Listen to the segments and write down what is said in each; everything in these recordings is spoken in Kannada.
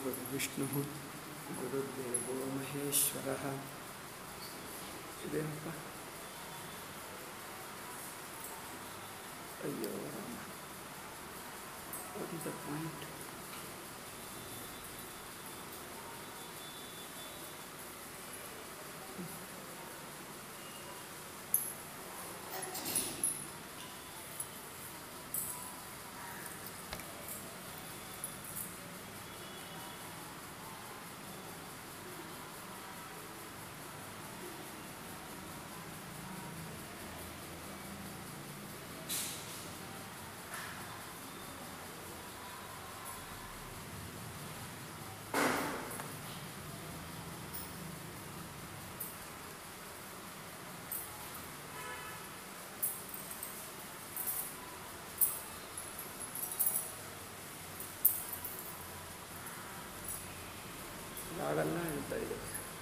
ಗುರುರ್ವಿಷ್ಣು ಗುರುರ್ದೇವೋ ಮಹೇಶ್ವರ ಇದೇನಪ್ಪ ಅಯ್ಯೋ Rama what is the point ಹಾಡೆಲ್ಲ ಹೇಳ್ತಾ ಇದೆ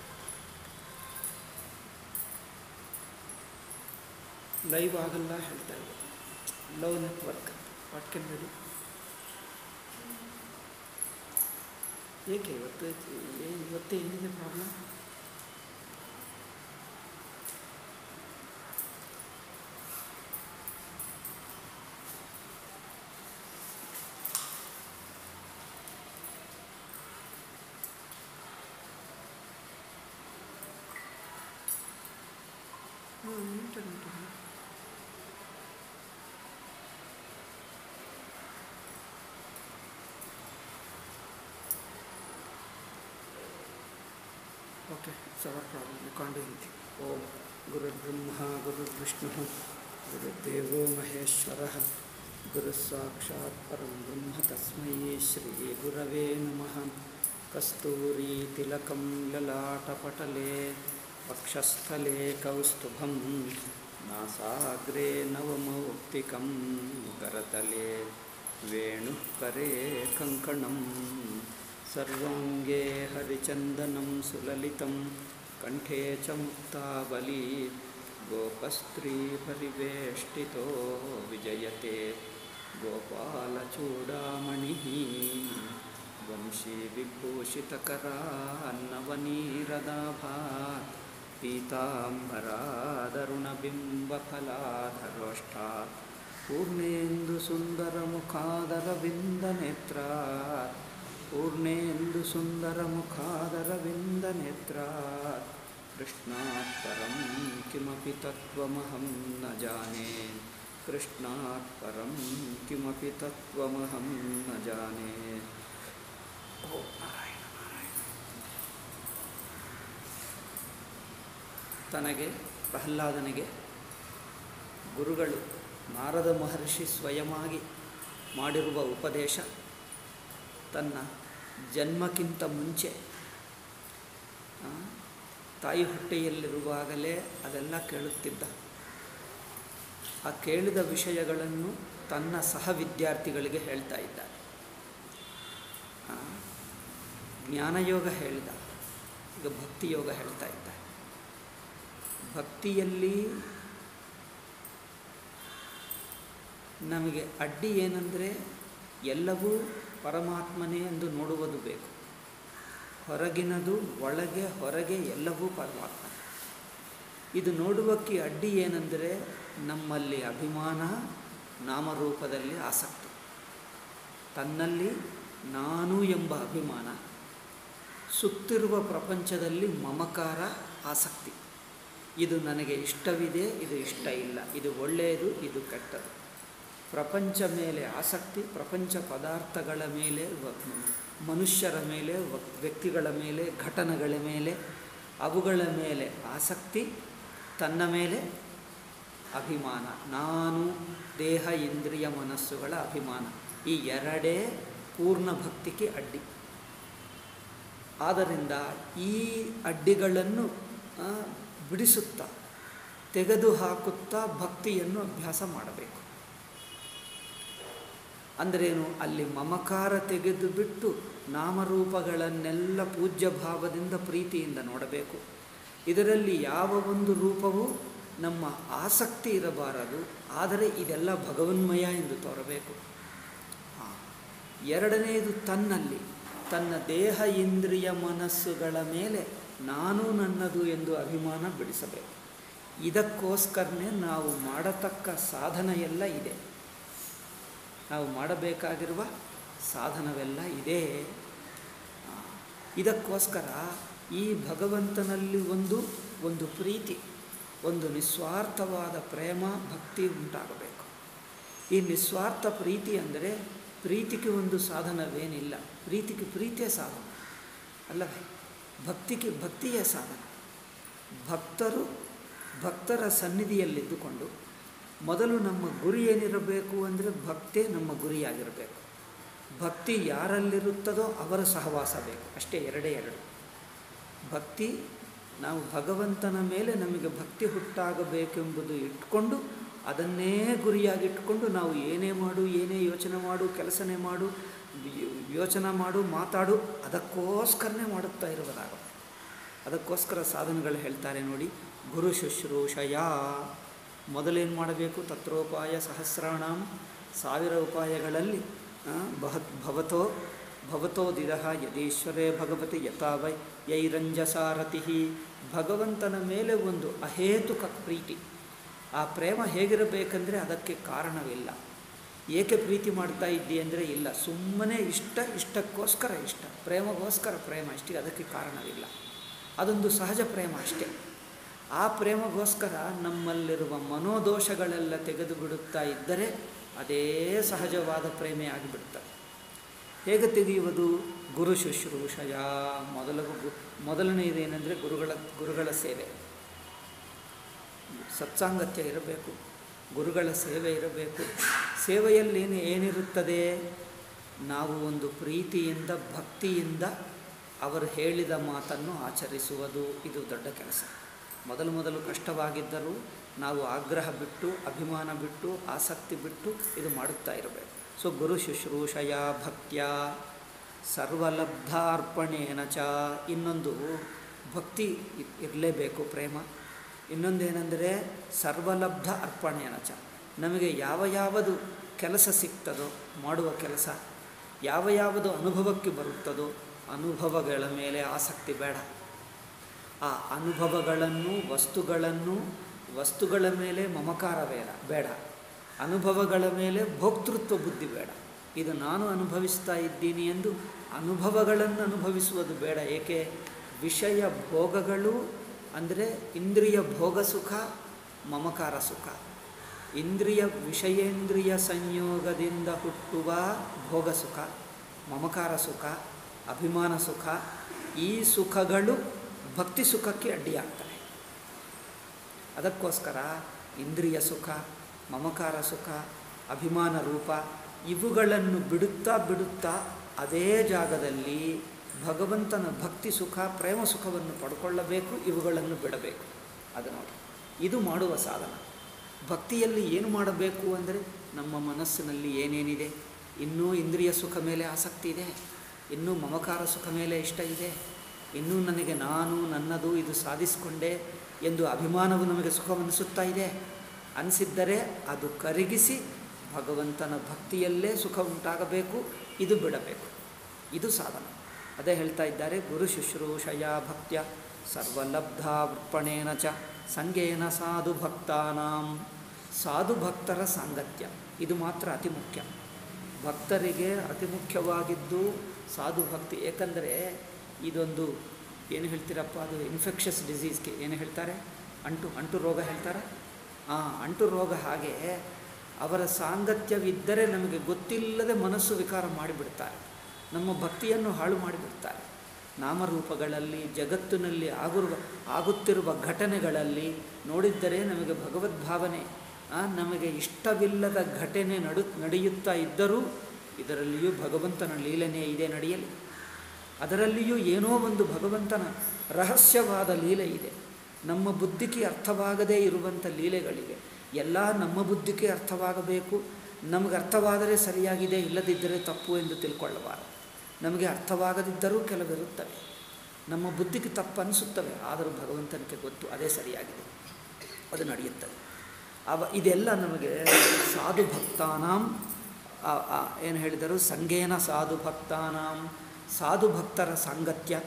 ಲೈವ್ ಆಗಲ್ಲ ಹೇಳ್ತಾ ಇದೆ love network what can ready ಏಕೆ ಇವತ್ತು ಏನು ಇವತ್ತೇ ಏನಿದೆ ಪ್ರಾಬ್ಲಮ್ ಹಾಂ internet okay server problem you can't do anything ಓಂ ಗುರುರ್ಬ್ರಹ್ಮ ಗುರುರ್ವಿಷ್ಣು ಗುರುದೇವೋ ಮಹೇಶ್ವರ ಗುರು ಸಾಕ್ಷಾತ್ ಪರಂ ಬ್ರಹ್ಮ ತಸ್ಮೈ ಶ್ರೀ ಗುರವೇ ನಮಃ ಕಸ್ತೂರಿ ತಿಲಕಂ ಲಲಾಟಪಟಲೆ ವಕ್ಷಸ್ಥಲೆ ಕೌಸ್ತುಭಂ ನಾಸಾಗ್ರೆ ನವಮೌಕ್ತಿಕಂ ಕರತಲೆ ವೇಣುಃ ಕರೆ ಕಂಕಣಂ ಸರ್ವಾಂಗೇ ಹರಿಚಂದನಂ ಸುಲಲಿತಂ ಕಂಠೇ ಚ ಮುಕ್ತಾಬಲಿ ಗೋಪಸ್ತ್ರೀ ಪರಿವೇಷ್ಟಿತೋ ವಿಜಯತೆ ಗೋಪಾಲಚೂಡಾಮಣಿः ವಂಶೀ ವಿಭೂಷಿತಕರಾನ್ನವನೀರದಾಭಾತ್ पीताम्बरादरुणबिम्बफलाधरोष्ठात् पूर्णेन्दुसुन्दरमुखादरविन्दनेत्रात् पूर्णेन्दुसुन्दरमुखादरविन्दनेत्रात् कृष्णात् परं किमपि तत्त्वमहं न जाने कृष्णात् परं किमपि तत्त्वमहं न जाने ॐ नारायण नारायण ತನಗೆ ಪ್ರಹ್ಲಾದನಿಗೆ ಗುರುಗಳು ನಾರದ ಮಹರ್ಷಿ ಸ್ವಯಮಾಗಿ ಮಾಡಿರುವ ಉಪದೇಶ ತನ್ನ ಜನ್ಮಕ್ಕಿಂತ ಮುಂಚೆ ಆ, ತಾಯಿ ಹೊಟ್ಟೆಯಲ್ಲಿರುವಾಗಲೇ ಅದೆಲ್ಲ ಕೇಳುತ್ತಿದ್ದ ಆ ಕೇಳಿದ ವಿಷಯಗಳನ್ನು ತನ್ನ ಸಹ ವಿದ್ಯಾರ್ಥಿಗಳಿಗೆ ಹೇಳ್ತಾ ಇದ್ದ ಆ, ಜ್ಞಾನಯೋಗ ಹೇಳಿದ ಈಗ ಭಕ್ತಿಯೋಗ ಹೇಳ್ತಾ ಇದ್ದ ಭಕ್ತಿಯಲ್ಲಿ ನಮಗೆ ಅಡ್ಡಿ ಏನಂದರೆ ಎಲ್ಲವೂ ಪರಮಾತ್ಮನೇ ಎಂದು ನೋಡುವುದು ಬೇಕು ಹೊರಗಿನದು ಒಳಗೆ ಹೊರಗೆ ಎಲ್ಲವೂ ಪರಮಾತ್ಮ ಇದು ನೋಡುವಕ್ಕೆ ಅಡ್ಡಿ ಏನೆಂದರೆ ನಮ್ಮಲ್ಲಿ ಅಭಿಮಾನ ನಾಮರೂಪದಲ್ಲಿ ಆಸಕ್ತಿ ತನ್ನಲ್ಲಿ ನಾನು ಎಂಬ ಅಭಿಮಾನ ಸುತ್ತಿರುವ ಪ್ರಪಂಚದಲ್ಲಿ ಮಮಕಾರ ಆಸಕ್ತಿ ಇದು ನನಗೆ ಇಷ್ಟವಿದೆ ಇದು ಇಷ್ಟ ಇಲ್ಲ ಇದು ಒಳ್ಳೆಯದು ಇದು ಕೆಟ್ಟದು ಪ್ರಪಂಚ ಮೇಲೆ ಆಸಕ್ತಿ ಪ್ರಪಂಚ ಪದಾರ್ಥಗಳ ಮೇಲೆ ವ- ಮನುಷ್ಯರ ಮೇಲೆ ವ- ವ್ಯಕ್ತಿಗಳ ಮೇಲೆ ಘಟನೆಗಳ ಮೇಲೆ ಅವುಗಳ ಮೇಲೆ ಆಸಕ್ತಿ ತನ್ನ ಮೇಲೆ ಅಭಿಮಾನ ನಾನು ದೇಹ ಇಂದ್ರಿಯ ಮನಸ್ಸುಗಳ ಅಭಿಮಾನ ಈ ಎರಡೇ ಪೂರ್ಣ ಭಕ್ತಿಗೆ ಅಡ್ಡಿ ಆದ್ದರಿಂದ ಈ ಅಡ್ಡಿಗಳನ್ನು ಆ, ಬಿಡಿಸುತ್ತಾ ತೆಗೆದುಹಾಕುತ್ತಾ ಭಕ್ತಿಯನ್ನು ಅಭ್ಯಾಸ ಮಾಡಬೇಕು ಅಂದ್ರೇನು ಅಲ್ಲಿ ಮಮಕಾರ ತೆಗೆದು ಬಿಟ್ಟು ನಾಮರೂಪಗಳನ್ನೆಲ್ಲ ಪೂಜ್ಯ ಭಾವದಿಂದ ಪ್ರೀತಿಯಿಂದ ನೋಡಬೇಕು ಇದರಲ್ಲಿ ಯಾವ ಒಂದು ರೂಪವೂ ನಮ್ಮ ಆಸಕ್ತಿ ಇರಬಾರದು ಆದರೆ ಇದೆಲ್ಲ ಭಗವನ್ಮಯ ಎಂದು ತೋರಬೇಕು ಆ, ಎರಡನೆಯದು ತನ್ನಲ್ಲಿ ತನ್ನ ದೇಹ ಇಂದ್ರಿಯ ಮನಸ್ಸುಗಳ ಮೇಲೆ ನಾನು ನನ್ನದು ಎಂದು ಅಭಿಮಾನ ಬಿಡಿಸಬೇಕು ಇದಕ್ಕೋಸ್ಕರನೇ ನಾವು ಮಾಡತಕ್ಕ ಸಾಧನ ಎಲ್ಲ ಇದೆ ನಾವು ಮಾಡಬೇಕಾಗಿರುವ ಸಾಧನವೆಲ್ಲ ಇದೆ ಆ, ಇದಕ್ಕೋಸ್ಕರ ಈ ಭಗವಂತನಲ್ಲಿ ಒಂದು ಒಂದು ಪ್ರೀತಿ ಒಂದು ನಿಸ್ವಾರ್ಥವಾದ ಪ್ರೇಮ ಭಕ್ತಿ ಉಂಟಾಗಬೇಕು ಈ ನಿಸ್ವಾರ್ಥ ಪ್ರೀತಿ ಅಂದರೆ ಪ್ರೀತಿಗೆ ಒಂದು ಸಾಧನವೇನಿಲ್ಲ ಪ್ರೀತಿಗೆ ಪ್ರೀತಿಯ ಸಾಧನ ಅಲ್ಲವೇ ಭಕ್ತಿಗೆ ಭಕ್ತಿಯೇ ಸಾಧನ ಭಕ್ತರು ಭಕ್ತರ ಸನ್ನಿಧಿಯಲ್ಲಿದ್ದುಕೊಂಡು ಮೊದಲು ನಮ್ಮ ಗುರಿ ಏನಿರಬೇಕು ಅಂದರೆ ಭಕ್ತೇ ನಮ್ಮ ಗುರಿಯಾಗಿರಬೇಕು ಭಕ್ತಿ ಯಾರಲ್ಲಿರುತ್ತದೋ ಅವರ ಸಹವಾಸ ಬೇಕು ಅಷ್ಟೇ ಎರಡೇ ಎರಡು ಭಕ್ತಿ ನಾವು ಭಗವಂತನ ಮೇಲೆ ನಮಗೆ ಭಕ್ತಿ ಹುಟ್ಟಾಗಬೇಕೆಂಬುದು ಇಟ್ಕೊಂಡು ಅದನ್ನೇ ಗುರಿಯಾಗಿಟ್ಕೊಂಡು ನಾವು ಏನೇ ಮಾಡು ಏನೇ ಯೋಚನೆ ಮಾಡು ಕೆಲಸನೇ ಮಾಡು ಯೋ- ಯೋಚನೆ ಮಾಡು ಮಾತಾಡು ಅದಕ್ಕೋಸ್ಕರನೇ ಮಾಡುತ್ತಾ ಇರುವುದಾಗ ಅದಕ್ಕೋಸ್ಕರ ಸಾಧನಗಳು ಹೇಳ್ತಾರೆ ನೋಡಿ ಗುರು ಶುಶ್ರೂಷಯ ಮೊದಲೇನು ಮಾಡಬೇಕು ತತ್ರೋಪಾಯ ಸಹಸ್ರಾಣಾಂ ಸಾವಿರ ಉಪಾಯಗಳಲ್ಲಿ ಆ, ಬಹತ್ ಭವತೋ ಭವತೋ ದಿರಹ ಯದೀಶ್ವರೇ ಭಗವತಿ ಯಥಾವೈ ಯೈರಂಜಸಾರಥಿ ಭಗವಂತನ ಮೇಲೆ ಒಂದು ಅಹೇತುಕ ಪ್ರೀತಿ ಆ ಪ್ರೇಮ ಹೇಗಿರಬೇಕಂದ್ರೆ ಅದಕ್ಕೆ ಕಾರಣವಿಲ್ಲ ಏಕೆ ಪ್ರೀತಿ ಮಾಡ್ತಾ ಇದ್ದಿ ಅಂದರೆ ಇಲ್ಲ ಸುಮ್ಮನೆ ಇಷ್ಟ ಇಷ್ಟಕ್ಕೋಸ್ಕರ ಇಷ್ಟ ಪ್ರೇಮಗೋಸ್ಕರ ಪ್ರೇಮ ಇಷ್ಟೇ ಅದಕ್ಕೆ ಕಾರಣವಿಲ್ಲ ಅದೊಂದು ಸಹಜ ಪ್ರೇಮ ಅಷ್ಟೇ ಆ ಪ್ರೇಮಗೋಸ್ಕರ ನಮ್ಮಲ್ಲಿರುವ ಮನೋದೋಷಗಳೆಲ್ಲ ತೆಗೆದು ಬಿಡುತ್ತಾ ಇದ್ದರೆ ಅದೇ ಸಹಜವಾದ ಪ್ರೇಮೆ ಆಗಿಬಿಡ್ತದೆ ಹೇಗೆ ತೆಗೆಯುವುದು ಗುರು ಶುಶ್ರೂಷಯ ಮೊದಲ ಗು ಮೊದಲನೆಯದೇನೆಂದರೆ ಗುರುಗಳ ಗುರುಗಳ ಸೇವೆ ಸತ್ಸಾಂಗತ್ಯ ಇರಬೇಕು ಗುರುಗಳ ಸೇವೆ ಇರಬೇಕು ಸೇವೆಯಲ್ಲಿ ಏನು ಏನಿರುತ್ತದೆ ನಾವು ಒಂದು ಪ್ರೀತಿಯಿಂದ ಭಕ್ತಿಯಿಂದ ಅವರು ಹೇಳಿದ ಮಾತನ್ನು ಆಚರಿಸುವುದು ಇದು ದೊಡ್ಡ ಕೆಲಸ ಮೊದಲು ಮೊದಲು ಕಷ್ಟವಾಗಿದ್ದರೂ ನಾವು ಆಗ್ರಹ ಬಿಟ್ಟು ಅಭಿಮಾನ ಬಿಟ್ಟು ಆಸಕ್ತಿ ಬಿಟ್ಟು ಇದು ಮಾಡುತ್ತಾ ಇರಬೇಕು ಸೊ ಗುರು ಶುಶ್ರೂಷಯ ಭಕ್ತ್ಯ ಸರ್ವಲಬ್ಧಾರ್ಪಣೇನ ಚ ಇನ್ನೊಂದು ಭಕ್ತಿ ಇರಲೇಬೇಕು ಪ್ರೇಮ ಇನ್ನೊಂದೇನೆಂದರೆ ಸರ್ವಲಬ್ಧ ಅರ್ಪಣೇನ ಚ ನಮಗೆ ಯಾವ ಯಾವುದು ಕೆಲಸ ಸಿಗ್ತದೋ ಮಾಡುವ ಕೆಲಸ ಯಾವ ಯಾವುದು ಅನುಭವಕ್ಕೆ ಬರುತ್ತದೋ ಅನುಭವಗಳ ಮೇಲೆ ಆಸಕ್ತಿ ಬೇಡ ಆ ಅನುಭವಗಳನ್ನು ವಸ್ತುಗಳನ್ನು ವಸ್ತುಗಳ ಮೇಲೆ ಮಮಕಾರ ಬೇಡ ಬೇಡ ಅನುಭವಗಳ ಮೇಲೆ ಭೋಕ್ತೃತ್ವ ಬುದ್ಧಿ ಬೇಡ ಇದು ನಾನು ಅನುಭವಿಸ್ತಾ ಇದ್ದೀನಿ ಎಂದು ಅನುಭವಗಳನ್ನು ಅನುಭವಿಸುವುದು ಬೇಡ ಏಕೆ ವಿಷಯ ಭೋಗಗಳು ಅಂದರೆ ಇಂದ್ರಿಯ ಭೋಗ ಸುಖ ಮಮಕಾರ ಸುಖ ಇಂದ್ರಿಯ ವಿಷಯೇಂದ್ರಿಯ ಸಂಯೋಗದಿಂದ ಹುಟ್ಟುವ ಭೋಗ ಸುಖ ಮಮಕಾರ ಸುಖ ಅಭಿಮಾನ ಸುಖ ಈ ಸುಖಗಳು ಭಕ್ತಿ ಸುಖಕ್ಕೆ ಅಡ್ಡಿಯಾಗ್ತವೆ ಅದಕ್ಕೋಸ್ಕರ ಇಂದ್ರಿಯ ಸುಖ ಮಮಕಾರ ಸುಖ ಅಭಿಮಾನ ರೂಪ ಇವುಗಳನ್ನು ಬಿಡುತ್ತಾ ಬಿಡುತ್ತಾ ಅದೇ ಜಾಗದಲ್ಲಿ ಭಗವಂತನ ಭಕ್ತಿ ಸುಖ ಪ್ರೇಮ ಸುಖವನ್ನು ಪಡ್ಕೊಳ್ಳಬೇಕು ಇವುಗಳನ್ನು ಬಿಡಬೇಕು ಅದು ನೋಡಿ ಇದು ಮಾಡುವ ಸಾಧನ ಭಕ್ತಿಯಲ್ಲಿ ಏನು ಮಾಡಬೇಕು ಅಂದರೆ ನಮ್ಮ ಮನಸ್ಸಿನಲ್ಲಿ ಏನೇನಿದೆ ಇನ್ನೂ ಇಂದ್ರಿಯ ಸುಖ ಮೇಲೆ ಆಸಕ್ತಿ ಇದೆ ಇನ್ನೂ ಮಮಕಾರ ಸುಖ ಮೇಲೆ ಇಷ್ಟ ಇದೆ ಇನ್ನೂ ನನಗೆ ನಾನು ನನ್ನದು ಇದು ಸಾಧಿಸಿಕೊಂಡೆ ಎಂದು ಅಭಿಮಾನವು ನಮಗೆ ಸುಖವನ್ನಿಸುತ್ತಾ ಇದೆ ಅನಿಸಿದ್ದರೆ ಅದು ಕರಗಿಸಿ ಭಗವಂತನ ಭಕ್ತಿಯಲ್ಲೇ ಸುಖ ಉಂಟಾಗಬೇಕು ಇದು ಬಿಡಬೇಕು ಇದು ಸಾಧನ ಅದೇ ಹೇಳ್ತಾ ಇದ್ದಾರೆ ಗುರು ಶುಶ್ರೂಷಯ ಭಕ್ತ್ಯ ಸರ್ವಲಬ್ಧಾರ್ಪಣೇನ ಚ ಸಂಗೇನ ಸಾಧು ಭಕ್ತಾನಾಂ ಸಾಧು ಭಕ್ತರ ಸಾಂಗತ್ಯ ಇದು ಮಾತ್ರ ಅತಿ ಮುಖ್ಯ ಭಕ್ತರಿಗೆ ಅತಿ ಮುಖ್ಯವಾಗಿದ್ದು ಸಾಧು ಭಕ್ತಿ ಏಕೆಂದರೆ ಇದೊಂದು ಏನು ಹೇಳ್ತೀರಪ್ಪ ಅದು ಇನ್ಫೆಕ್ಷಸ್ ಡಿಸೀಸ್ಗೆ ಏನು ಹೇಳ್ತಾರೆ ಅಂಟು ಅಂಟು ರೋಗ ಹೇಳ್ತಾರೆ ಆ ಅಂಟು ರೋಗ ಹಾಗೆ ಅವರ ಸಾಂಗತ್ಯವಿದ್ದರೆ ನಮಗೆ ಗೊತ್ತಿಲ್ಲದೆ ಮನಸ್ಸು ವಿಕಾರ ಮಾಡಿಬಿಡ್ತಾರೆ ನಮ್ಮ ಭಕ್ತಿಯನ್ನು ಹಾಳು ಮಾಡಿಬಿಡ್ತಾರೆ ನಾಮರೂಪಗಳಲ್ಲಿ ಜಗತ್ತಿನಲ್ಲಿ ಆಗಿರುವ ಆಗುತ್ತಿರುವ ಘಟನೆಗಳಲ್ಲಿ ನೋಡಿದ್ದರೆ ನಮಗೆ ಭಗವದ್ಭಾವನೆ ಆ, ನಮಗೆ ಇಷ್ಟವಿಲ್ಲದ ಘಟನೆ ನಡು ನಡೆಯುತ್ತಾ ಇದ್ದರೂ ಇದರಲ್ಲಿಯೂ ಭಗವಂತನ ಲೀಲನೆ ಇದೆ ನಡೆಯಲಿ ಅದರಲ್ಲಿಯೂ ಏನೋ ಒಂದು ಭಗವಂತನ ರಹಸ್ಯವಾದ ಲೀಲೆ ಇದೆ ನಮ್ಮ ಬುದ್ಧಿಗೆ ಅರ್ಥವಾಗದೇ ಇರುವಂಥ ಲೀಲೆಗಳಿವೆ ಎಲ್ಲ ನಮ್ಮ ಬುದ್ಧಿಗೆ ಅರ್ಥವಾಗಬೇಕು ನಮಗೆ ಅರ್ಥವಾದರೆ ಸರಿಯಾಗಿದೆ ಇಲ್ಲದಿದ್ದರೆ ತಪ್ಪು ಎಂದು ತಿಳ್ಕೊಳ್ಳಬಾರದು ನಮಗೆ ಅರ್ಥವಾಗದಿದ್ದರೂ ಕೆಲವಿರುತ್ತವೆ ನಮ್ಮ ಬುದ್ಧಿಗೆ ತಪ್ಪು ಅನಿಸುತ್ತವೆ ಆದರೂ ಭಗವಂತನಿಗೆ ಗೊತ್ತು ಅದೇ ಸರಿಯಾಗಿದೆ ಅದು ನಡೆಯುತ್ತದೆ ಅವ ಇದೆಲ್ಲ ನಮಗೆ ಸಾಧು ಭಕ್ತಾನಾಂ ಏನು ಹೇಳಿದರು ಸಂಗೇನ ಸಾಧು ಭಕ್ತಾನಾಂ ಸಾಧು ಭಕ್ತರ ಸಾಂಗತ್ಯ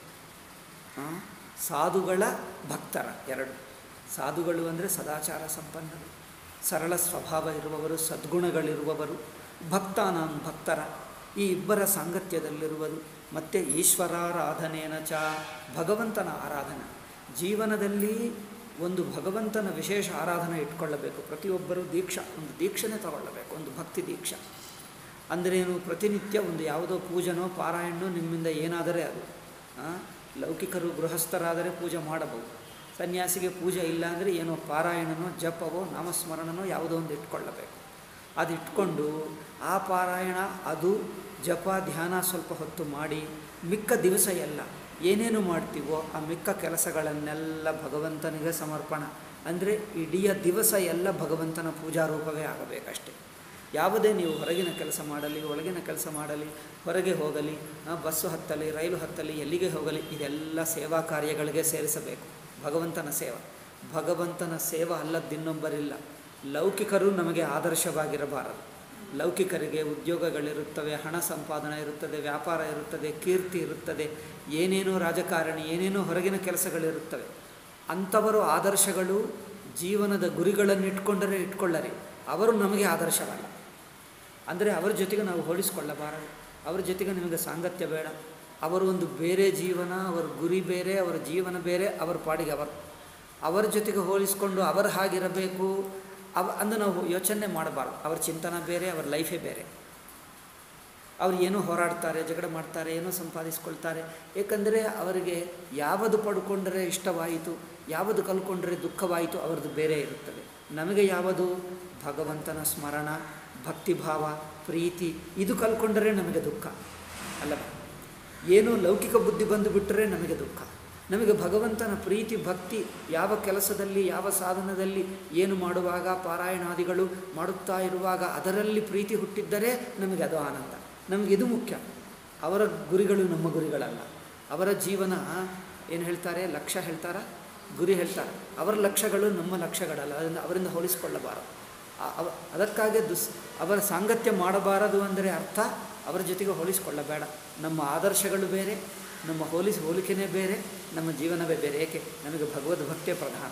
ಆ, ಸಾಧುಗಳ ಭಕ್ತರ ಎರಡು ಸಾಧುಗಳು ಅಂದರೆ ಸದಾಚಾರ ಸಂಪನ್ನರು ಸರಳ ಸ್ವಭಾವ ಇರುವವರು ಸದ್ಗುಣಗಳಿರುವವರು ಭಕ್ತಾನಾಂ ಭಕ್ತರ ಈ ಇಬ್ಬರ ಸಾಂಗತ್ಯದಲ್ಲಿರುವುದು ಮತ್ತು ಈಶ್ವರಾರಾಧನೇನ ಚ ಭಗವಂತನ ಆರಾಧನೆ ಜೀವನದಲ್ಲಿ ಒಂದು ಭಗವಂತನ ವಿಶೇಷ ಆರಾಧನೆ ಇಟ್ಕೊಳ್ಳಬೇಕು ಪ್ರತಿಯೊಬ್ಬರೂ ದೀಕ್ಷಾ ಒಂದು ದೀಕ್ಷೆನೇ ತಗೊಳ್ಳಬೇಕು ಒಂದು ಭಕ್ತಿ ದೀಕ್ಷಾ ಅಂದ್ರೇನು ಪ್ರತಿನಿತ್ಯ ಒಂದು ಯಾವುದೋ ಪೂಜನೋ ಪಾರಾಯಣನೋ ನಿಮ್ಮಿಂದ ಏನಾದರೆ ಅದು ಆ, ಲೌಕಿಕರು ಗೃಹಸ್ಥರಾದರೆ ಪೂಜೆ ಮಾಡಬಹುದು ಸನ್ಯಾಸಿಗೆ ಪೂಜೆ ಇಲ್ಲ ಅಂದರೆ ಏನೋ ಪಾರಾಯಣನೋ ಜಪವೋ ನಾಮಸ್ಮರಣನೋ ಯಾವುದೋ ಒಂದು ಇಟ್ಕೊಳ್ಳಬೇಕು ಅದು ಇಟ್ಕೊಂಡು ಆ ಪಾರಾಯಣ ಅದು ಜಪ ಧ್ಯಾನ ಸ್ವಲ್ಪ ಹೊತ್ತು ಮಾಡಿ ಮಿಕ್ಕ ದಿವಸ ಎಲ್ಲ ಏನೇನು ಮಾಡ್ತೀವೋ ಆ ಮಿಕ್ಕ ಕೆಲಸಗಳನ್ನೆಲ್ಲ ಭಗವಂತನಿಗೆ ಸಮರ್ಪಣ ಅಂದರೆ ಇಡೀ ದಿವಸ ಎಲ್ಲ ಭಗವಂತನ ಪೂಜಾರೂಪವೇ ಆಗಬೇಕಷ್ಟೆ ಯಾವುದೇ ನೀವು ಹೊರಗಿನ ಕೆಲಸ ಮಾಡಲಿ ಒಳಗಿನ ಕೆಲಸ ಮಾಡಲಿ ಹೊರಗೆ ಹೋಗಲಿ ಆ, ಬಸ್ಸು ಹತ್ತಲಿ ರೈಲು ಹತ್ತಲಿ ಎಲ್ಲಿಗೆ ಹೋಗಲಿ ಇದೆಲ್ಲ ಸೇವಾ ಕಾರ್ಯಗಳಿಗೆ ಸೇರಿಸಬೇಕು ಭಗವಂತನ ಸೇವೆ ಭಗವಂತನ ಸೇವೆ ಅಲ್ಲದ್ದಿನ್ನೊಬ್ಬರಿಲ್ಲ ಲೌಕಿಕರು ನಮಗೆ ಆದರ್ಶವಾಗಿರಬಾರದು ಲೌಕಿಕರಿಗೆ ಉದ್ಯೋಗಗಳಿರುತ್ತವೆ ಹಣ ಸಂಪಾದನೆ ಇರುತ್ತದೆ ವ್ಯಾಪಾರ ಇರುತ್ತದೆ ಕೀರ್ತಿ ಇರುತ್ತದೆ ಏನೇನೋ ರಾಜಕಾರಣಿ ಏನೇನೋ ಹೊರಗಿನ ಕೆಲಸಗಳಿರುತ್ತವೆ ಅಂಥವರು ಆದರ್ಶಗಳು ಜೀವನದ ಗುರಿಗಳನ್ನು ಇಟ್ಕೊಂಡರೆ ಇಟ್ಕೊಳ್ಳರಿ ಅವರು ನಮಗೆ ಆದರ್ಶವಲ್ಲ ಅಂದರೆ ಅವರ ಜೊತೆಗೆ ನಾವು ಹೋಲಿಸಿಕೊಳ್ಳಬಾರದು ಅವರ ಜೊತೆಗೆ ನಿಮಗೆ ಸಾಂಗತ್ಯ ಬೇಡ ಅವರು ಒಂದು ಬೇರೆ ಜೀವನ ಅವರ ಗುರಿ ಬೇರೆ ಅವರ ಜೀವನ ಬೇರೆ ಅವರ ಪಾಡಿಗೆ ಅವರು ಅವರ ಜೊತೆಗೆ ಹೋಲಿಸಿಕೊಂಡು ಅವರು ಹಾಗಿರಬೇಕು ಅವ ಅಂದು ನಾವು ಯೋಚನೆ ಮಾಡಬಾರ್ದು ಅವ್ರ ಚಿಂತನ ಬೇರೆ ಅವ್ರ ಲೈಫೇ ಬೇರೆ ಅವ್ರು ಏನೋ ಹೋರಾಡ್ತಾರೆ ಜಗಳ ಮಾಡ್ತಾರೆ ಏನೋ ಸಂಪಾದಿಸ್ಕೊಳ್ತಾರೆ ಏಕೆಂದರೆ ಅವರಿಗೆ ಯಾವುದು ಪಡ್ಕೊಂಡರೆ ಇಷ್ಟವಾಯಿತು ಯಾವುದು ಕಲ್ಕೊಂಡ್ರೆ ದುಃಖವಾಯಿತು ಅವ್ರದ್ದು ಬೇರೆ ಇರುತ್ತದೆ ನಮಗೆ ಯಾವುದು ಭಗವಂತನ ಸ್ಮರಣ ಭಕ್ತಿಭಾವ ಪ್ರೀತಿ ಇದು ಕಲ್ಕೊಂಡರೆ ನಮಗೆ ದುಃಖ ಅಲ್ಲವ ಏನೋ ಲೌಕಿಕ ಬುದ್ಧಿ ಬಂದು ಬಿಟ್ಟರೆ ನಮಗೆ ದುಃಖ ನಮಗೆ ಭಗವಂತನ ಪ್ರೀತಿ ಭಕ್ತಿ ಯಾವ ಕೆಲಸದಲ್ಲಿ ಯಾವ ಸಾಧನದಲ್ಲಿ ಏನು ಮಾಡುವಾಗ ಪಾರಾಯಣಾದಿಗಳು ಮಾಡುತ್ತಾ ಇರುವಾಗ ಅದರಲ್ಲಿ ಪ್ರೀತಿ ಹುಟ್ಟಿದ್ದರೆ ನಮಗೆ ಅದು ಆನಂದ ನಮಗೆ ಇದು ಮುಖ್ಯ ಅವರ ಗುರಿಗಳು ನಮ್ಮ ಗುರಿಗಳಲ್ಲ ಅವರ ಜೀವನ ಏನು ಹೇಳ್ತಾರೆ ಲಕ್ಷ್ಯ ಹೇಳ್ತಾರ ಗುರಿ ಹೇಳ್ತಾರೆ ಅವರ ಲಕ್ಷ್ಯಗಳು ನಮ್ಮ ಲಕ್ಷ್ಯಗಳಲ್ಲ ಅದರಿಂದ ಅವರಿಂದ ಹೋಲಿಸಿಕೊಳ್ಳಬಾರದು ಆ- ಅವ ಅದಕ್ಕಾಗಿ ದುಸ್ ಅವರ ಸಾಂಗತ್ಯ ಮಾಡಬಾರದು ಅಂದರೆ ಅರ್ಥ ಅವರ ಜೊತೆಗೆ ಹೋಲಿಸಿಕೊಳ್ಳಬೇಡ ನಮ್ಮ ಆದರ್ಶಗಳು ಬೇರೆ ನಮ್ಮ ಹೋಲಿಸಿ ಹೋಲಿಕೆನೇ ಬೇರೆ ನಮ್ಮ ಜೀವನವೇ ಬೇರೆ ಏಕೆ ನಮಗೆ ಭಗವದ್ ಭಕ್ತಿಯ ಪ್ರಧಾನ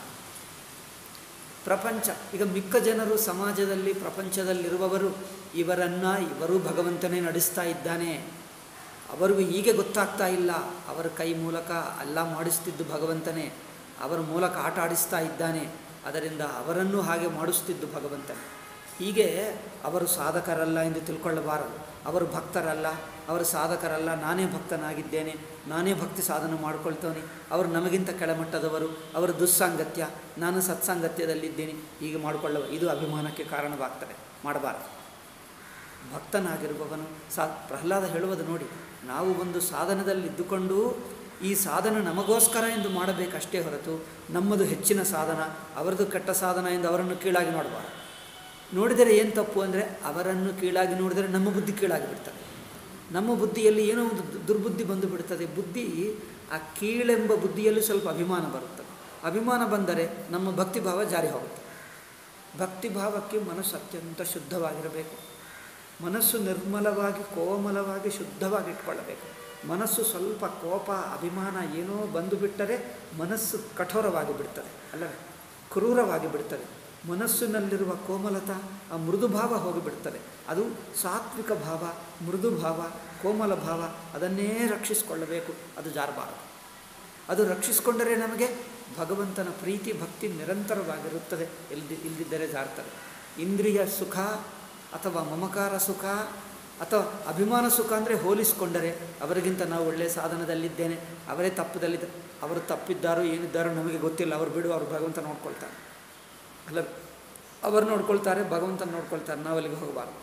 ಪ್ರಪಂಚ ಈಗ ಮಿಕ್ಕ ಜನರು ಸಮಾಜದಲ್ಲಿ ಪ್ರಪಂಚದಲ್ಲಿರುವವರು ಇವರನ್ನು ಇವರು ಭಗವಂತನೇ ನಡೆಸ್ತಾ ಇದ್ದಾನೆ ಅವರಿಗೂ ಹೀಗೆ ಗೊತ್ತಾಗ್ತಾ ಇಲ್ಲ ಅವರ ಕೈ ಮೂಲಕ ಎಲ್ಲ ಮಾಡಿಸ್ತಿದ್ದು ಭಗವಂತನೇ ಅವರ ಮೂಲಕ ಆಟ ಆಡಿಸ್ತಾ ಇದ್ದಾನೆ ಅದರಿಂದ ಅವರನ್ನು ಹಾಗೆ ಮಾಡಿಸ್ತಿದ್ದು ಭಗವಂತನೇ ಹೀಗೆ ಅವರು ಸಾಧಕರಲ್ಲ ಎಂದು ತಿಳ್ಕೊಳ್ಳಬಾರದು ಅವರು ಭಕ್ತರಲ್ಲ ಅವರು ಸಾಧಕರಲ್ಲ ನಾನೇ ಭಕ್ತನಾಗಿದ್ದೇನೆ ನಾನೇ ಭಕ್ತಿ ಸಾಧನೆ ಮಾಡ್ಕೊಳ್ತವನೆ ಅವರು ನಮಗಿಂತ ಕೆಳಮಟ್ಟದವರು ಅವರ ದುಸ್ಸಾಂಗತ್ಯ ನಾನು ಸತ್ಸಾಂಗತ್ಯದಲ್ಲಿದ್ದೇನೆ ಹೀಗೆ ಮಾಡಿಕೊಳ್ಳುವ ಇದು ಅಭಿಮಾನಕ್ಕೆ ಕಾರಣವಾಗ್ತದೆ ಮಾಡಬಾರದು ಭಕ್ತನಾಗಿರುವವನು ಸಾ ಪ್ರಹ್ಲಾದ ಹೇಳುವುದು ನೋಡಿ ನಾವು ಒಂದು ಸಾಧನದಲ್ಲಿದ್ದುಕೊಂಡು ಈ ಸಾಧನ ನಮಗೋಸ್ಕರ ಎಂದು ಮಾಡಬೇಕಷ್ಟೇ ಹೊರತು ನಮ್ಮದು ಹೆಚ್ಚಿನ ಸಾಧನ ಅವರದು ಕೆಟ್ಟ ಸಾಧನ ಎಂದು ಅವರನ್ನು ಕೀಳಾಗಿ ನೋಡಬಾರದು ನೋಡಿದರೆ ಏನು ತಪ್ಪು ಅಂದರೆ ಅವರನ್ನು ಕೀಳಾಗಿ ನೋಡಿದರೆ ನಮ್ಮ ಬುದ್ಧಿ ಕೀಳಾಗಿ ಬಿಡ್ತದೆ ನಮ್ಮ ಬುದ್ಧಿಯಲ್ಲಿ ಏನೋ ಒಂದು ದು- ದುರ್ಬುದ್ಧಿ ಬಂದು ಬಿಡ್ತದೆ ಬುದ್ಧಿ ಆ ಕೀಳೆಂಬ ಬುದ್ಧಿಯಲ್ಲಿ ಸ್ವಲ್ಪ ಅಭಿಮಾನ ಬರುತ್ತದೆ ಅಭಿಮಾನ ಬಂದರೆ ನಮ್ಮ ಭಕ್ತಿಭಾವ ಜಾರಿ ಹೋಗುತ್ತೆ ಭಕ್ತಿಭಾವಕ್ಕೆ ಮನಸ್ಸು ಅತ್ಯಂತ ಶುದ್ಧವಾಗಿರಬೇಕು ಮನಸ್ಸು ನಿರ್ಮಲವಾಗಿ ಕೋಮಲವಾಗಿ ಶುದ್ಧವಾಗಿ ಇಟ್ಕೊಳ್ಳಬೇಕು ಮನಸ್ಸು ಸ್ವಲ್ಪ ಕೋಪ ಅಭಿಮಾನ ಏನೋ ಬಂದು ಬಿಟ್ಟರೆ ಮನಸ್ಸು ಕಠೋರವಾಗಿ ಬಿಡ್ತದೆ ಅಲ್ಲವೇ ಕ್ರೂರವಾಗಿ ಬಿಡ್ತದೆ ಮನಸ್ಸಿನಲ್ಲಿರುವ ಕೋಮಲತಾ ಆ ಮೃದು ಭಾವ ಹೋಗಿಬಿಡ್ತದೆ ಅದು ಸಾತ್ವಿಕ ಭಾವ ಮೃದು ಭಾವ ಕೋಮಲ ಭಾವ ಅದನ್ನೇ ರಕ್ಷಿಸಿಕೊಳ್ಳಬೇಕು ಅದು ಜಾರಬಾರದು ಅದು ರಕ್ಷಿಸಿಕೊಂಡರೆ ನಮಗೆ ಭಗವಂತನ ಪ್ರೀತಿ ಭಕ್ತಿ ನಿರಂತರವಾಗಿರುತ್ತದೆ ಇಲ್ದಿ ಇಲ್ದಿದ್ದರೆ ಜಾರ್ತದೆ ಇಂದ್ರಿಯ ಸುಖ ಅಥವಾ ಮಮಕಾರ ಸುಖ ಅಥವಾ ಅಭಿಮಾನ ಸುಖ ಅಂದರೆ ಹೋಲಿಸಿಕೊಂಡರೆ ಅವರಿಗಿಂತ ನಾವು ಒಳ್ಳೆಯ ಸಾಧನದಲ್ಲಿದ್ದೇನೆ ಅವರೇ ತಪ್ಪದಲ್ಲಿದ್ದ ಅವರು ತಪ್ಪಿದ್ದಾರೋ ಏನಿದ್ದಾರೋ ನಮಗೆ ಗೊತ್ತಿಲ್ಲ ಅವರು ಬಿಡು ಅವರು ಭಗವಂತ ನೋಡ್ಕೊಳ್ತಾರೆ ಅಲ್ಲ ಅವರು ನೋಡ್ಕೊಳ್ತಾರೆ ಭಗವಂತ ನೋಡ್ಕೊಳ್ತಾರೆ ನಾವು ಅಲ್ಲಿಗೆ ಹೋಗಬಾರ್ದು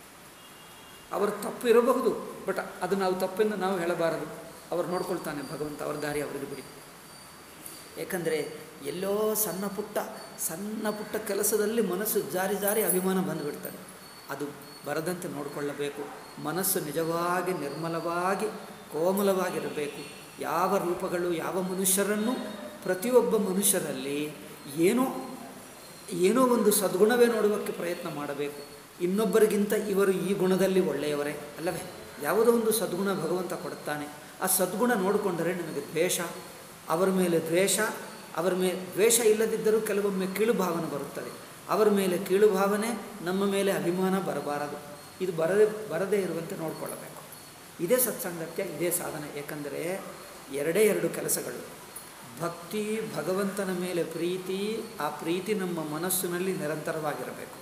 ಅವರು ತಪ್ಪು ಇರಬಹುದು ಬಟ್ ಅದು ನಾವು ತಪ್ಪೆಂದು ನಾವು ಹೇಳಬಾರದು ಅವ್ರು ನೋಡ್ಕೊಳ್ತಾನೆ ಭಗವಂತ ಅವ್ರ ದಾರಿ ಅವರಿಗೆ ಬಿಡಿ ಏಕೆಂದರೆ ಎಲ್ಲೋ ಸಣ್ಣ ಪುಟ್ಟ ಸಣ್ಣ ಪುಟ್ಟ ಕೆಲಸದಲ್ಲಿ ಮನಸ್ಸು ಜಾರಿ ಜಾರಿ ಅಭಿಮಾನ ಬಂದುಬಿಡ್ತದೆ ಅದು ಬರದಂತೆ ನೋಡಿಕೊಳ್ಳಬೇಕು ಮನಸ್ಸು ನಿಜವಾಗಿ ನಿರ್ಮಲವಾಗಿ ಕೋಮಲವಾಗಿರಬೇಕು ಯಾವ ರೂಪಗಳು ಯಾವ ಮನುಷ್ಯರನ್ನು ಪ್ರತಿಯೊಬ್ಬ ಮನುಷ್ಯರಲ್ಲಿ ಏನೋ ಏನೋ ಒಂದು ಸದ್ಗುಣವೇ ನೋಡುವಕ್ಕೆ ಪ್ರಯತ್ನ ಮಾಡಬೇಕು ಇನ್ನೊಬ್ಬರಿಗಿಂತ ಇವರು ಈ ಗುಣದಲ್ಲಿ ಒಳ್ಳೆಯವರೇ ಅಲ್ಲವೇ ಯಾವುದೋ ಒಂದು ಸದ್ಗುಣ ಭಗವಂತ ಕೊಡುತ್ತಾನೆ ಆ ಸದ್ಗುಣ ನೋಡಿಕೊಂಡರೆ ನಿಮಗೆ ದ್ವೇಷ ಅವರ ಮೇಲೆ ದ್ವೇಷ ಅವರ ಮೇಲೆ ದ್ವೇಷ ಇಲ್ಲದಿದ್ದರೂ ಕೆಲವೊಮ್ಮೆ ಕೀಳು ಭಾವನೆ ಬರುತ್ತದೆ ಅವರ ಮೇಲೆ ಕೀಳು ಭಾವನೆ ನಮ್ಮ ಮೇಲೆ ಅಭಿಮಾನ ಬರಬಾರದು ಇದು ಬರದೇ ಬರದೇ ಇರುವಂತೆ ನೋಡಿಕೊಳ್ಳಬೇಕು ಇದೇ ಸತ್ಸಂಗತ್ಯ ಇದೇ ಸಾಧನೆ ಏಕೆಂದರೆ ಎರಡೇ ಎರಡು ಕೆಲಸಗಳು ಭಕ್ತಿ ಭಗವಂತನ ಮೇಲೆ ಪ್ರೀತಿ ಆ ಪ್ರೀತಿ ನಮ್ಮ ಮನಸ್ಸಿನಲ್ಲಿ ನಿರಂತರವಾಗಿರಬೇಕು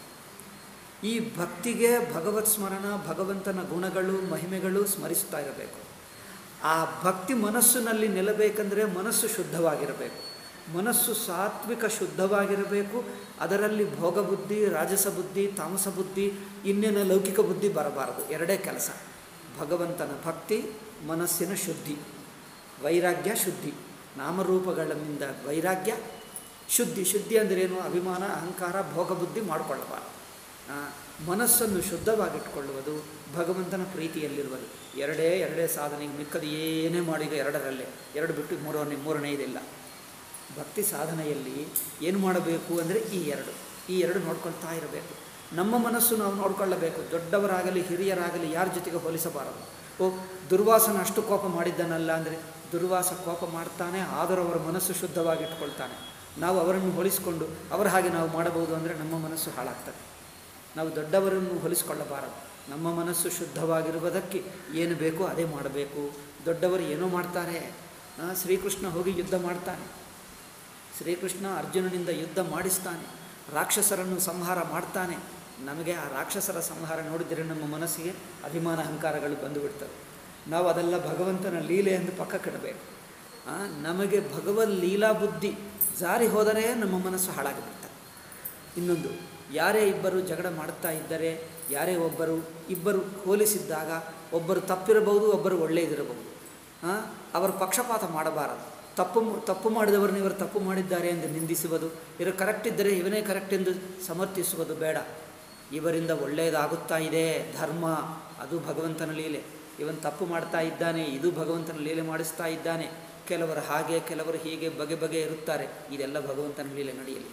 ಈ ಭಕ್ತಿಗೆ ಭಗವತ್ ಸ್ಮರಣ ಭಗವಂತನ ಗುಣಗಳು ಮಹಿಮೆಗಳು ಸ್ಮರಿಸ್ತಾ ಇರಬೇಕು ಆ ಭಕ್ತಿ ಮನಸ್ಸಿನಲ್ಲಿ ನಿಲ್ಲಬೇಕಂದ್ರೆ ಮನಸ್ಸು ಶುದ್ಧವಾಗಿರಬೇಕು ಮನಸ್ಸು ಸಾತ್ವಿಕ ಶುದ್ಧವಾಗಿರಬೇಕು ಅದರಲ್ಲಿ ಭೋಗಬುದ್ಧಿ ರಾಜಸ ಬುದ್ಧಿ ತಾಮಸ ಬುದ್ಧಿ ಇನ್ನೇನ ಲೌಕಿಕ ಬುದ್ಧಿ ಬರಬಾರದು ಎರಡೇ ಕೆಲಸ ಭಗವಂತನ ಭಕ್ತಿ ಮನಸ್ಸಿನ ಶುದ್ಧಿ ವೈರಾಗ್ಯ ಶುದ್ಧಿ ನಾಮರೂಪಗಳಿಂದ ವೈರಾಗ್ಯ ಶುದ್ಧಿ ಶುದ್ಧಿ ಅಂದ್ರೇನು ಅಭಿಮಾನ ಅಹಂಕಾರ ಭೋಗಬುದ್ಧಿ ಮಾಡಿಕೊಳ್ಳಬಾರದು ಆ, ಮನಸ್ಸನ್ನು ಶುದ್ಧವಾಗಿಟ್ಕೊಳ್ಳುವುದು ಭಗವಂತನ ಪ್ರೀತಿಯಲ್ಲಿರುವುದು ಎರಡೇ ಎರಡೇ ಸಾಧನೆಗೆ ಮಿಕ್ಕದು ಏನೇ ಮಾಡಿದ ಎರಡರಲ್ಲೇ ಎರಡು ಬಿಟ್ಟು ಮೂರನೇ ಮೂರನೇದಿಲ್ಲ ಭಕ್ತಿ ಸಾಧನೆಯಲ್ಲಿ ಏನು ಮಾಡಬೇಕು ಅಂದರೆ ಈ ಎರಡು ಈ ಎರಡು ನೋಡ್ಕೊಳ್ತಾ ಇರಬೇಕು ನಮ್ಮ ಮನಸ್ಸು ನಾವು ನೋಡ್ಕೊಳ್ಳಬೇಕು ದೊಡ್ಡವರಾಗಲಿ ಹಿರಿಯರಾಗಲಿ ಯಾರ ಜೊತೆಗೆ ಹೋಲಿಸಬಾರದು ಓ ದುರ್ವಾಸನ ಅಷ್ಟು ಕೋಪ ಮಾಡಿದ್ದಾನಲ್ಲ ಅಂದರೆ ದುರ್ವಾಸ ಕೋಪ ಮಾಡ್ತಾನೆ ಆದರೂ ಅವರ ಮನಸ್ಸು ಶುದ್ಧವಾಗಿಟ್ಕೊಳ್ತಾನೆ ನಾವು ಅವರನ್ನು ಹೋಲಿಸಿಕೊಂಡು ಅವರ ಹಾಗೆ ನಾವು ಮಾಡಬಹುದು ಅಂದರೆ ನಮ್ಮ ಮನಸ್ಸು ಹಾಳಾಗ್ತದೆ ನಾವು ದೊಡ್ಡವರನ್ನು ಹೋಲಿಸಿಕೊಳ್ಳಬಾರದು ನಮ್ಮ ಮನಸ್ಸು ಶುದ್ಧವಾಗಿರುವುದಕ್ಕೆ ಏನು ಬೇಕೋ ಅದೇ ಮಾಡಬೇಕು ದೊಡ್ಡವರು ಏನೋ ಮಾಡ್ತಾರೆ ಆ, ಶ್ರೀಕೃಷ್ಣ ಹೋಗಿ ಯುದ್ಧ ಮಾಡ್ತಾನೆ ಶ್ರೀಕೃಷ್ಣ ಅರ್ಜುನನಿಂದ ಯುದ್ಧ ಮಾಡಿಸ್ತಾನೆ ರಾಕ್ಷಸರನ್ನು ಸಂಹಾರ ಮಾಡ್ತಾನೆ ನಮಗೆ ಆ ರಾಕ್ಷಸರ ಸಂಹಾರ ನೋಡಿದರೆ ನಮ್ಮ ಮನಸ್ಸಿಗೆ ಅಭಿಮಾನ ಅಹಂಕಾರಗಳು ಬಂದುಬಿಡ್ತವೆ ನಾವು ಅದೆಲ್ಲ ಭಗವಂತನ ಲೀಲೆ ಎಂದು ಪಕ್ಕಕ್ಕಿಡಬೇಕು ಆ, ನಮಗೆ ಭಗವದ್ ಲೀಲಾ ಬುದ್ಧಿ ಜಾರಿ ಹೋದರೆ ನಮ್ಮ ಮನಸ್ಸು ಹಾಳಾಗಿಬಿಡ್ತದೆ ಇನ್ನೊಂದು ಯಾರೇ ಇಬ್ಬರು ಜಗಳ ಮಾಡ್ತಾ ಇದ್ದರೆ ಯಾರೇ ಒಬ್ಬರು ಇಬ್ಬರು ಹೋಲಿಸಿದ್ದಾಗ ಒಬ್ಬರು ತಪ್ಪಿರಬಹುದು ಒಬ್ಬರು ಒಳ್ಳೆಯದಿರಬಹುದು ಆ, ಅವರು ಪಕ್ಷಪಾತ ಮಾಡಬಾರದು ತಪ್ಪು ತಪ್ಪು ಮಾಡಿದವರನ್ನು ಇವರು ತಪ್ಪು ಮಾಡಿದ್ದಾರೆ ಎಂದು ನಿಂದಿಸುವುದು ಇವರು ಕರೆಕ್ಟ್ ಇದ್ದರೆ ಇವನೇ ಕರೆಕ್ಟ್ ಎಂದು ಸಮರ್ಥಿಸುವುದು ಬೇಡ ಇವರಿಂದ ಒಳ್ಳೆಯದಾಗುತ್ತಾ ಇದೆ ಧರ್ಮ ಅದು ಭಗವಂತನ ಲೀಲೆ ಇವನು ತಪ್ಪು ಮಾಡ್ತಾ ಇದ್ದಾನೆ ಇದು ಭಗವಂತನ ಲೀಲೆ ಮಾಡಿಸ್ತಾ ಇದ್ದಾನೆ ಕೆಲವರು ಹಾಗೆ ಕೆಲವರು ಹೀಗೆ ಬಗೆ ಬಗೆ ಇರುತ್ತಾರೆ ಇದೆಲ್ಲ ಭಗವಂತನ ಲೀಲೆ ನಡೆಯಲಿ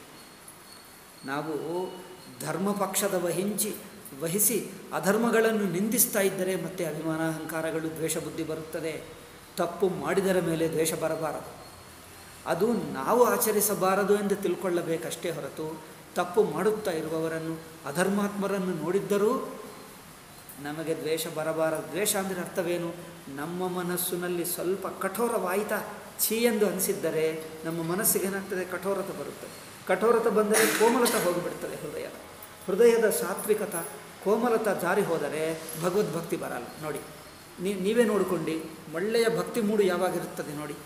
ನಾವು ಧರ್ಮ ಪಕ್ಷದ ವಹಿಂಚಿ ವಹಿಸಿ ಅಧರ್ಮಗಳನ್ನು ನಿಂದಿಸ್ತಾ ಇದ್ದರೆ ಮತ್ತೆ ಅಭಿಮಾನ ಅಹಂಕಾರಗಳು ದ್ವೇಷ ಬುದ್ಧಿ ಬರುತ್ತದೆ ತಪ್ಪು ಮಾಡಿದರ ಮೇಲೆ ದ್ವೇಷ ಬರಬಾರದು ಅದು ನಾವು ಆಚರಿಸಬಾರದು ಎಂದು ತಿಳ್ಕೊಳ್ಳಬೇಕಷ್ಟೇ ಹೊರತು ತಪ್ಪು ಮಾಡುತ್ತಾ ಇರುವವರನ್ನು ಅಧರ್ಮಾತ್ಮರನ್ನು ನೋಡಿದ್ದರೂ ನಮಗೆ ದ್ವೇಷ ಬರಬಾರದು ದ್ವೇಷ ಅಂದರೆ ಅರ್ಥವೇನು ನಮ್ಮ ಮನಸ್ಸಿನಲ್ಲಿ ಸ್ವಲ್ಪ ಕಠೋರವಾಯಿತಾ ಛೀ ಎಂದು ಅನಿಸಿದ್ದರೆ ನಮ್ಮ ಮನಸ್ಸಿಗೆ ಏನಾಗ್ತದೆ ಕಠೋರತೆ ಬರುತ್ತದೆ ಕಠೋರತೆ ಬಂದರೆ ಕೋಮಲತ ಹೋಗಿಬಿಡ್ತದೆ ಹೃದಯದ ಹೃದಯದ ಸಾತ್ವಿಕತ ಕೋಮಲತ ಜಾರಿ ಹೋದರೆ ಭಗವದ್ಭಕ್ತಿ ಬರಲ್ಲ ನೋಡಿ ನೀ- ನೀವೇ ನೋಡಿಕೊಂಡು ಒಳ್ಳೆಯ ಭಕ್ತಿ ಮೂಡು ಯಾವಾಗಿರುತ್ತದೆ ನೋಡಿ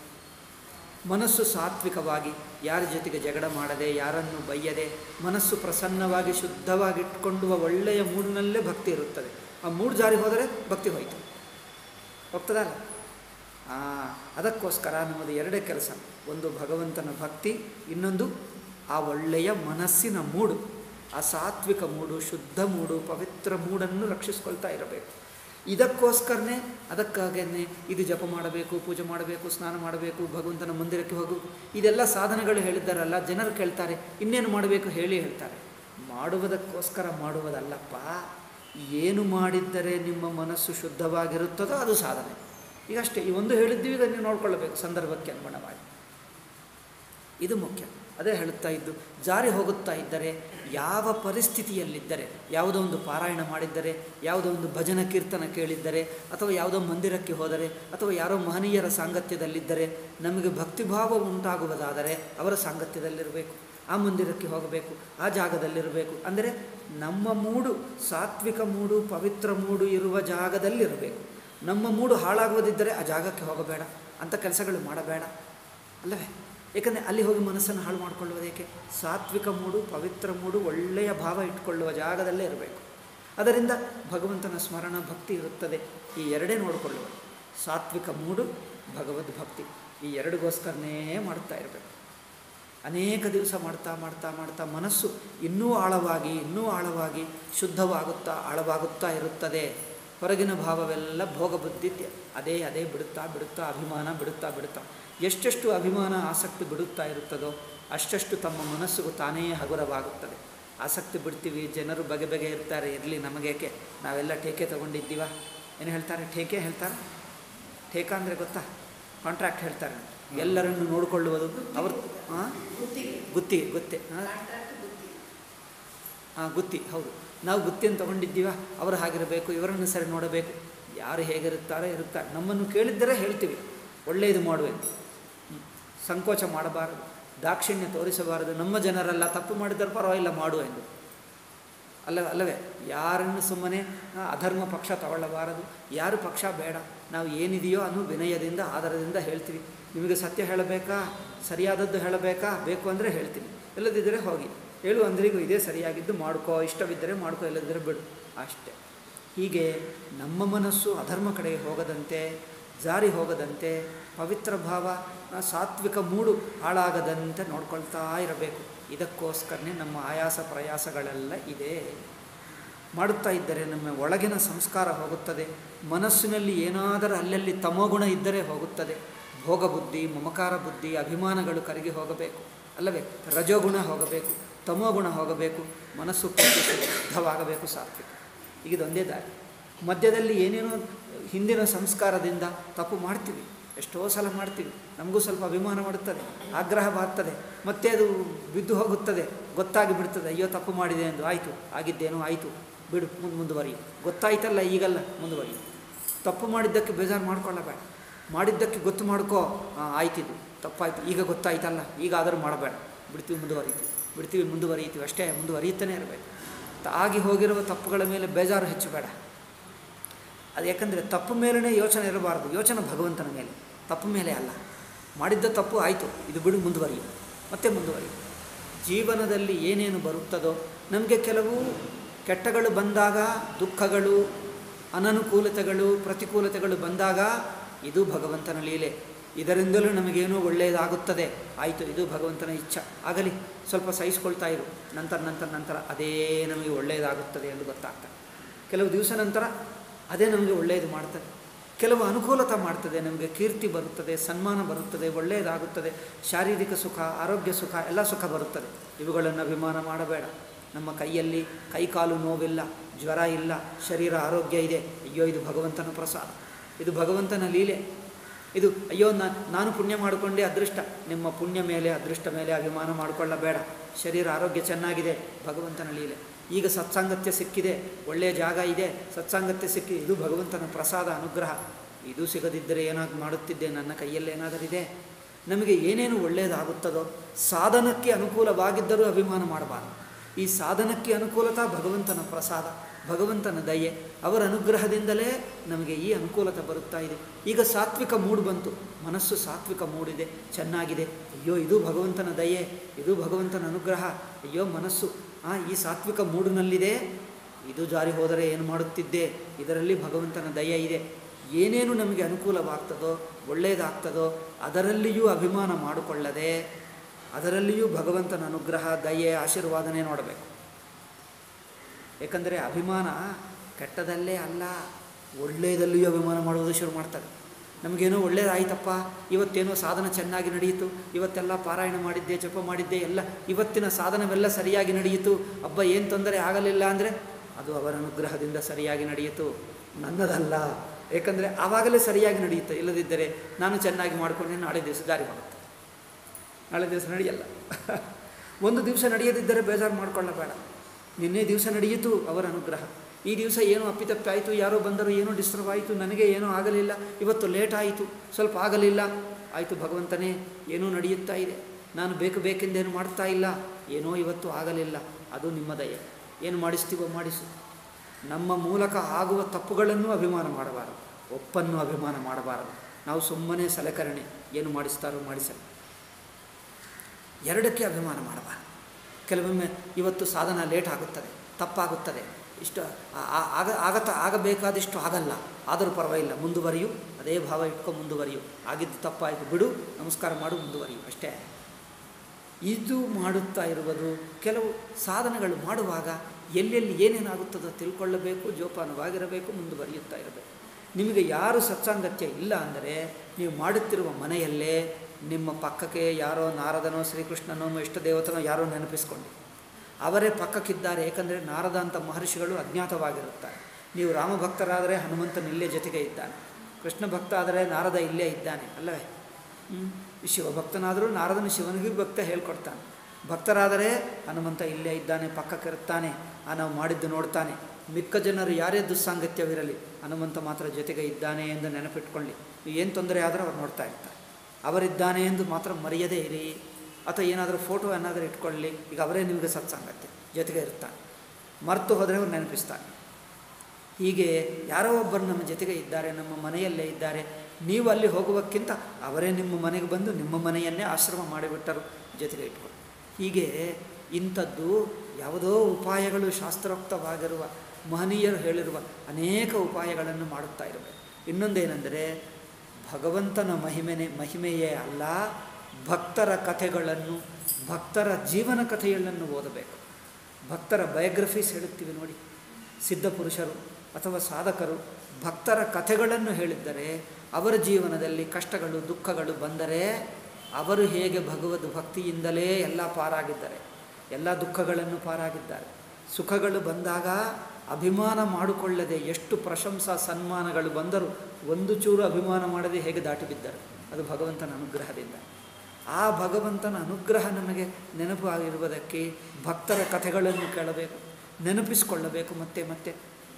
ಮನಸ್ಸು ಸಾತ್ವಿಕವಾಗಿ ಯಾರ ಜೊತೆಗೆ ಜಗಳ ಮಾಡದೆ ಯಾರನ್ನು ಬೈಯದೆ ಮನಸ್ಸು ಪ್ರಸನ್ನವಾಗಿ ಶುದ್ಧವಾಗಿಟ್ಕೊಳ್ಳುವ ಒಳ್ಳೆಯ ಮೂಡಿನಲ್ಲೇ ಭಕ್ತಿ ಇರುತ್ತದೆ ಆ ಮೂಡು ಜಾರಿ ಹೋದರೆ ಭಕ್ತಿ ಹೋಯಿತು ಹೋಗ್ತದಲ್ಲ ಆ, ಅದಕ್ಕೋಸ್ಕರ ನಮ್ಮದು ಎರಡೇ ಕೆಲಸ ಒಂದು ಭಗವಂತನ ಭಕ್ತಿ ಇನ್ನೊಂದು ಆ ಒಳ್ಳೆಯ ಮನಸ್ಸಿನ ಮೂಡು ಆ ಸಾತ್ವಿಕ ಮೂಡು ಶುದ್ಧ ಮೂಡು ಪವಿತ್ರ ಮೂಡನ್ನು ರಕ್ಷಿಸ್ಕೊಳ್ತಾ ಇರಬೇಕು ಇದಕ್ಕೋಸ್ಕರನೇ ಅದಕ್ಕಾಗೇ ಇದು ಜಪ ಮಾಡಬೇಕು ಪೂಜೆ ಮಾಡಬೇಕು ಸ್ನಾನ ಮಾಡಬೇಕು ಭಗವಂತನ ಮಂದಿರಕ್ಕೆ ಹೋಗಬೇಕು ಇದೆಲ್ಲ ಸಾಧನೆಗಳು ಹೇಳಿದ್ದಾರಲ್ಲ ಜನರು ಕೇಳ್ತಾರೆ ಇನ್ನೇನು ಮಾಡಬೇಕು ಹೇಳಿ ಹೇಳ್ತಾರೆ ಮಾಡುವುದಕ್ಕೋಸ್ಕರ ಮಾಡುವುದಲ್ಲಪ್ಪ ಏನು ಮಾಡಿದ್ದರೆ ನಿಮ್ಮ ಮನಸ್ಸು ಶುದ್ಧವಾಗಿರುತ್ತದೋ ಅದು ಸಾಧನೆ ಈಗಷ್ಟೇ ಈ ಒಂದು ಹೇಳಿದ್ದೀವಿ ಈಗ ನೀವು ನೋಡ್ಕೊಳ್ಳಬೇಕು ಸಂದರ್ಭಕ್ಕೆ ಅನುಗುಣವಾಗಿ ಇದು ಮುಖ್ಯ ಅದೇ ಹೇಳುತ್ತಾ ಇದ್ದು ಜಾರಿ ಹೋಗುತ್ತಾ ಇದ್ದರೆ ಯಾವ ಪರಿಸ್ಥಿತಿಯಲ್ಲಿದ್ದರೆ ಯಾವುದೋ ಒಂದು ಪಾರಾಯಣ ಮಾಡಿದ್ದರೆ ಯಾವುದೋ ಒಂದು ಭಜನ ಕೀರ್ತನ ಕೇಳಿದ್ದರೆ ಅಥವಾ ಯಾವುದೋ ಮಂದಿರಕ್ಕೆ ಹೋದರೆ ಅಥವಾ ಯಾರೋ ಮಹನೀಯರ ಸಾಂಗತ್ಯದಲ್ಲಿದ್ದರೆ ನಮಗೆ ಭಕ್ತಿಭಾವ ಉಂಟಾಗುವುದಾದರೆ ಅವರ ಸಾಂಗತ್ಯದಲ್ಲಿರಬೇಕು ಆ ಮಂದಿರಕ್ಕೆ ಹೋಗಬೇಕು ಆ ಜಾಗದಲ್ಲಿರಬೇಕು ಅಂದರೆ ನಮ್ಮ ಮೂಡು ಸಾತ್ವಿಕ ಮೂಡು ಪವಿತ್ರ ಮೂಡು ಇರುವ ಜಾಗದಲ್ಲಿರಬೇಕು ನಮ್ಮ ಮೂಡು ಹಾಳಾಗುವುದಿದ್ದರೆ ಆ ಜಾಗಕ್ಕೆ ಹೋಗಬೇಡ ಅಂಥ ಕೆಲಸಗಳು ಮಾಡಬೇಡ ಅಲ್ಲವೇ ಏಕೆಂದರೆ ಅಲ್ಲಿ ಹೋಗಿ ಮನಸ್ಸನ್ನು ಹಾಳು ಮಾಡಿಕೊಳ್ಳುವುದೇಕೆ ಸಾತ್ವಿಕ ಮೂಡು ಪವಿತ್ರ ಮೂಡು ಒಳ್ಳೆಯ ಭಾವ ಇಟ್ಕೊಳ್ಳುವ ಜಾಗದಲ್ಲೇ ಇರಬೇಕು ಅದರಿಂದ ಭಗವಂತನ ಸ್ಮರಣ ಭಕ್ತಿ ಇರುತ್ತದೆ ಈ ಎರಡೇ ನೋಡಿಕೊಳ್ಳುವ ಸಾತ್ವಿಕ ಮೂಡು ಭಗವದ್ ಭಕ್ತಿ ಈ ಎರಡಿಗೋಸ್ಕರನೇ ಮಾಡ್ತಾ ಇರಬೇಕು ಅನೇಕ ದಿವಸ ಮಾಡ್ತಾ ಮಾಡ್ತಾ ಮಾಡ್ತಾ ಮನಸ್ಸು ಇನ್ನೂ ಆಳವಾಗಿ ಇನ್ನೂ ಆಳವಾಗಿ ಶುದ್ಧವಾಗುತ್ತಾ ಆಳವಾಗುತ್ತಾ ಇರುತ್ತದೆ ಹೊರಗಿನ ಭಾವವೆಲ್ಲ ಭೋಗಬುದ್ಧಿ ತ್ಯ- ಅದೇ ಅದೇ ಬಿಡುತ್ತಾ ಬಿಡುತ್ತಾ ಅಭಿಮಾನ ಬಿಡುತ್ತಾ ಬಿಡುತ್ತಾ ಎಷ್ಟೆಷ್ಟು ಅಭಿಮಾನ ಆಸಕ್ತಿ ಬಿಡುತ್ತಾ ಇರುತ್ತದೋ ಅಷ್ಟಷ್ಟು ತಮ್ಮ ಮನಸ್ಸಿಗೂ ತಾನೇ ಹಗುರವಾಗುತ್ತದೆ ಆಸಕ್ತಿ ಬಿಡ್ತೀವಿ ಜನರು ಬಗೆ ಬಗೆ ಇರ್ತಾರೆ ಇರಲಿ ನಮಗೇಕೆ ನಾವೆಲ್ಲ ಟೇಕೆ ತಗೊಂಡಿದ್ದೀವ ಏನು ಹೇಳ್ತಾರೆ ಠೇಕೆ ಹೇಳ್ತಾರೆ ಠೇಕ ಅಂದರೆ ಗೊತ್ತಾ ಕಾಂಟ್ರಾಕ್ಟ್ ಹೇಳ್ತಾರೆ ಎಲ್ಲರನ್ನು ನೋಡಿಕೊಳ್ಳುವುದು ಅವ್ರ ಹಾಂ ಗುತ್ತಿಗೆ ಗುತ್ತೆ ಹಾಂ ಹಾಂ ಗುತ್ತಿ ಹೌದು ನಾವು ಗುತ್ತಿಯನ್ನು ತೊಗೊಂಡಿದ್ದೀವ ಅವರು ಹಾಗಿರಬೇಕು ಇವರನ್ನು ಸರಿ ನೋಡಬೇಕು ಯಾರು ಹೇಗಿರುತ್ತಾರೆ ಇರುತ್ತಾರೆ ನಮ್ಮನ್ನು ಕೇಳಿದ್ದರೆ ಹೇಳ್ತೀವಿ ಒಳ್ಳೆಯದು ಮಾಡುವೆನು ಹ್ಮ್. ಸಂಕೋಚ ಮಾಡಬಾರದು ದಾಕ್ಷಿಣ್ಯ ತೋರಿಸಬಾರದು ನಮ್ಮ ಜನರೆಲ್ಲ ತಪ್ಪು ಮಾಡಿದರೆ ಪರವಾಗಿಲ್ಲ ಮಾಡು ಎಂದು ಅಲ್ಲ ಅಲ್ಲವೇ ಯಾರನ್ನು ಸುಮ್ಮನೆ ಆ, ಅಧರ್ಮ ಪಕ್ಷ ತಗೊಳ್ಳಬಾರದು ಯಾರು ಪಕ್ಷ ಬೇಡ ನಾವು ಏನಿದೆಯೋ ಅನ್ನು ವಿನಯದಿಂದ ಆಧಾರದಿಂದ ಹೇಳ್ತೀವಿ ನಿಮಗೆ ಸತ್ಯ ಹೇಳಬೇಕಾ ಸರಿಯಾದದ್ದು ಹೇಳಬೇಕಾ ಬೇಕು ಅಂದರೆ ಹೇಳ್ತೀನಿ ಇಲ್ಲದಿದ್ದರೆ ಹೋಗಿ ಹೇಳು ಅಂದ್ರಿಗೂ ಇದೇ ಸರಿಯಾಗಿದ್ದು ಮಾಡ್ಕೋ ಇಷ್ಟವಿದ್ದರೆ ಮಾಡ್ಕೋ ಇಲ್ಲದಿದ್ದರೆ ಬಿಡು ಅಷ್ಟೇ ಹೀಗೆ ನಮ್ಮ ಮನಸ್ಸು ಅಧರ್ಮ ಕಡೆಗೆ ಹೋಗದಂತೆ ಜಾರಿ ಹೋಗದಂತೆ ಪವಿತ್ರ ಭಾವ ಆ, ಸಾತ್ವಿಕ ಮೂಡು ಹಾಳಾಗದಂತೆ ನೋಡ್ಕೊಳ್ತಾ ಇರಬೇಕು ಇದಕ್ಕೋಸ್ಕರನೇ ನಮ್ಮ ಆಯಾಸ ಪ್ರಯಾಸಗಳೆಲ್ಲ ಇದೆ ಮಾಡುತ್ತಾ ಇದ್ದರೆ ನಮ್ಮ ಒಳಗಿನ ಸಂಸ್ಕಾರ ಹೋಗುತ್ತದೆ ಮನಸ್ಸಿನಲ್ಲಿ ಏನಾದರೂ ಅಲ್ಲಲ್ಲಿ ತಮೋಗುಣ ಇದ್ದರೆ ಹೋಗುತ್ತದೆ ಭೋಗ ಬುದ್ಧಿ ಮಮಕಾರ ಬುದ್ಧಿ ಅಭಿಮಾನಗಳು ಕರಗಿ ಹೋಗಬೇಕು ಅಲ್ಲವೇ ರಜೋಗುಣ ಹೋಗಬೇಕು ತಮೋಗುಣ ಹೋಗಬೇಕು ಮನಸ್ಸು ಪೂರ್ತಿ ಶುದ್ಧವಾಗಬೇಕು ಸಾತ್ವಿಕ ಈಗ ಇದೊಂದೇ ದಾರಿ ಮಧ್ಯದಲ್ಲಿ ಏನೇನೋ ಹಿಂದಿನ ಸಂಸ್ಕಾರದಿಂದ ತಪ್ಪು ಮಾಡ್ತೀವಿ ಎಷ್ಟೋ ಸಲ ಮಾಡ್ತೀವಿ ನಮಗೂ ಸ್ವಲ್ಪ ಅಭಿಮಾನ ಮಾಡುತ್ತದೆ ಆಗ್ರಹ ಬಾರ್ತದೆ ಮತ್ತೆ ಅದು ಬಿದ್ದು ಹೋಗುತ್ತದೆ ಗೊತ್ತಾಗಿ ಬಿಡ್ತದೆ ಅಯ್ಯೋ ತಪ್ಪು ಮಾಡಿದೆ ಎಂದು ಆಯಿತು ಆಗಿದ್ದೇನೋ ಆಯಿತು ಬಿಡು ಮುಂದೆ ಮುಂದುವರಿ ಗೊತ್ತಾಯ್ತಲ್ಲ ಈಗಲ್ಲ ಮುಂದುವರಿ ತಪ್ಪು ಮಾಡಿದ್ದಕ್ಕೆ ಬೇಜಾರು ಮಾಡ್ಕೊಳ್ಳಬೇಡ ಮಾಡಿದ್ದಕ್ಕೆ ಗೊತ್ತು ಮಾಡ್ಕೋ ಆ, ಆಯ್ತಿದು ತಪ್ಪಾಯ್ತು ಈಗ ಗೊತ್ತಾಯ್ತಲ್ಲ ಈಗ ಆದರೂ ಮಾಡಬೇಡ ಬಿಡ್ತೀವಿ ಮುಂದುವರಿತೀವಿ ಬಿಡ್ತೀವಿ ಮುಂದುವರಿತೀವಿ ಅಷ್ಟೇ ಮುಂದುವರಿಯುತ್ತಲೇ ಇರಬೇಕು ತ- ಆಗಿ ಹೋಗಿರುವ ತಪ್ಪುಗಳ ಮೇಲೆ ಬೇಜಾರು ಹೆಚ್ಚಬೇಡ ಅದು ಯಾಕಂದರೆ ತಪ್ಪು ಮೇಲೇ ಯೋಚನೆ ಇರಬಾರ್ದು ಯೋಚನೆ ಭಗವಂತನ ಮೇಲೆ ತಪ್ಪು ಮೇಲೆ ಅಲ್ಲ ಮಾಡಿದ್ದ ತಪ್ಪು ಆಯಿತು ಇದು ಬಿಡು ಮುಂದುವರಿಯು ಮತ್ತೆ ಮುಂದುವರಿಯು ಜೀವನದಲ್ಲಿ ಏನೇನು ಬರುತ್ತದೋ ನಮಗೆ ಕೆಲವು ಕೆಟ್ಟಗಳು ಬಂದಾಗ ದುಃಖಗಳು ಅನನುಕೂಲತೆಗಳು ಪ್ರತಿಕೂಲತೆಗಳು ಬಂದಾಗ ಇದು ಭಗವಂತನ ಲೀಲೆ ಇದರಿಂದಲೂ ನಮಗೇನೋ ಒಳ್ಳೆಯದಾಗುತ್ತದೆ ಆಯಿತು ಇದು ಭಗವಂತನ ಇಚ್ಛಾ ಆಗಲಿ ಸ್ವಲ್ಪ ಸಹಿಸ್ಕೊಳ್ತಾ ಇರು ನಂತರ ನಂತರ ನಂತರ ಅದೇ ನಮಗೆ ಒಳ್ಳೆಯದಾಗುತ್ತದೆ ಎಂದು ಗೊತ್ತಾಗ್ತದೆ ಕೆಲವು ದಿವಸ ನಂತರ ಅದೇ ನಮಗೆ ಒಳ್ಳೆಯದು ಮಾಡ್ತದೆ ಕೆಲವು ಅನುಕೂಲತೆ ಮಾಡ್ತದೆ ನಮಗೆ ಕೀರ್ತಿ ಬರುತ್ತದೆ ಸನ್ಮಾನ ಬರುತ್ತದೆ ಒಳ್ಳೆಯದಾಗುತ್ತದೆ ಶಾರೀರಿಕ ಸುಖ ಆರೋಗ್ಯ ಸುಖ ಎಲ್ಲ ಸುಖ ಬರುತ್ತದೆ ಇವುಗಳನ್ನು ಅಭಿಮಾನ ಮಾಡಬೇಡ ನಮ್ಮ ಕೈಯಲ್ಲಿ ಕೈಕಾಲು ನೋವಿಲ್ಲ ಜ್ವರ ಇಲ್ಲ ಶರೀರ ಆರೋಗ್ಯ ಇದೆ ಅಯ್ಯೋ ಇದು ಭಗವಂತನ ಪ್ರಸಾದ ಇದು ಭಗವಂತನ ಲೀಲೆ ಇದು ಅಯ್ಯೋ ನಾ- ನಾನು ಪುಣ್ಯ ಮಾಡಿಕೊಂಡೆ ಅದೃಷ್ಟ ನಿಮ್ಮ ಪುಣ್ಯ ಮೇಲೆ ಅದೃಷ್ಟ ಮೇಲೆ ಅಭಿಮಾನ ಮಾಡಿಕೊಳ್ಳಬೇಡ ಶರೀರ ಆರೋಗ್ಯ ಚೆನ್ನಾಗಿದೆ ಭಗವಂತನ ಲೀಲೆ ಈಗ ಸತ್ಸಾಂಗತ್ಯ ಸಿಕ್ಕಿದೆ ಒಳ್ಳೆಯ ಜಾಗ ಇದೆ ಸತ್ಸಾಂಗತ್ಯ ಸಿಕ್ಕಿ ಇದು ಭಗವಂತನ ಪ್ರಸಾದ ಅನುಗ್ರಹ ಇದು ಸಿಗದಿದ್ದರೆ ಏನಾದ್ರು ಮಾಡುತ್ತಿದ್ದೆ ನನ್ನ ಕೈಯಲ್ಲಿ ಏನಾದರಿದೆ ನಮಗೆ ಏನೇನು ಒಳ್ಳೆಯದಾಗುತ್ತದೋ ಸಾಧನಕ್ಕೆ ಅನುಕೂಲವಾಗಿದ್ದರೂ ಅಭಿಮಾನ ಮಾಡಬಾರದು ಈ ಸಾಧನಕ್ಕೆ ಅನುಕೂಲತಾ ಭಗವಂತನ ಪ್ರಸಾದ ಭಗವಂತನ ದಯೆ ಅವರ ಅನುಗ್ರಹದಿಂದಲೇ ನಮಗೆ ಈ ಅನುಕೂಲತೆ ಬರುತ್ತಾ ಇದೆ ಈಗ ಸಾತ್ವಿಕ ಮೂಡ್ ಬಂತು ಮನಸ್ಸು ಸಾತ್ವಿಕ ಮೂಡಿದೆ ಚೆನ್ನಾಗಿದೆ ಅಯ್ಯೋ ಇದು ಭಗವಂತನ ದಯೆ ಇದು ಭಗವಂತನ ಅನುಗ್ರಹ ಅಯ್ಯೋ ಮನಸ್ಸು ಆ ಈ ಸಾತ್ವಿಕ ಮೂಡಿನಲ್ಲಿದೆ ಇದು ಜಾರಿ ಹೋದರೆ ಏನು ಮಾಡುತ್ತಿದ್ದೆ ಇದರಲ್ಲಿ ಭಗವಂತನ ದಯೆ ಇದೆ ಏನೇನು ನಮಗೆ ಅನುಕೂಲವಾಗ್ತದೋ ಒಳ್ಳೆಯದಾಗ್ತದೋ ಅದರಲ್ಲಿಯೂ ಅಭಿಮಾನ ಮಾಡಿಕೊಳ್ಳದೆ ಅದರಲ್ಲಿಯೂ ಭಗವಂತನ ಅನುಗ್ರಹ ದಯೆ ಆಶೀರ್ವಾದನೆ ನೋಡಬೇಕು ಏಕೆಂದರೆ ಅಭಿಮಾನ ಕೆಟ್ಟದಲ್ಲೇ ಅಲ್ಲ ಒಳ್ಳೆಯದಲ್ಲಿಯೂ ಅಭಿಮಾನ ಮಾಡುವುದು ಶುರು ಮಾಡ್ತಾರೆ ನಮಗೇನೋ ಒಳ್ಳೆಯದಾಯ್ತಪ್ಪ ಇವತ್ತೇನೋ ಸಾಧನ ಚೆನ್ನಾಗಿ ನಡೆಯಿತು ಇವತ್ತೆಲ್ಲ ಪಾರಾಯಣ ಮಾಡಿದ್ದೆ ಜಪ ಮಾಡಿದ್ದೆ ಎಲ್ಲ ಇವತ್ತಿನ ಸಾಧನವೆಲ್ಲ ಸರಿಯಾಗಿ ನಡೆಯಿತು ಹಬ್ಬ ಏನು ತೊಂದರೆ ಆಗಲಿಲ್ಲ ಅಂದರೆ ಅದು ಅವರ ಅನುಗ್ರಹದಿಂದ ಸರಿಯಾಗಿ ನಡೆಯಿತು ನನ್ನದಲ್ಲ ಏಕೆಂದರೆ ಆವಾಗಲೇ ಸರಿಯಾಗಿ ನಡೆಯುತ್ತೆ ಇಲ್ಲದಿದ್ದರೆ ನಾನು ಚೆನ್ನಾಗಿ ಮಾಡಿಕೊಂಡೆ ನಾಳೆ ದಿವಸ ದಾರಿ ಹೋಗುತ್ತೆ ನಾಳೆ ದಿವಸ ನಡೆಯಲ್ಲ ಒಂದು ದಿವಸ ನಡೆಯದಿದ್ದರೆ ಬೇಜಾರು ಮಾಡಿಕೊಳ್ಳಬೇಡ ನಿನ್ನೆ ದಿವಸ ನಡೆಯಿತು ಅವರ ಅನುಗ್ರಹ ಈ ದಿವಸ ಏನೋ ಅಪ್ಪಿತಪ್ಪಾಯಿತು ಯಾರೋ ಬಂದರು ಏನೋ ಡಿಸ್ಟರ್ಬ್ ಆಯಿತು ನನಗೆ ಏನೋ ಆಗಲಿಲ್ಲ ಇವತ್ತು ಲೇಟ್ ಆಯಿತು ಸ್ವಲ್ಪ ಆಗಲಿಲ್ಲ ಆಯಿತು ಭಗವಂತನೇ ಏನೋ ನಡೆಯುತ್ತಾ ಇದೆ ನಾನು ಬೇಕು ಬೇಕೆಂದೇನು ಮಾಡ್ತಾ ಇಲ್ಲ ಏನೋ ಇವತ್ತು ಆಗಲಿಲ್ಲ ಅದು ನಿಮ್ಮ ದಯೆ ಏನು ಮಾಡಿಸ್ತೀವೋ ಮಾಡಿಸು ನಮ್ಮ ಮೂಲಕ ಆಗುವ ತಪ್ಪುಗಳನ್ನು ಅಭಿಮಾನ ಮಾಡಬಾರದು ಒಪ್ಪನ್ನು ಅಭಿಮಾನ ಮಾಡಬಾರದು ನಾವು ಸುಮ್ಮನೆ ಸಲಕರಣೆ ಏನು ಮಾಡಿಸ್ತಾರೋ ಮಾಡಿಸಲಿ ಎರಡಕ್ಕೆ ಅಭಿಮಾನ ಮಾಡಬಾರದು ಕೆಲವೊಮ್ಮೆ ಇವತ್ತು ಸಾಧನ ಲೇಟ್ ಆಗುತ್ತದೆ ತಪ್ಪಾಗುತ್ತದೆ ಇಷ್ಟು ಆ- ಆ- ಆಗ ಆಗತ ಆಗಬೇಕಾದಿಷ್ಟು ಆಗಲ್ಲ ಆದರೂ ಪರವಾಗಿಲ್ಲ ಮುಂದುವರಿಯು ಅದೇ ಭಾವ ಇಟ್ಕೊ ಮುಂದುವರಿಯು ಆಗಿದ್ದು ತಪ್ಪಾಯಿತು ಬಿಡು ನಮಸ್ಕಾರ ಮಾಡು ಮುಂದುವರಿಯು ಅಷ್ಟೇ ಇದು ಮಾಡುತ್ತಾ ಇರುವುದು ಕೆಲವು ಸಾಧನಗಳು ಮಾಡುವಾಗ ಎಲ್ಲೆಲ್ಲಿ ಏನೇನಾಗುತ್ತದೋ ತಿಳ್ಕೊಳ್ಳಬೇಕು ಜೋಪಾನವಾಗಿರಬೇಕು ಮುಂದುವರಿಯುತ್ತಾ ಇರಬೇಕು ನಿಮಗೆ ಯಾರು ಸತ್ಸಾಂಗತ್ಯ ಇಲ್ಲ ಅಂದರೆ ನೀವು ಮಾಡುತ್ತಿರುವ ಮನೆಯಲ್ಲೇ ನಿಮ್ಮ ಪಕ್ಕಕ್ಕೆ ಯಾರೋ ನಾರದನೋ ಶ್ರೀಕೃಷ್ಣನೋ ಇಷ್ಟ ದೇವತನೋ ಯಾರೋ ನೆನಪಿಸ್ಕೊಂಡು ಅವರೇ ಪಕ್ಕಕ್ಕಿದ್ದಾರೆ ಏಕೆಂದರೆ ನಾರದ ಅಂತ ಮಹರ್ಷಿಗಳು ಅಜ್ಞಾತವಾಗಿರುತ್ತಾರೆ ನೀವು ರಾಮ ಭಕ್ತರಾದರೆ ಹನುಮಂತನ ಇಲ್ಲೇ ಜೊತೆಗೆ ಇದ್ದಾನೆ ಕೃಷ್ಣ ಭಕ್ತ ಆದರೆ ನಾರದ ಇಲ್ಲೇ ಇದ್ದಾನೆ ಅಲ್ಲವೇ ಹ್ಮ್? ಶಿವಭಕ್ತನಾದರೂ ನಾರದನು ಶಿವನಿಗೂ ಭಕ್ತ ಹೇಳ್ಕೊಡ್ತಾನೆ ಭಕ್ತರಾದರೆ ಹನುಮಂತ ಇಲ್ಲೇ ಇದ್ದಾನೆ ಪಕ್ಕಕ್ಕಿರುತ್ತಾನೆ ಆ ನಾವು ಮಾಡಿದ್ದು ನೋಡ್ತಾನೆ ಮಿಕ್ಕ ಜನರು ಯಾರೇ ದುಸ್ಸಾಂಗತ್ಯವಿರಲಿ ಹನುಮಂತ ಮಾತ್ರ ಜೊತೆಗೆ ಇದ್ದಾನೆ ಎಂದು ನೆನಪಿಟ್ಕೊಳ್ಳಿ ಏನು ತೊಂದರೆ ಆದರೂ ಅವ್ರು ನೋಡ್ತಾ ಇರ್ತಾರೆ ಅವರಿದ್ದಾನೆ ಎಂದು ಮಾತ್ರ ಮರೆಯದೇ ಇರಿ ಅಥವಾ ಏನಾದರೂ ಫೋಟೋ ಏನಾದರೂ ಇಟ್ಕೊಳ್ಳಿ ಈಗ ಅವರೇ ನಿಮಗೆ ಸತ್ಸಂಗತ್ಯ ಜೊತೆಗೆ ಇರ್ತಾನೆ ಮರೆತು ಹೋದರೆ ಅವ್ರು ನೆನಪಿಸ್ತಾನೆ ಹೀಗೆ ಯಾರೋ ಒಬ್ಬರು ನಮ್ಮ ಜೊತೆಗೆ ಇದ್ದಾರೆ ನಮ್ಮ ಮನೆಯಲ್ಲೇ ಇದ್ದಾರೆ ನೀವು ಅಲ್ಲಿ ಹೋಗುವಕ್ಕಿಂತ ಅವರೇ ನಿಮ್ಮ ಮನೆಗೆ ಬಂದು ನಿಮ್ಮ ಮನೆಯನ್ನೇ ಆಶ್ರಮ ಮಾಡಿಬಿಟ್ಟರು ಜೊತೆಗೆ ಇಟ್ಕೊಂಡು ಹೀಗೆ ಇಂಥದ್ದು ಯಾವುದೋ ಉಪಾಯಗಳು ಶಾಸ್ತ್ರೋಕ್ತವಾಗಿರುವ ಮಹನೀಯರು ಹೇಳಿರುವ ಅನೇಕ ಉಪಾಯಗಳನ್ನು ಮಾಡುತ್ತಾ ಇರಬೇಕು ಇನ್ನೊಂದೇನೆಂದರೆ ಭಗವಂತನ ಮಹಿಮೆನೆ ಮಹಿಮೆಯೇ ಅಲ್ಲ ಭಕ್ತರ ಕಥೆಗಳನ್ನು ಭಕ್ತರ ಜೀವನ ಕಥೆಗಳನ್ನು ಓದಬೇಕು ಭಕ್ತರ ಬಯೋಗ್ರಫೀಸ್ ಹೇಳುತ್ತೀವಿ ನೋಡಿ ಸಿದ್ಧ ಪುರುಷರು ಅಥವಾ ಸಾಧಕರು ಭಕ್ತರ ಕಥೆಗಳನ್ನು ಹೇಳಿದ್ದರೆ ಅವರ ಜೀವನದಲ್ಲಿ ಕಷ್ಟಗಳು ದುಃಖಗಳು ಬಂದರೆ ಅವರು ಹೇಗೆ ಭಗವದ್ ಭಕ್ತಿಯಿಂದಲೇ ಎಲ್ಲ ಪಾರಾಗಿದ್ದಾರೆ ಎಲ್ಲ ದುಃಖಗಳನ್ನು ಪಾರಾಗಿದ್ದಾರೆ ಸುಖಗಳು ಬಂದಾಗ ಅಭಿಮಾನ ಮಾಡಿಕೊಳ್ಳದೆ ಎಷ್ಟು ಪ್ರಶಂಸಾ ಸನ್ಮಾನಗಳು ಬಂದರೂ ಒಂದು ಚೂರು ಅಭಿಮಾನ ಮಾಡದೆ ಹೇಗೆ ದಾಟಿ ಬಿದ್ದರು ಅದು ಭಗವಂತನ ಅನುಗ್ರಹದಿಂದ ಆ ಭಗವಂತನ ಅನುಗ್ರಹ ನಮಗೆ ನೆನಪು ಆಗಿರುವುದಕ್ಕೆ ಭಕ್ತರ ಕಥೆಗಳನ್ನು ಕೇಳಬೇಕು ನೆನಪಿಸಿಕೊಳ್ಳಬೇಕು ಮತ್ತೆ ಮತ್ತೆ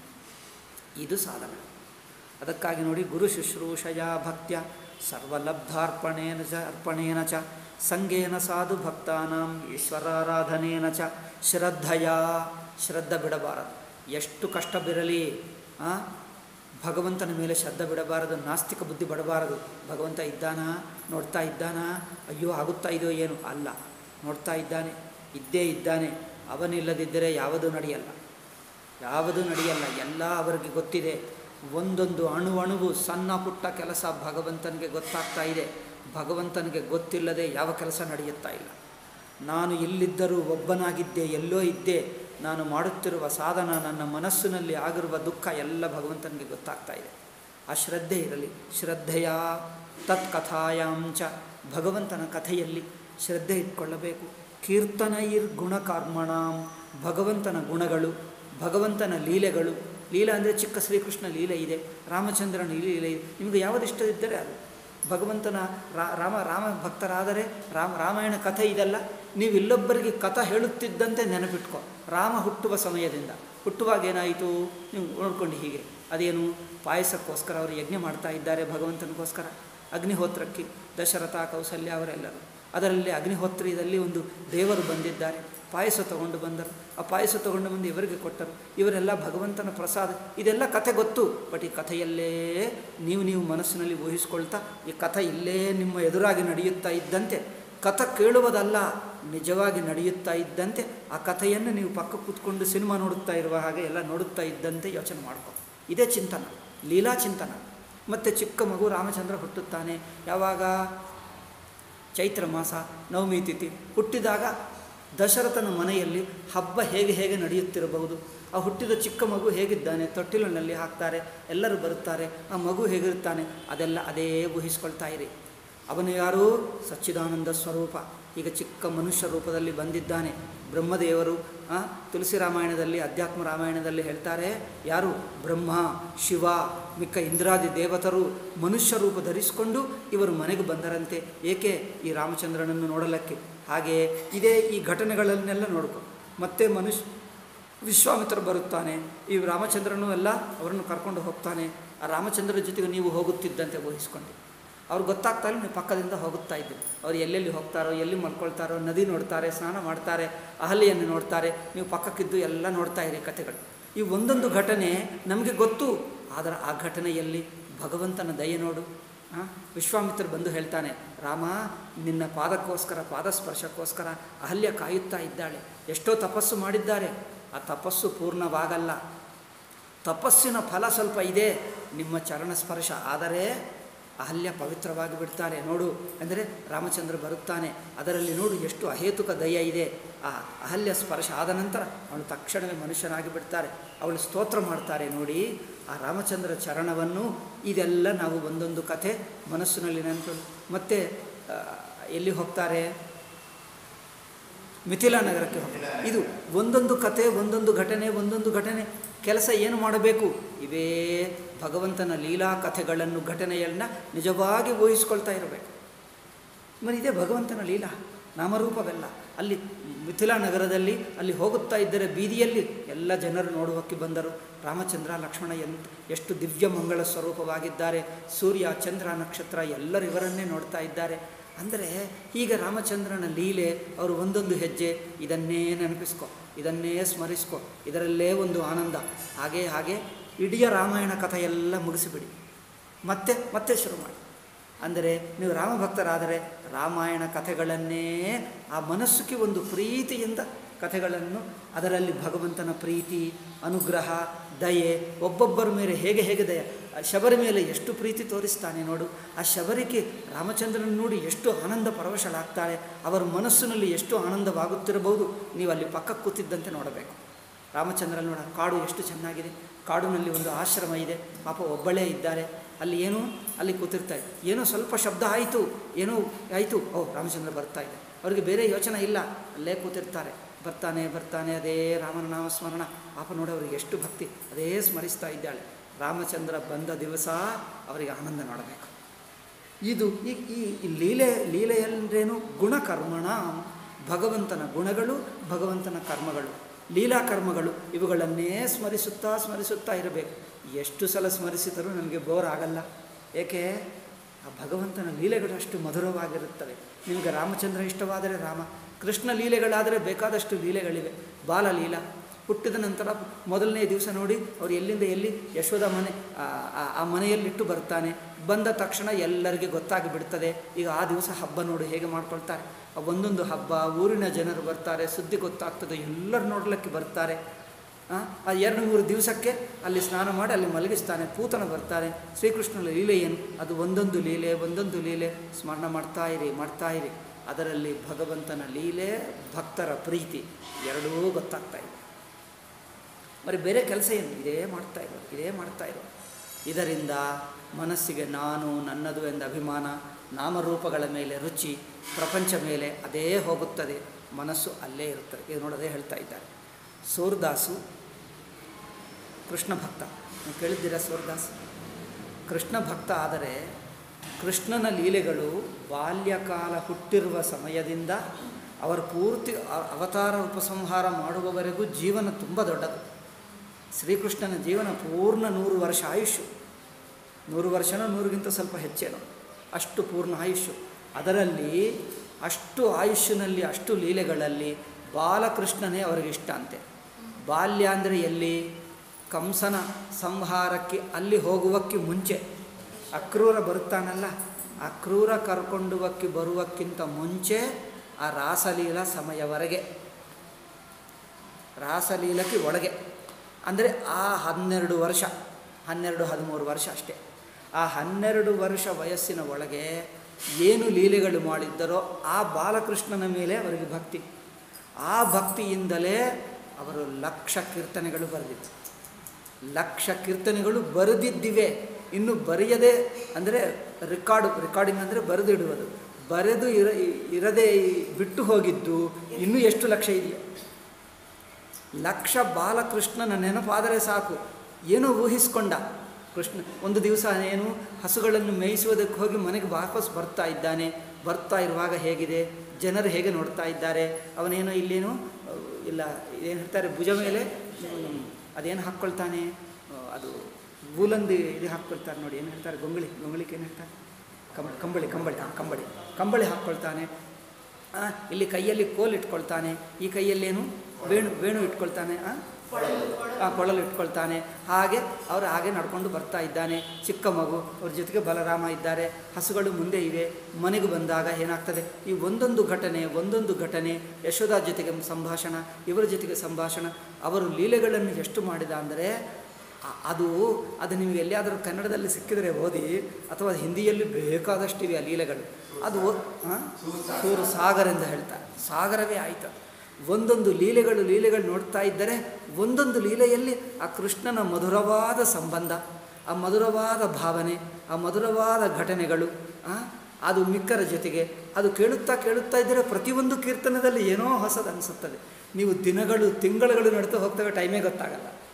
ಇದು ಸಾಧನ ಅದಕ್ಕಾಗಿ ನೋಡಿ ಗುರು ಶುಶ್ರೂಷಯ ಭಕ್ತ್ಯ ಸರ್ವಲಬ್ಧಾರ್ಪಣೇನ ಚ ಅರ್ಪಣೇನ ಚ ಸಂಗೇನ ಸಾಧು ಭಕ್ತಾನಾಂ ಈಶ್ವರಾರಾಧನೇನ ಚ ಶ್ರದ್ಧೆಯ ಶ್ರದ್ಧೆ ಬಿಡಬಾರದು ಎಷ್ಟು ಕಷ್ಟ ಬಿರಲಿ ಆ? ಭಗವಂತನ ಮೇಲೆ ಶ್ರದ್ಧೆ ಬಿಡಬಾರದು ನಾಸ್ತಿಕ ಬುದ್ಧಿ ಬಡಬಾರದು ಭಗವಂತ ಇದ್ದಾನಾ ನೋಡ್ತಾ ಇದ್ದಾನಾ ಅಯ್ಯೋ ಆಗುತ್ತಾ ಇದೋ ಏನು ಅಲ್ಲ ನೋಡ್ತಾ ಇದ್ದಾನೆ ಇದ್ದೇ ಇದ್ದಾನೆ ಅವನಿಲ್ಲದಿದ್ದರೆ ಯಾವುದೂ ನಡೆಯಲ್ಲ ಯಾವುದೂ ನಡೆಯಲ್ಲ ಎಲ್ಲ ಅವರಿಗೆ ಗೊತ್ತಿದೆ ಒಂದೊಂದು ಅಣು ಅಣುವು ಸಣ್ಣ ಪುಟ್ಟ ಕೆಲಸ ಭಗವಂತನಿಗೆ ಗೊತ್ತಾಗ್ತಾ ಇದೆ ಭಗವಂತನಿಗೆ ಗೊತ್ತಿಲ್ಲದೆ ಯಾವ ಕೆಲಸ ನಡೆಯುತ್ತಾ ಇಲ್ಲ ನಾನು ಎಲ್ಲಿದ್ದರೂ ಒಬ್ಬನಾಗಿದ್ದೆ ಎಲ್ಲೋ ಇದ್ದೆ ನಾನು ಮಾಡುತ್ತಿರುವ ಸಾಧನ ನನ್ನ ಮನಸ್ಸಿನಲ್ಲಿ ಆಗಿರುವ ದುಃಖ ಎಲ್ಲ ಭಗವಂತನಿಗೆ ಗೊತ್ತಾಗ್ತಾ ಇದೆ ಆ ಶ್ರದ್ಧೆ ಇರಲಿ ಶ್ರದ್ಧೆಯ ತತ್ಕಥಾಯಾಂಚ ಭಗವಂತನ ಕಥೆಯಲ್ಲಿ ಶ್ರದ್ಧೆ ಇಟ್ಕೊಳ್ಳಬೇಕು ಕೀರ್ತನೈರ್ ಗುಣಕರ್ಮಣಾಂ ಭಗವಂತನ ಗುಣಗಳು ಭಗವಂತನ ಲೀಲೆಗಳು ಲೀಲಾ ಅಂದರೆ ಚಿಕ್ಕ ಶ್ರೀಕೃಷ್ಣ ಲೀಲೆ ಇದೆ ರಾಮಚಂದ್ರನ ಲೀಲೆ ಇದೆ ನಿಮಗೆ ಯಾವುದು ಇಷ್ಟವಿದ್ದರೆ ಅದು ಭಗವಂತನ ರಾ- ರಾಮ ರಾಮ ಭಕ್ತರಾದರೆ ರಾಮ ರಾಮಾಯಣ ಕಥೆ ಇದಲ್ಲ ನೀವು ಇಲ್ಲೊಬ್ಬರಿಗೆ ಕಥೆ ಹೇಳುತ್ತಿದ್ದಂತೆ ನೆನಪಿಟ್ಕೊ ರಾಮ ಹುಟ್ಟುವ ಸಮಯದಿಂದ ಹುಟ್ಟುವಾಗ ಏನಾಯಿತು ನೀವು ನೋಡ್ಕೊಂಡು ಹೀಗೆ ಅದೇನು ಪಾಯಸಕ್ಕೋಸ್ಕರ ಅವರು ಯಜ್ಞ ಮಾಡ್ತಾ ಇದ್ದಾರೆ ಭಗವಂತನಿಗೋಸ್ಕರ ಅಗ್ನಿಹೋತ್ರಕ್ಕೆ ದಶರಥ ಕೌಸಲ್ಯ ಅವರೆಲ್ಲರು ಅದರಲ್ಲಿ ಅಗ್ನಿಹೋತ್ರಿಯಲ್ಲಿ ಒಂದು ದೇವರು ಬಂದಿದ್ದಾರೆ ಪಾಯಸ ತಗೊಂಡು ಬಂದರು ಆ ಪಾಯಸ ತಗೊಂಡು ಬಂದು ಇವರಿಗೆ ಕೊಟ್ಟರು ಇವರೆಲ್ಲ ಭಗವಂತನ ಪ್ರಸಾದ ಇದೆಲ್ಲ ಕಥೆ ಗೊತ್ತು ಬಟ್ ಈ ಕಥೆಯಲ್ಲೇ ನೀವು ನೀವು ಮನಸ್ಸಿನಲ್ಲಿ ಊಹಿಸ್ಕೊಳ್ತಾ ಈ ಕಥೆ ಇಲ್ಲೇ ನಿಮ್ಮ ಎದುರಾಗಿ ನಡೆಯುತ್ತಾ ಇದ್ದಂತೆ ಕಥೆ ಕೇಳುವುದಲ್ಲ ನಿಜವಾಗಿ ನಡೆಯುತ್ತಾ ಇದ್ದಂತೆ ಆ ಕಥೆಯನ್ನು ನೀವು ಪಕ್ಕ ಕೂತ್ಕೊಂಡು ಸಿನಿಮಾ ನೋಡುತ್ತಾ ಇರುವ ಹಾಗೆ ಎಲ್ಲ ನೋಡುತ್ತಾ ಇದ್ದಂತೆ ಯೋಚನೆ ಮಾಡ್ಕೊ ಇದೇ ಚಿಂತನ ಲೀಲಾ ಚಿಂತನ ಮತ್ತು ಚಿಕ್ಕ ಮಗು ರಾಮಚಂದ್ರ ಹುಟ್ಟುತ್ತಾನೆ ಯಾವಾಗ ಚೈತ್ರ ಮಾಸ ನವಮಿ ತಿಥಿ ಹುಟ್ಟಿದಾಗ ದಶರಥನ ಮನೆಯಲ್ಲಿ ಹಬ್ಬ ಹೇಗೆ ಹೇಗೆ ನಡೆಯುತ್ತಿರಬಹುದು ಆ ಹುಟ್ಟಿದ ಚಿಕ್ಕ ಮಗು ಹೇಗಿದ್ದಾನೆ ತೊಟ್ಟಿಲಿನಲ್ಲಿ ಹಾಕ್ತಾರೆ ಎಲ್ಲರೂ ಬರುತ್ತಾರೆ ಆ ಮಗು ಹೇಗಿರುತ್ತಾನೆ ಅದೆಲ್ಲ ಅದೇ ಊಹಿಸ್ಕೊಳ್ತಾ ಇರಿ ಅವನು ಯಾರು ಸಚ್ಚಿದಾನಂದ ಸ್ವರೂಪ ಈಗ ಚಿಕ್ಕ ಮನುಷ್ಯ ರೂಪದಲ್ಲಿ ಬಂದಿದ್ದಾನೆ ಬ್ರಹ್ಮದೇವರು ಆ, ತುಳಸಿ ರಾಮಾಯಣದಲ್ಲಿ ಅಧ್ಯಾತ್ಮ ರಾಮಾಯಣದಲ್ಲಿ ಹೇಳ್ತಾರೆ ಯಾರು ಬ್ರಹ್ಮ ಶಿವ ಮಿಕ್ಕ ಇಂದ್ರಾದಿ ದೇವತರು ಮನುಷ್ಯ ರೂಪ ಧರಿಸಿಕೊಂಡು ಇವರು ಮನೆಗೆ ಬಂದರಂತೆ ಏಕೆ ಈ ರಾಮಚಂದ್ರನನ್ನು ನೋಡಲಕ್ಕೆ ಹಾಗೆ ಇದೇ ಈ ಘಟನೆಗಳನ್ನೆಲ್ಲ ನೋಡ್ಕೊ ಮತ್ತೆ ಮನುಷ್ಯ ವಿಶ್ವಾಮಿತ್ರ ಬರುತ್ತಾನೆ ಈ ರಾಮಚಂದ್ರನು ಎಲ್ಲ ಅವರನ್ನು ಕರ್ಕೊಂಡು ಹೋಗ್ತಾನೆ ಆ ರಾಮಚಂದ್ರನ ಜೊತೆಗೆ ನೀವು ಹೋಗುತ್ತಿದ್ದಂತೆ ಊಹಿಸ್ಕೊಂಡು ಅವ್ರು ಗೊತ್ತಾಗ್ತಾ ಇಲ್ಲ ನೀವು ಪಕ್ಕದಿಂದ ಹೋಗುತ್ತಾ ಇದ್ದೀವಿ ಅವ್ರು ಎಲ್ಲೆಲ್ಲಿ ಹೋಗ್ತಾರೋ ಎಲ್ಲಿ ಮಲ್ಕೊಳ್ತಾರೋ ನದಿ ನೋಡ್ತಾರೆ ಸ್ನಾನ ಮಾಡ್ತಾರೆ ಅಹಲ್ಯನ್ನು ನೋಡ್ತಾರೆ ನೀವು ಪಕ್ಕಕ್ಕಿದ್ದು ಎಲ್ಲ ನೋಡ್ತಾ ಇರಿ ಕಥೆಗಳು ಈ ಒಂದೊಂದು ಘಟನೆ ನಮಗೆ ಗೊತ್ತು ಆದರೆ ಆ ಘಟನೆಯಲ್ಲಿ ಭಗವಂತನ ದಯೆ ನೋಡು ಆ, ವಿಶ್ವಾಮಿತ್ರ ಬಂದು ಹೇಳ್ತಾನೆ ರಾಮ ನಿನ್ನ ಪಾದಕ್ಕೋಸ್ಕರ ಪಾದಸ್ಪರ್ಶಕ್ಕೋಸ್ಕರ ಅಹಲ್ಯ ಕಾಯುತ್ತಾ ಇದ್ದಾಳೆ ಎಷ್ಟೋ ತಪಸ್ಸು ಮಾಡಿದ್ದಾರೆ ಆ ತಪಸ್ಸು ಪೂರ್ಣವಾಗಲ್ಲ ತಪಸ್ಸಿನ ಫಲ ಸ್ವಲ್ಪ ಇದೆ ನಿಮ್ಮ ಚರಣ ಸ್ಪರ್ಶ ಆದರೆ ಅಹಲ್ಯ ಪವಿತ್ರವಾಗಿ ಬಿಡ್ತಾರೆ ನೋಡು ಅಂದರೆ ರಾಮಚಂದ್ರ ಬರುತ್ತಾನೆ ಅದರಲ್ಲಿ ನೋಡು ಎಷ್ಟು ಅಹೇತುಕ ದಯ ಇದೆ ಆ ಅಹಲ್ಯ ಸ್ಪರ್ಶ ಆದ ನಂತರ ಅವಳು ತಕ್ಷಣವೇ ಮನುಷ್ಯನಾಗಿ ಬಿಡ್ತಾರೆ ಅವಳು ಸ್ತೋತ್ರ ಮಾಡ್ತಾರೆ ನೋಡಿ ಆ ರಾಮಚಂದ್ರ ಚರಣವನ್ನು ಇದೆಲ್ಲ ನಾವು ಒಂದೊಂದು ಕಥೆ ಮನಸ್ಸಿನಲ್ಲಿ ನೆನಪು ಮತ್ತೆ ಆ, ಎಲ್ಲಿ ಹೋಗ್ತಾರೆ ಮಿಥಿಲಾ ನಗರಕ್ಕೆ ಹೋಗ್ತಾರೆ ಇದು ಒಂದೊಂದು ಕತೆ ಒಂದೊಂದು ಘಟನೆ ಒಂದೊಂದು ಘಟನೆ ಕೆಲಸ ಏನು ಮಾಡಬೇಕು ಇವೇ ಭಗವಂತನ ಲೀಲಾ ಕಥೆಗಳನ್ನು ಘಟನೆಯನ್ನು ನಿಜವಾಗಿ ಊಹಿಸ್ಕೊಳ್ತಾ ಇರಬೇಕು మరి ಇದೇ ಭಗವಂತನ ಲೀಲಾ ನಾಮರೂಪವೆಲ್ಲ ಅಲ್ಲಿ ಮಿಥಿಲಾ ನಗರದಲ್ಲಿ ಅಲ್ಲಿ ಹೋಗುತ್ತಾ ಇದ್ದರೆ ಬೀದಿಯಲ್ಲಿ ಎಲ್ಲ ಜನರು ನೋಡುವಕ್ಕೆ ಬಂದರು ರಾಮಚಂದ್ರ ಲಕ್ಷ್ಮಣ ಎಂತ ಎಷ್ಟು ದಿವ್ಯ ಮಂಗಳ ಸ್ವರೂಪವಾಗಿದ್ದಾರೆ ಸೂರ್ಯ ಚಂದ್ರ ನಕ್ಷತ್ರ ಎಲ್ಲರೂ ಇವರನ್ನೇ ನೋಡ್ತಾ ಇದ್ದಾರೆ ಅಂದರೆ ಈಗ ರಾಮಚಂದ್ರನ ಲೀಲೆ ಅವರು ಒಂದೊಂದು ಹೆಜ್ಜೆ ಇದನ್ನೇ ನೆನಪಿಸ್ಕೊ ಇದನ್ನೇ ಸ್ಮರಿಸ್ಕೊ ಇದರಲ್ಲೇ ಒಂದು ಆನಂದ ಹಾಗೆ ಹಾಗೆ ಇಡೀ ರಾಮಾಯಣ ಕಥೆ ಎಲ್ಲ ಮುಗಿಸಿಬಿಡಿ ಮತ್ತೆ ಮತ್ತೆ ಶುರು ಮಾಡಿ ಅಂದರೆ ನೀವು ರಾಮಭಕ್ತರಾದರೆ ರಾಮಾಯಣ ಕಥೆಗಳನ್ನೇ ಆ ಮನಸ್ಸಿಗೆ ಒಂದು ಪ್ರೀತಿಯಿಂದ ಕಥೆಗಳನ್ನು ಅದರಲ್ಲಿ ಭಗವಂತನ ಪ್ರೀತಿ ಅನುಗ್ರಹ ದಯೆ ಒಬ್ಬೊಬ್ಬರ ಮೇಲೆ ಹೇಗೆ ಹೇಗೆ ದಯೆ ಆ ಶಬರಿ ಮೇಲೆ ಎಷ್ಟು ಪ್ರೀತಿ ತೋರಿಸ್ತಾನೆ ನೋಡು ಆ ಶಬರಿಗೆ ರಾಮಚಂದ್ರನ ನೋಡಿ ಎಷ್ಟು ಆನಂದ ಪರವಶಳಾಗ್ತಾಳೆ ಅವರ ಮನಸ್ಸಿನಲ್ಲಿ ಎಷ್ಟು ಆನಂದವಾಗುತ್ತಿರಬಹುದು ನೀವು ಅಲ್ಲಿ ಪಕ್ಕ ಕೂತಿದ್ದಂತೆ ನೋಡಬೇಕು ರಾಮಚಂದ್ರ ನೋಡ ಕಾಡು ಎಷ್ಟು ಚೆನ್ನಾಗಿದೆ ಕಾಡಿನಲ್ಲಿ ಒಂದು ಆಶ್ರಮ ಇದೆ ಪಾಪ ಒಬ್ಬಳೇ ಇದ್ದಾರೆ ಅಲ್ಲಿ ಏನು ಅಲ್ಲಿ ಕೂತಿರ್ತಾರೆ ಏನೋ ಸ್ವಲ್ಪ ಶಬ್ದ ಆಯಿತು ಏನೋ ಆಯಿತು ಓ ರಾಮಚಂದ್ರ ಬರ್ತಾ ಇದೆ ಅವರಿಗೆ ಬೇರೆ ಯೋಚನೆ ಇಲ್ಲ ಅಲ್ಲೇ ಕೂತಿರ್ತಾರೆ ಬರ್ತಾನೆ ಬರ್ತಾನೆ ಅದೇ ರಾಮನ ನಾಮಸ್ಮರಣ ಪಾಪ ನೋಡಿ ಅವರಿಗೆ ಎಷ್ಟು ಭಕ್ತಿ ಅದೇ ಸ್ಮರಿಸ್ತಾ ಇದ್ದಾಳೆ ರಾಮಚಂದ್ರ ಬಂದ ದಿವಸ ಅವರಿಗೆ ಆನಂದ ನೋಡಬೇಕು ಇದು ಈ ಈ ಈ ಲೀಲೆ ಲೀಲೆಯಂದ್ರೇನು ಗುಣಕರ್ಮಣ ಭಗವಂತನ ಗುಣಗಳು ಭಗವಂತನ ಕರ್ಮಗಳು ಲೀಲಾ ಕರ್ಮಗಳು ಇವುಗಳನ್ನೇ ಸ್ಮರಿಸುತ್ತಾ ಸ್ಮರಿಸುತ್ತಾ ಇರಬೇಕು ಎಷ್ಟು ಸಲ ಸ್ಮರಿಸಿದರೂ ನಮಗೆ ಬೋರ್ ಆಗಲ್ಲ ಏಕೆ ಆ ಭಗವಂತನ ಲೀಲೆಗಳು ಅಷ್ಟು ಮಧುರವಾಗಿರುತ್ತವೆ ನಿಮಗೆ ರಾಮಚಂದ್ರ ಇಷ್ಟವಾದರೆ ರಾಮ ಕೃಷ್ಣ ಲೀಲೆಗಳಾದರೆ ಬೇಕಾದಷ್ಟು ಲೀಲೆಗಳಿವೆ ಬಾಲಲೀಲಾ ಹುಟ್ಟಿದ ನಂತರ ಮೊದಲನೇ ದಿವಸ ನೋಡಿ ಅವ್ರು ಎಲ್ಲಿಂದ ಎಲ್ಲಿ ಯಶೋಧ ಮನೆ ಆ- ಆ- ಆ ಮನೆಯಲ್ಲಿಟ್ಟು ಬರ್ತಾನೆ ಬಂದ ತಕ್ಷಣ ಎಲ್ಲರಿಗೆ ಗೊತ್ತಾಗಿ ಬಿಡ್ತದೆ ಈಗ ಆ ದಿವಸ ಹಬ್ಬ ನೋಡಿ ಹೇಗೆ ಮಾಡ್ಕೊಳ್ತಾರೆ ಆ ಒಂದೊಂದು ಹಬ್ಬ ಊರಿನ ಜನರು ಬರ್ತಾರೆ ಸುದ್ದಿ ಗೊತ್ತಾಗ್ತದೆ ಎಲ್ಲರೂ ನೋಡಲಿಕ್ಕೆ ಬರ್ತಾರೆ ಆ ಆ ಎರಡು ಮೂರು ದಿವಸಕ್ಕೆ ಅಲ್ಲಿ ಸ್ನಾನ ಮಾಡಿ ಅಲ್ಲಿ ಮಲಗಿಸ್ತಾನೆ ಪೂತನ ಬರ್ತಾರೆ ಶ್ರೀಕೃಷ್ಣನ ಲೀಲೆ ಏನು ಅದು ಒಂದೊಂದು ಲೀಲೆ ಒಂದೊಂದು ಲೀಲೆ ಸ್ಮರಣ ಮಾಡ್ತಾ ಇರಿ ಮಾಡ್ತಾ ಇರಿ ಅದರಲ್ಲಿ ಭಗವಂತನ ಲೀಲೆ ಭಕ್ತರ ಪ್ರೀತಿ ಎರಡೂ ಗೊತ್ತಾಗ್ತಾ ಇದೆ మరి ಬೇರೆ ಕೆಲಸ ಏನು ಇದೇ ಮಾಡ್ತಾ ಇರೋದು ಇದೇ ಮಾಡ್ತಾ ಇರೋದು ಇದರಿಂದ ಮನಸ್ಸಿಗೆ ನಾನು ನನ್ನದು ಎಂದ ಅಭಿಮಾನ ನಾಮರೂಪಗಳ ಮೇಲೆ ರುಚಿ ಪ್ರಪಂಚ ಮೇಲೆ ಅದೇ ಹೋಗುತ್ತದೆ ಮನಸ್ಸು ಅಲ್ಲೇ ಇರುತ್ತದೆ ಇದು ನೋಡೋದೇ ಹೇಳ್ತಾ ಇದ್ದಾರೆ ಸೂರ್ದಾಸು ಕೃಷ್ಣ ಭಕ್ತ ನೀವು ಕೇಳಿದ್ದೀರಾ ಸೂರ್ದಾಸ್ ಕೃಷ್ಣ ಭಕ್ತ ಆದರೆ ಕೃಷ್ಣನ ಲೀಲೆಗಳು ಬಾಲ್ಯಕಾಲ ಹುಟ್ಟಿರುವ ಸಮಯದಿಂದ ಅವರ ಪೂರ್ತಿ ಅ- ಅವತಾರ ಉಪಸಂಹಾರ ಮಾಡುವವರೆಗೂ ಜೀವನ ತುಂಬ ದೊಡ್ಡದು ಶ್ರೀಕೃಷ್ಣನ ಜೀವನ ಪೂರ್ಣ ನೂರು ವರ್ಷ ಆಯುಷ್ಯು ನೂರು ವರ್ಷನೋ ನೂರಿಗಿಂತ ಸ್ವಲ್ಪ ಹೆಚ್ಚೇನೋ ಅಷ್ಟು ಪೂರ್ಣ ಆಯುಷ್ಯು ಅದರಲ್ಲಿ ಅಷ್ಟು ಆಯುಷ್ಯನಲ್ಲಿ ಅಷ್ಟು ಲೀಲೆಗಳಲ್ಲಿ ಬಾಲಕೃಷ್ಣನೇ ಅವರಿಗೆ ಇಷ್ಟ ಅಂತೆ ಬಾಲ್ಯ ಅಂದರೆ ಎಲ್ಲಿ ಕಂಸನ ಸಂಹಾರಕ್ಕೆ ಅಲ್ಲಿ ಹೋಗುವಕ್ಕೆ ಮುಂಚೆ ಅಕ್ರೂರ ಬರುತ್ತಾನಲ್ಲ ಅಕ್ರೂರ ಕರ್ಕೊಂಡುವಕ್ಕೆ ಬರುವಕ್ಕಿಂತ ಮುಂಚೆ ಆ ರಾಸಲೀಲಾ ಸಮಯವರೆಗೆ ರಾಸಲೀಲಕ್ಕೆ ಒಳಗೆ ಅಂದರೆ ಆ ಹನ್ನೆರಡು ವರ್ಷ ಹನ್ನೆರಡು ಹದಿಮೂರು ವರ್ಷ ಅಷ್ಟೇ ಆ ಹನ್ನೆರಡು ವರ್ಷ ವಯಸ್ಸಿನ ಒಳಗೆ ಏನು ಲೀಲೆಗಳು ಮಾಡಿದ್ದರೋ ಆ ಬಾಲಕೃಷ್ಣನ ಮೇಲೆ ಅವರಿಗೆ ಭಕ್ತಿ ಆ ಭಕ್ತಿಯಿಂದಲೇ ಅವರು ಲಕ್ಷ ಕೀರ್ತನೆಗಳು ಬರೆದಿತ್ತು ಲಕ್ಷ ಕೀರ್ತನೆಗಳು ಬರೆದಿದ್ದಿವೆ ಇನ್ನು ಬರೆಯದೆ ಅಂದರೆ ರೆಕಾರ್ಡು ರೆಕಾರ್ಡಿಂಗ್ ಅಂದರೆ ಬರೆದಿಡುವುದು ಬರೆದು ಇರ ಇರದೆ ಬಿಟ್ಟು ಹೋಗಿದ್ದು ಇನ್ನೂ ಎಷ್ಟು ಲಕ್ಷ ಇದೆಯೋ ಲಕ್ಷ ಬಾಲಕೃಷ್ಣನ ನೆನಪಾದರೆ ಸಾಕು ಏನೋ ಊಹಿಸ್ಕೊಂಡ ಕೃಷ್ಣ ಒಂದು ದಿವಸ ಏನು ಹಸುಗಳನ್ನು ಮೇಯಿಸುವುದಕ್ಕೆ ಹೋಗಿ ಮನೆಗೆ ವಾಪಸ್ ಬರ್ತಾ ಇದ್ದಾನೆ ಬರ್ತಾ ಇರುವಾಗ ಹೇಗಿದೆ ಜನರು ಹೇಗೆ ನೋಡ್ತಾ ಇದ್ದಾರೆ ಅವನೇನೋ ಇಲ್ಲೇನು ಅಹ್, ಇಲ್ಲ ಏನು ಹೇಳ್ತಾರೆ ಭುಜ ಮೇಲೆ ಹ್ಮ್, ಅದೇನು ಹಾಕ್ಕೊಳ್ತಾನೆ ಅಹ್, ಅದು ಬೂಲಂದಿ ಇದು ಹಾಕ್ಕೊಳ್ತಾರೆ ನೋಡಿ ಏನು ಹೇಳ್ತಾರೆ ಗೊಂಗಳಿ ಗೊಂಗಳಿಕೆ ಏನು ಹೇಳ್ತಾರೆ ಕಂಬ ಕಂಬಳಿ ಕಂಬಳಿ ಆ, ಕಂಬಳಿ ಕಂಬಳಿ ಹಾಕ್ಕೊಳ್ತಾನೆ ಆ, ಇಲ್ಲಿ ಕೈಯಲ್ಲಿ ಕೋಲ್ ಇಟ್ಕೊಳ್ತಾನೆ ಈ ಕೈಯಲ್ಲೇನು ವೇಣು ವೇಣು ಇಟ್ಕೊಳ್ತಾನೆ ಆ? ಆ ಕೊಳಲು ಇಟ್ಕೊಳ್ತಾನೆ ಹಾಗೆ ಅವರು ಹಾಗೆ ನಡ್ಕೊಂಡು ಬರ್ತಾ ಇದ್ದಾನೆ ಚಿಕ್ಕ ಮಗು ಅವ್ರ ಜೊತೆಗೆ ಬಲರಾಮ ಇದ್ದಾರೆ ಹಸುಗಳು ಮುಂದೆ ಇವೆ ಮನೆಗೆ ಬಂದಾಗ ಏನಾಗ್ತದೆ ಈ ಒಂದೊಂದು ಘಟನೆ ಒಂದೊಂದು ಘಟನೆ ಯಶೋಧ ಜೊತೆಗೆ ಸಂಭಾಷಣ ಇವರ ಜೊತೆಗೆ ಸಂಭಾಷಣ ಅವರು ಲೀಲೆಗಳನ್ನು ಎಷ್ಟು ಮಾಡಿದ ಅಂದರೆ ಆ- ಅದು ಅದು ನಿಮಗೆ ಎಲ್ಲಿಯಾದರೂ ಕನ್ನಡದಲ್ಲಿ ಸಿಕ್ಕಿದರೆ ಓದಿ ಅಥವಾ ಹಿಂದಿಯಲ್ಲಿ ಬೇಕಾದಷ್ಟಿವೆ ಆ ಲೀಲೆಗಳು ಅದು ಓ- ಆ? ಸೂರು ಸಾಗರ ಎಂದು ಹೇಳ್ತಾರೆ ಸಾಗರವೇ ಆಯಿತು ಒಂದೊಂದು ಲೀಲೆಗಳು ಲೀಲೆಗಳು ನೋಡ್ತಾ ಇದ್ದರೆ ಒಂದೊಂದು ಲೀಲೆಯಲ್ಲಿ ಆ ಕೃಷ್ಣನ ಮಧುರವಾದ ಸಂಬಂಧ ಆ ಮಧುರವಾದ ಭಾವನೆ ಆ ಮಧುರವಾದ ಘಟನೆಗಳು ಆ? ಅದು ಮಿಕ್ಕರ ಜೊತೆಗೆ ಅದು ಕೇಳುತ್ತಾ ಕೇಳುತ್ತಾ ಇದ್ದರೆ ಪ್ರತಿಯೊಂದು ಕೀರ್ತನದಲ್ಲಿ ಏನೋ ಹೊಸದು ಅನಿಸುತ್ತದೆ ನೀವು ದಿನಗಳು ತಿಂಗಳುಗಳು ನಡ್ತಾ ಹೋಗ್ತವೆ ಟೈಮೇ ಗೊತ್ತಾಗಲ್ಲ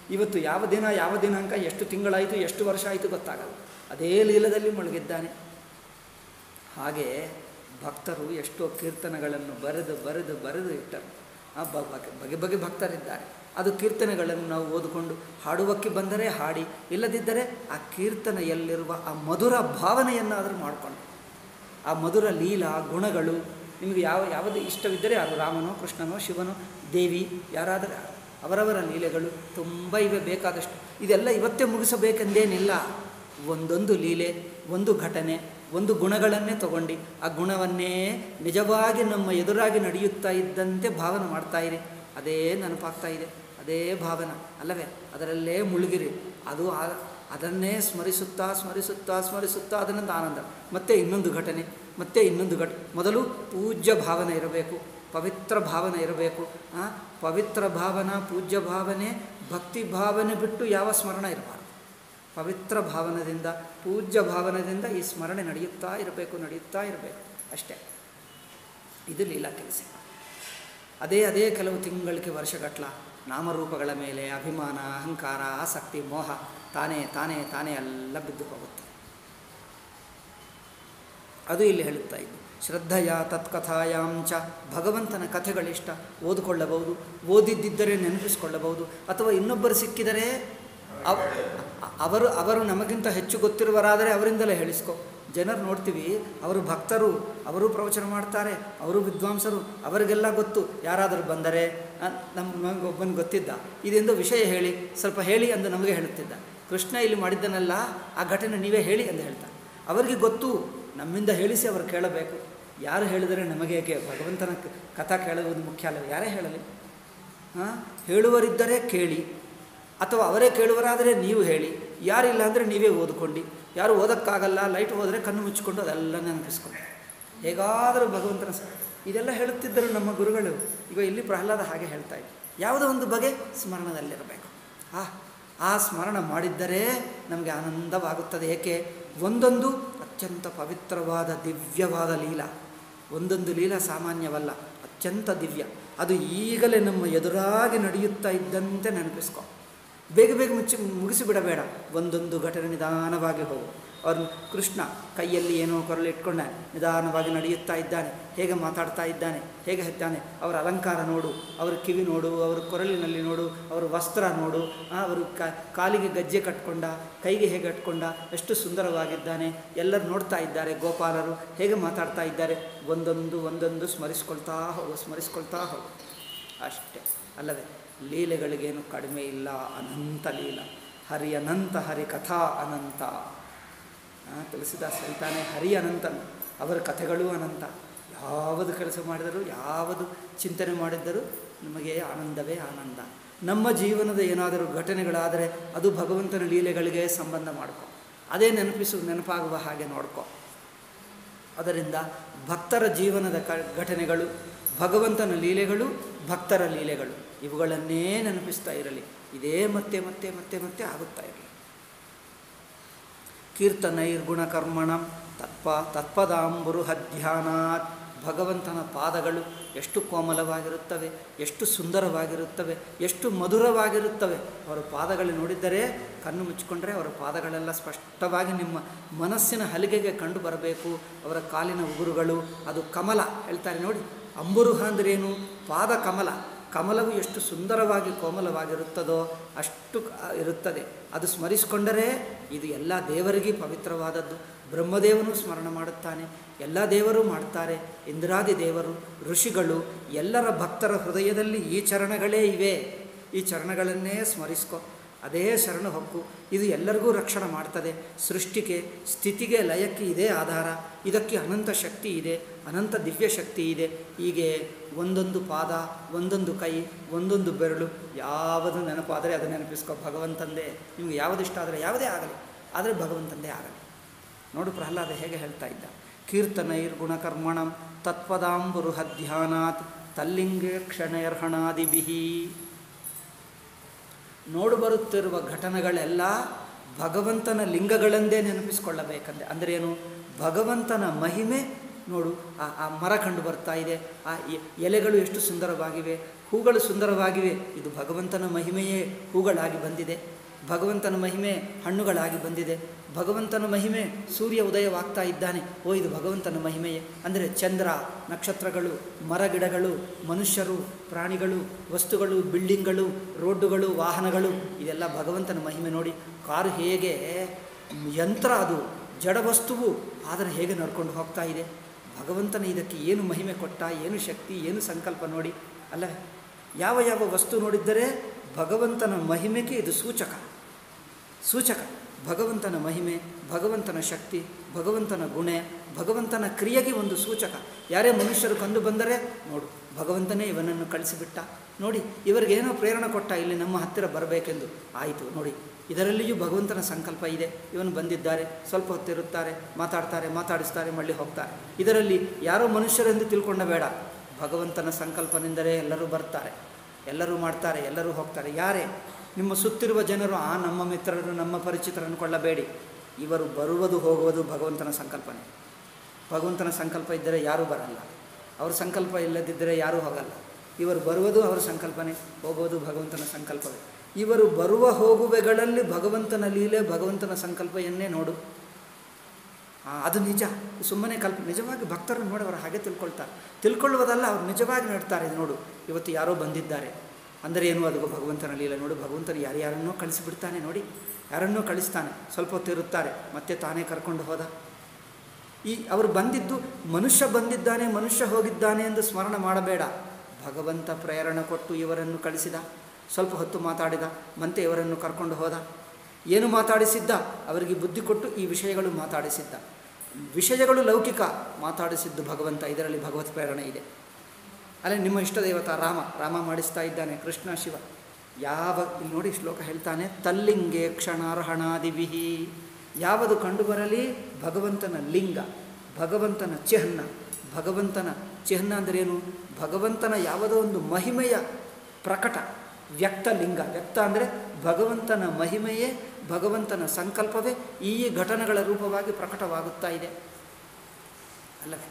ಇವತ್ತು ಯಾವ ದಿನ ಯಾವ ದಿನಾಂಕ ಎಷ್ಟು ತಿಂಗಳಾಯಿತು ಎಷ್ಟು ವರ್ಷ ಆಯಿತು ಗೊತ್ತಾಗಲ್ಲ ಅದೇ ಲೀಲದಲ್ಲಿ ಮುಳುಗಿದ್ದಾನೆ ಹಾಗೆ ಭಕ್ತರು ಎಷ್ಟೋ ಕೀರ್ತನೆಗಳನ್ನು ಬರೆದು ಬರೆದು ಬರೆದು ಇಟ್ಟರು ಆ ಬ ಬಗೆ ಬಗೆ ಬಗೆ ಭಕ್ತರಿದ್ದಾರೆ ಅದು ಕೀರ್ತನೆಗಳನ್ನು ನಾವು ಓದಿಕೊಂಡು ಹಾಡುವಕ್ಕೆ ಬಂದರೆ ಹಾಡಿ ಇಲ್ಲದಿದ್ದರೆ ಆ ಕೀರ್ತನೆಯಲ್ಲಿರುವ ಆ ಮಧುರ ಭಾವನೆಯನ್ನಾದರೂ ಮಾಡಿಕೊಂಡು ಆ ಮಧುರ ಲೀಲಾ ಗುಣಗಳು ನಿಮಗೆ ಯಾವ ಯಾವುದು ಇಷ್ಟವಿದ್ದರೆ ಅದು ರಾಮನೋ ಕೃಷ್ಣನೋ ಶಿವನೋ ದೇವಿ ಯಾರಾದರೂ ಅವರವರ ಲೀಲೆಗಳು ತುಂಬ ಇವೆ ಬೇಕಾದಷ್ಟು ಇದೆಲ್ಲ ಇವತ್ತೇ ಮುಗಿಸಬೇಕೆಂದೇನಿಲ್ಲ ಒಂದೊಂದು ಲೀಲೆ ಒಂದು ಘಟನೆ ಒಂದು ಗುಣಗಳನ್ನೇ ತಗೊಂಡು ಆ ಗುಣವನ್ನೇ ನಿಜವಾಗಿ ನಮ್ಮ ಎದುರಾಗಿ ನಡೆಯುತ್ತಾ ಇದ್ದಂತೆ ಭಾವನೆ ಮಾಡ್ತಾ ಇರಿ ಅದೇ ನೆನಪಾಗ್ತಾ ಇದೆ ಅದೇ ಭಾವನೆ ಅಲ್ಲವೇ ಅದರಲ್ಲೇ ಮುಳುಗಿರಿ ಅದು ಆ- ಅದನ್ನೇ ಸ್ಮರಿಸುತ್ತಾ ಸ್ಮರಿಸುತ್ತಾ ಸ್ಮರಿಸುತ್ತಾ ಅದರಿಂದ ಆನಂದ ಮತ್ತೆ ಇನ್ನೊಂದು ಘಟನೆ ಮತ್ತೆ ಇನ್ನೊಂದು ಘಟ ಮೊದಲು ಪೂಜ್ಯ ಭಾವನೆ ಇರಬೇಕು ಪವಿತ್ರ ಭಾವನೆ ಇರಬೇಕು ಆ, ಪವಿತ್ರ ಭಾವನ ಪೂಜ್ಯ ಭಾವನೆ ಭಕ್ತಿ ಭಾವನೆ ಬಿಟ್ಟು ಯಾವ ಸ್ಮರಣ ಇರಬಾರ್ದು ಪವಿತ್ರ ಭಾವನದಿಂದ ಪೂಜ್ಯ ಭಾವನದಿಂದ ಈ ಸ್ಮರಣೆ ನಡೆಯುತ್ತಾ ಇರಬೇಕು ನಡೆಯುತ್ತಾ ಇರಬೇಕು ಅಷ್ಟೇ ಇದು ಲೀಲಾ ಕೆಲಸ ಅದೇ ಅದೇ ಕೆಲವು ತಿಂಗಳಿಗೆ ವರ್ಷಗಟ್ಲ ನಾಮರೂಪಗಳ ಮೇಲೆ ಅಭಿಮಾನ ಅಹಂಕಾರ ಆಸಕ್ತಿ ಮೋಹ ತಾನೇ ತಾನೇ ತಾನೇ ಎಲ್ಲ ಬಿದ್ದು ಹೋಗುತ್ತೆ ಅದು ಇಲ್ಲಿ ಹೇಳುತ್ತಾ ಇದ್ದು ಶ್ರದ್ಧೆಯ ತತ್ಕಥಾಯಾಂಚ ಭಗವಂತನ ಕಥೆಗಳಿಷ್ಟ ಓದಿಕೊಳ್ಳಬಹುದು ಓದಿದ್ದಿದ್ದರೆ ನೆನಪಿಸಿಕೊಳ್ಳಬಹುದು ಅಥವಾ ಇನ್ನೊಬ್ಬರು ಸಿಕ್ಕಿದರೆ ಅವ್ ಅವರು ಅವರು ನಮಗಿಂತ ಹೆಚ್ಚು ಗೊತ್ತಿರುವರಾದರೆ ಅವರಿಂದಲೇ ಹೇಳಿಸ್ಕೊ ಜನರು ನೋಡ್ತೀವಿ ಅವರು ಭಕ್ತರು ಅವರು ಪ್ರವಚನ ಮಾಡ್ತಾರೆ ಅವರು ವಿದ್ವಾಂಸರು ಅವರಿಗೆಲ್ಲ ಗೊತ್ತು ಯಾರಾದರೂ ಬಂದರೆ ಆ, ನಮ್ಮ ನಮಗೊಬ್ಬನ ಗೊತ್ತಿದ್ದ ಇದೆಂದು ವಿಷಯ ಹೇಳಿ ಸ್ವಲ್ಪ ಹೇಳಿ ಎಂದು ನಮಗೆ ಹೇಳುತ್ತಿದ್ದ ಕೃಷ್ಣ ಇಲ್ಲಿ ಮಾಡಿದ್ದನಲ್ಲ ಆ ಘಟನೆ ನೀವೇ ಹೇಳಿ ಎಂದು ಹೇಳ್ತಾರೆ ಅವರಿಗೆ ಗೊತ್ತು ನಮ್ಮಿಂದ ಹೇಳಿಸಿ ಅವರು ಕೇಳಬೇಕು ಯಾರು ಹೇಳಿದರೆ ನಮಗೆ ಏಕೆ ಭಗವಂತನ ಕ- ಕಥಾ ಕೇಳುವುದು ಮುಖ್ಯ ಅಲ್ಲ ಯಾರೇ ಹೇಳಲಿ ಹಾಂ ಹೇಳುವರಿದ್ದರೆ ಕೇಳಿ ಅಥವಾ ಅವರೇ ಕೇಳುವರಾದರೆ ನೀವು ಹೇಳಿ ಯಾರಿಲ್ಲ ಅಂದರೆ ನೀವೇ ಓದ್ಕೊಂಡು ಯಾರು ಓದೋಕ್ಕಾಗಲ್ಲ ಲೈಟ್ ಹೋದರೆ ಕಣ್ಣು ಮುಚ್ಚಿಕೊಂಡು ಅದೆಲ್ಲ ನೆನಪಿಸ್ಕೊಂಡು ಹೇಗಾದರೂ ಭಗವಂತನ ಸ- ಇದೆಲ್ಲ ಹೇಳುತ್ತಿದ್ದರು ನಮ್ಮ ಗುರುಗಳು ಈಗ ಇಲ್ಲಿ ಪ್ರಹ್ಲಾದ ಹಾಗೆ ಹೇಳ್ತಾ ಇದ್ದರು ಯಾವುದೋ ಒಂದು ಬಗೆ ಸ್ಮರಣದಲ್ಲಿರಬೇಕು ಆ ಆ ಸ್ಮರಣ ಮಾಡಿದ್ದರೆ ನಮಗೆ ಆನಂದವಾಗುತ್ತದೆ ಏಕೆ ಒಂದೊಂದು ಅತ್ಯಂತ ಪವಿತ್ರವಾದ ದಿವ್ಯವಾದ ಲೀಲಾ ಒಂದೊಂದು ಲೀಲಾ ಸಾಮಾನ್ಯವಲ್ಲ ಅತ್ಯಂತ ದಿವ್ಯ ಅದು ಈಗಲೇ ನಮ್ಮ ಎದುರಾಗಿ ನಡೆಯುತ್ತಾ ಇದ್ದಂತೆ ನೆನಪಿಸ್ಕೊ ಬೇಗ ಬೇಗ ಮುಚ್ಚಿ ಮುಗಿಸಿಬಿಡಬೇಡ ಒಂದೊಂದು ಘಟನೆ ನಿಧಾನವಾಗಿ ಹೋಗು ಅವ್ರನ್ನ ಕೃಷ್ಣ ಕೈಯಲ್ಲಿ ಏನೋ ಕೊರಳು ಇಟ್ಕೊಂಡ ನಿಧಾನವಾಗಿ ನಡೆಯುತ್ತಾ ಇದ್ದಾನೆ ಹೇಗೆ ಮಾತಾಡ್ತಾ ಇದ್ದಾನೆ ಹೇಗೆ ಹೆತ್ತಾನೆ ಅವರ ಅಲಂಕಾರ ನೋಡು ಅವರ ಕಿವಿ ನೋಡು ಅವರ ಕೊರಳಿನಲ್ಲಿ ನೋಡು ಅವರ ವಸ್ತ್ರ ನೋಡು ಆ, ಅವರು ಕ ಕಾಲಿಗೆ ಗಜ್ಜೆ ಕಟ್ಕೊಂಡ ಕೈಗೆ ಹೇಗೆ ಕಟ್ಕೊಂಡ ಎಷ್ಟು ಸುಂದರವಾಗಿದ್ದಾನೆ ಎಲ್ಲರೂ ನೋಡ್ತಾ ಇದ್ದಾರೆ ಗೋಪಾಲರು ಹೇಗೆ ಮಾತಾಡ್ತಾ ಇದ್ದಾರೆ ಒಂದೊಂದು ಒಂದೊಂದು ಸ್ಮರಿಸ್ಕೊಳ್ತಾ ಹೋಗು ಸ್ಮರಿಸ್ಕೊಳ್ತಾ ಹೋಗು ಅಷ್ಟೇ ಅಲ್ಲವೇ ಲೀಲೆಗಳಿಗೇನು ಕಡಿಮೆ ಇಲ್ಲ ಅನಂತ ಲೀಲ ಹರಿ ಅನಂತ ಹರಿ ಕಥಾ ಅನಂತ ಆ, ತುಳಸಿದಾಸ್ ಹೇಳ್ತಾನೆ ಹರಿ ಅನಂತನು ಅವರ ಕಥೆಗಳೂ ಅನಂತ ಯಾವುದು ಕೆಲಸ ಮಾಡಿದರೂ ಯಾವುದು ಚಿಂತನೆ ಮಾಡಿದ್ದರೂ ನಮಗೆ ಆನಂದವೇ ಆನಂದ ನಮ್ಮ ಜೀವನದ ಏನಾದರೂ ಘಟನೆಗಳಾದರೆ ಅದು ಭಗವಂತನ ಲೀಲೆಗಳಿಗೆ ಸಂಬಂಧ ಮಾಡ್ಕೊ ಅದೇ ನೆನಪಿಸು ನೆನಪಾಗುವ ಹಾಗೆ ನೋಡ್ಕೊ ಅದರಿಂದ ಭಕ್ತರ ಜೀವನದ ಕ ಘಟನೆಗಳು ಭಗವಂತನ ಲೀಲೆಗಳು ಭಕ್ತರ ಲೀಲೆಗಳು ಇವುಗಳನ್ನೇ ನೆನಪಿಸ್ತಾ ಇರಲಿ ಇದೇ ಮತ್ತೆ ಮತ್ತೆ ಮತ್ತೆ ಮತ್ತೆ ಆಗುತ್ತಾ ಇರಲಿ ಕೀರ್ತನೈರ್ಗುಣಕರ್ಮಣ ತತ್ಪ ತತ್ಪದಾಂಬುರುಹಧ್ಯಾನಾತ್ ಭಗವಂತನ ಪಾದಗಳು ಎಷ್ಟು ಕೋಮಲವಾಗಿರುತ್ತವೆ ಎಷ್ಟು ಸುಂದರವಾಗಿರುತ್ತವೆ ಎಷ್ಟು ಮಧುರವಾಗಿರುತ್ತವೆ ಅವರ ಪಾದಗಳು ನೋಡಿದ್ದರೆ ಕಣ್ಣು ಮುಚ್ಚಿಕೊಂಡ್ರೆ ಅವರ ಪಾದಗಳೆಲ್ಲ ಸ್ಪಷ್ಟವಾಗಿ ನಿಮ್ಮ ಮನಸ್ಸಿನ ಹಲಿಗೆಗೆ ಕಂಡು ಬರಬೇಕು ಅವರ ಕಾಲಿನ ಉಗುರುಗಳು ಅದು ಕಮಲ ಹೇಳ್ತಾರೆ ನೋಡಿ ಅಂಬುರುಹ ಅಂದ್ರೇನು ಪಾದ ಕಮಲ ಕಮಲವು ಎಷ್ಟು ಸುಂದರವಾಗಿ ಕೋಮಲವಾಗಿರುತ್ತದೋ ಅಷ್ಟು ಕ- ಇರುತ್ತದೆ ಅದು ಸ್ಮರಿಸಿಕೊಂಡರೆ ಇದು ಎಲ್ಲ ದೇವರಿಗೆ ಪವಿತ್ರವಾದದ್ದು ಬ್ರಹ್ಮದೇವನು ಸ್ಮರಣ ಮಾಡುತ್ತಾನೆ ಎಲ್ಲ ದೇವರು ಮಾಡ್ತಾರೆ ಇಂದ್ರಾದಿ ದೇವರು ಋಷಿಗಳು ಎಲ್ಲರ ಭಕ್ತರ ಹೃದಯದಲ್ಲಿ ಈ ಚರಣಗಳೇ ಇವೆ ಈ ಚರಣಗಳನ್ನೇ ಸ್ಮರಿಸ್ಕೊ ಅದೇ ಶರಣ ಹೊಕ್ಕು ಇದು ಎಲ್ಲರಿಗೂ ರಕ್ಷಣೆ ಮಾಡ್ತದೆ ಸೃಷ್ಟಿಗೆ ಸ್ಥಿತಿಗೆ ಲಯಕ್ಕೆ ಇದೇ ಆಧಾರ ಇದಕ್ಕೆ ಅನಂತ ಶಕ್ತಿ ಇದೆ ಅನಂತ ದಿವ್ಯ ಶಕ್ತಿ ಇದೆ ಹೀಗೆ ಒಂದೊಂದು ಪಾದ ಒಂದೊಂದು ಕೈ ಒಂದೊಂದು ಬೆರಳು ಯಾವುದು ನೆನಪಾದರೆ ಅದು ನೆನಪಿಸ್ಕೊ ಭಗವಂತಂದೇ ನಿಮಗೆ ಯಾವುದು ಇಷ್ಟ ಆದರೆ ಯಾವುದೇ ಆಗಲಿ ಆದರೆ ಭಗವಂತಂದೇ ಆಗಲಿ ನೋಡು ಪ್ರಹ್ಲಾದ ಹೇಗೆ ಹೇಳ್ತಾ ಇದ್ದ ಕೀರ್ತನೈರ್ಗುಣಕರ್ಮಣಂ ತತ್ಪದಾಂಬುರುಹಧ್ಯಾನಾತ್ ತಲ್ಲಿಂಗೆ ಕ್ಷಣೈರ್ಹಣಾದಿಭಿಹಿ ನೋಡು ಬರುತ್ತಿರುವ ಘಟನೆಗಳೆಲ್ಲ ಭಗವಂತನ ಲಿಂಗಗಳೆಂದೇ ನೆನಪಿಸಿಕೊಳ್ಳಬೇಕಂದೆ ಅಂದರೆ ಏನು ಭಗವಂತನ ಮಹಿಮೆ ನೋಡು ಆ ಆ ಮರ ಕಂಡು ಬರ್ತಾ ಇದೆ ಆ ಎ- ಎಲೆಗಳು ಎಷ್ಟು ಸುಂದರವಾಗಿವೆ ಹೂಗಳು ಸುಂದರವಾಗಿವೆ ಇದು ಭಗವಂತನ ಮಹಿಮೆಯೇ ಹೂಗಳಾಗಿ ಬಂದಿದೆ ಭಗವಂತನ ಮಹಿಮೆ ಹಣ್ಣುಗಳಾಗಿ ಬಂದಿದೆ ಭಗವಂತನ ಮಹಿಮೆ ಸೂರ್ಯ ಉದಯವಾಗ್ತಾ ಇದ್ದಾನೆ ಓ ಇದು ಭಗವಂತನ ಮಹಿಮೆಯೇ ಅಂದರೆ ಚಂದ್ರ ನಕ್ಷತ್ರಗಳು ಮರಗಿಡಗಳು ಮನುಷ್ಯರು ಪ್ರಾಣಿಗಳು ವಸ್ತುಗಳು ಬಿಲ್ಡಿಂಗ್ಗಳು ರೋಡ್ಡುಗಳು ವಾಹನಗಳು ಇದೆಲ್ಲ ಭಗವಂತನ ಮಹಿಮೆ ನೋಡಿ ಕಾರು ಹೇಗೆ ಯಂತ್ರ ಅದು ಜಡ ವಸ್ತುವು ಆದರೆ ಹೇಗೆ ನಡ್ಕೊಂಡು ಹೋಗ್ತಾ ಇದೆ ಭಗವಂತನ ಇದಕ್ಕೆ ಏನು ಮಹಿಮೆ ಕೊಟ್ಟ ಏನು ಶಕ್ತಿ ಏನು ಸಂಕಲ್ಪ ನೋಡಿ ಅಲ್ಲವೇ ಯಾವ ಯಾವ ವಸ್ತು ನೋಡಿದ್ದರೆ ಭಗವಂತನ ಮಹಿಮೆಗೆ ಇದು ಸೂಚಕ ಸೂಚಕ ಭಗವಂತನ ಮಹಿಮೆ ಭಗವಂತನ ಶಕ್ತಿ ಭಗವಂತನ ಗುಣ ಭಗವಂತನ ಕ್ರಿಯೆಗೆ ಒಂದು ಸೂಚಕ ಯಾರೇ ಮನುಷ್ಯರು ಕಂಡು ಬಂದರೆ ನೋಡು ಭಗವಂತನೇ ಇವನನ್ನು ಕಳಿಸಿಬಿಟ್ಟ ನೋಡಿ ಇವರಿಗೇನೋ ಪ್ರೇರಣೆ ಕೊಟ್ಟ ಇಲ್ಲಿ ನಮ್ಮ ಹತ್ತಿರ ಬರಬೇಕೆಂದು ಆಯಿತು ನೋಡಿ ಇದರಲ್ಲಿಯೂ ಭಗವಂತನ ಸಂಕಲ್ಪ ಇದೆ ಇವನು ಬಂದಿದ್ದಾರೆ ಸ್ವಲ್ಪ ಹೊತ್ತಿರುತ್ತಾರೆ ಮಾತಾಡ್ತಾರೆ ಮಾತಾಡಿಸ್ತಾರೆ ಮಳ್ಳಿ ಹೋಗ್ತಾರೆ ಇದರಲ್ಲಿ ಯಾರೋ ಮನುಷ್ಯರೆಂದು ತಿಳ್ಕೊಂಡ ಬೇಡ ಭಗವಂತನ ಸಂಕಲ್ಪನೆಂದರೆ ಎಲ್ಲರೂ ಬರ್ತಾರೆ ಎಲ್ಲರೂ ಮಾಡ್ತಾರೆ ಎಲ್ಲರೂ ಹೋಗ್ತಾರೆ ಯಾರೇ ನಿಮ್ಮ ಸುತ್ತಿರುವ ಜನರು ಆ ನಮ್ಮ ಮಿತ್ರರು ನಮ್ಮ ಪರಿಚಿತರನ್ನು ಕೊಳ್ಳಬೇಡಿ ಇವರು ಬರುವುದು ಹೋಗುವುದು ಭಗವಂತನ ಸಂಕಲ್ಪನೆ ಭಗವಂತನ ಸಂಕಲ್ಪ ಇದ್ದರೆ ಯಾರೂ ಬರಲ್ಲ ಅವ್ರ ಸಂಕಲ್ಪ ಇಲ್ಲದಿದ್ದರೆ ಯಾರೂ ಹೋಗಲ್ಲ ಇವರು ಬರುವುದು ಅವರ ಸಂಕಲ್ಪನೆ ಹೋಗುವುದು ಭಗವಂತನ ಸಂಕಲ್ಪವೇ ಇವರು ಬರುವ ಹೋಗುವೆಗಳಲ್ಲಿ ಭಗವಂತನ ಲೀಲೆ ಭಗವಂತನ ಸಂಕಲ್ಪ ಎನ್ನೇ ನೋಡು ಆ, ಅದು ನಿಜ ಸುಮ್ಮನೆ ಕಲ್ಪ ನಿಜವಾಗಿ ಭಕ್ತರು ನೋಡಿ ಅವರು ಹಾಗೆ ತಿಳ್ಕೊಳ್ತಾರೆ ತಿಳ್ಕೊಳ್ಳುವುದಲ್ಲ ಅವ್ರು ನಿಜವಾಗಿ ನಡ್ತಾರೆ ಇದು ನೋಡು ಇವತ್ತು ಯಾರೋ ಬಂದಿದ್ದಾರೆ ಅಂದರೆ ಏನು ಅದು ಭಗವಂತನ ಲೀಲೆ ನೋಡು ಭಗವಂತನು ಯಾರ್ಯಾರನ್ನೋ ಕಳಿಸಿಬಿಡ್ತಾನೆ ನೋಡಿ ಯಾರನ್ನೋ ಕಳಿಸ್ತಾನೆ ಸ್ವಲ್ಪ ಹೊತ್ತು ಇರುತ್ತಾರೆ ಮತ್ತೆ ತಾನೇ ಕರ್ಕೊಂಡು ಹೋದ ಈ ಅವರು ಬಂದಿದ್ದು ಮನುಷ್ಯ ಬಂದಿದ್ದಾನೆ ಮನುಷ್ಯ ಹೋಗಿದ್ದಾನೆ ಎಂದು ಸ್ಮರಣ ಮಾಡಬೇಡ ಭಗವಂತ ಪ್ರೇರಣೆ ಕೊಟ್ಟು ಇವರನ್ನು ಕಳಿಸಿದ ಸ್ವಲ್ಪ ಹೊತ್ತು ಮಾತಾಡಿದ ಮತ್ತೆ ಇವರನ್ನು ಕರ್ಕೊಂಡು ಹೋದ ಏನು ಮಾತಾಡಿಸಿದ್ದ ಅವರಿಗೆ ಬುದ್ಧಿ ಕೊಟ್ಟು ಈ ವಿಷಯಗಳು ಮಾತಾಡಿಸಿದ್ದ ವಿಷಯಗಳು ಲೌಕಿಕ ಮಾತಾಡಿಸಿದ್ದು ಭಗವಂತ ಇದರಲ್ಲಿ ಭಗವತ್ ಪ್ರೇರಣೆ ಇದೆ ಅಲ್ಲೇ ನಿಮ್ಮ ಇಷ್ಟ ದೇವತ ರಾಮ ರಾಮ ಮಾಡಿಸ್ತಾ ಇದ್ದಾನೆ ಕೃಷ್ಣ ಶಿವ ಯಾವ ಇಲ್ಲಿ ನೋಡಿ ಶ್ಲೋಕ ಹೇಳ್ತಾನೆ ತಲ್ಲಿಂಗೆ ಕ್ಷಣಾರ್ಹಣಾದಿವಿಹಿ ಯಾವುದು ಕಂಡುಬರಲಿ ಭಗವಂತನ ಲಿಂಗ ಭಗವಂತನ ಚಿಹ್ನ ಭಗವಂತನ ಚಿಹ್ನ ಅಂದ್ರೇನು ಭಗವಂತನ ಯಾವುದೋ ಒಂದು ಮಹಿಮೆಯ ಪ್ರಕಟ ವ್ಯಕ್ತ ಲಿಂಗ ವ್ಯಕ್ತ ಅಂದರೆ ಭಗವಂತನ ಮಹಿಮೆಯೇ ಭಗವಂತನ ಸಂಕಲ್ಪವೇ ಈ ಘಟನೆಗಳ ರೂಪವಾಗಿ ಪ್ರಕಟವಾಗುತ್ತಾ ಇದೆ ಅಲ್ಲವೇ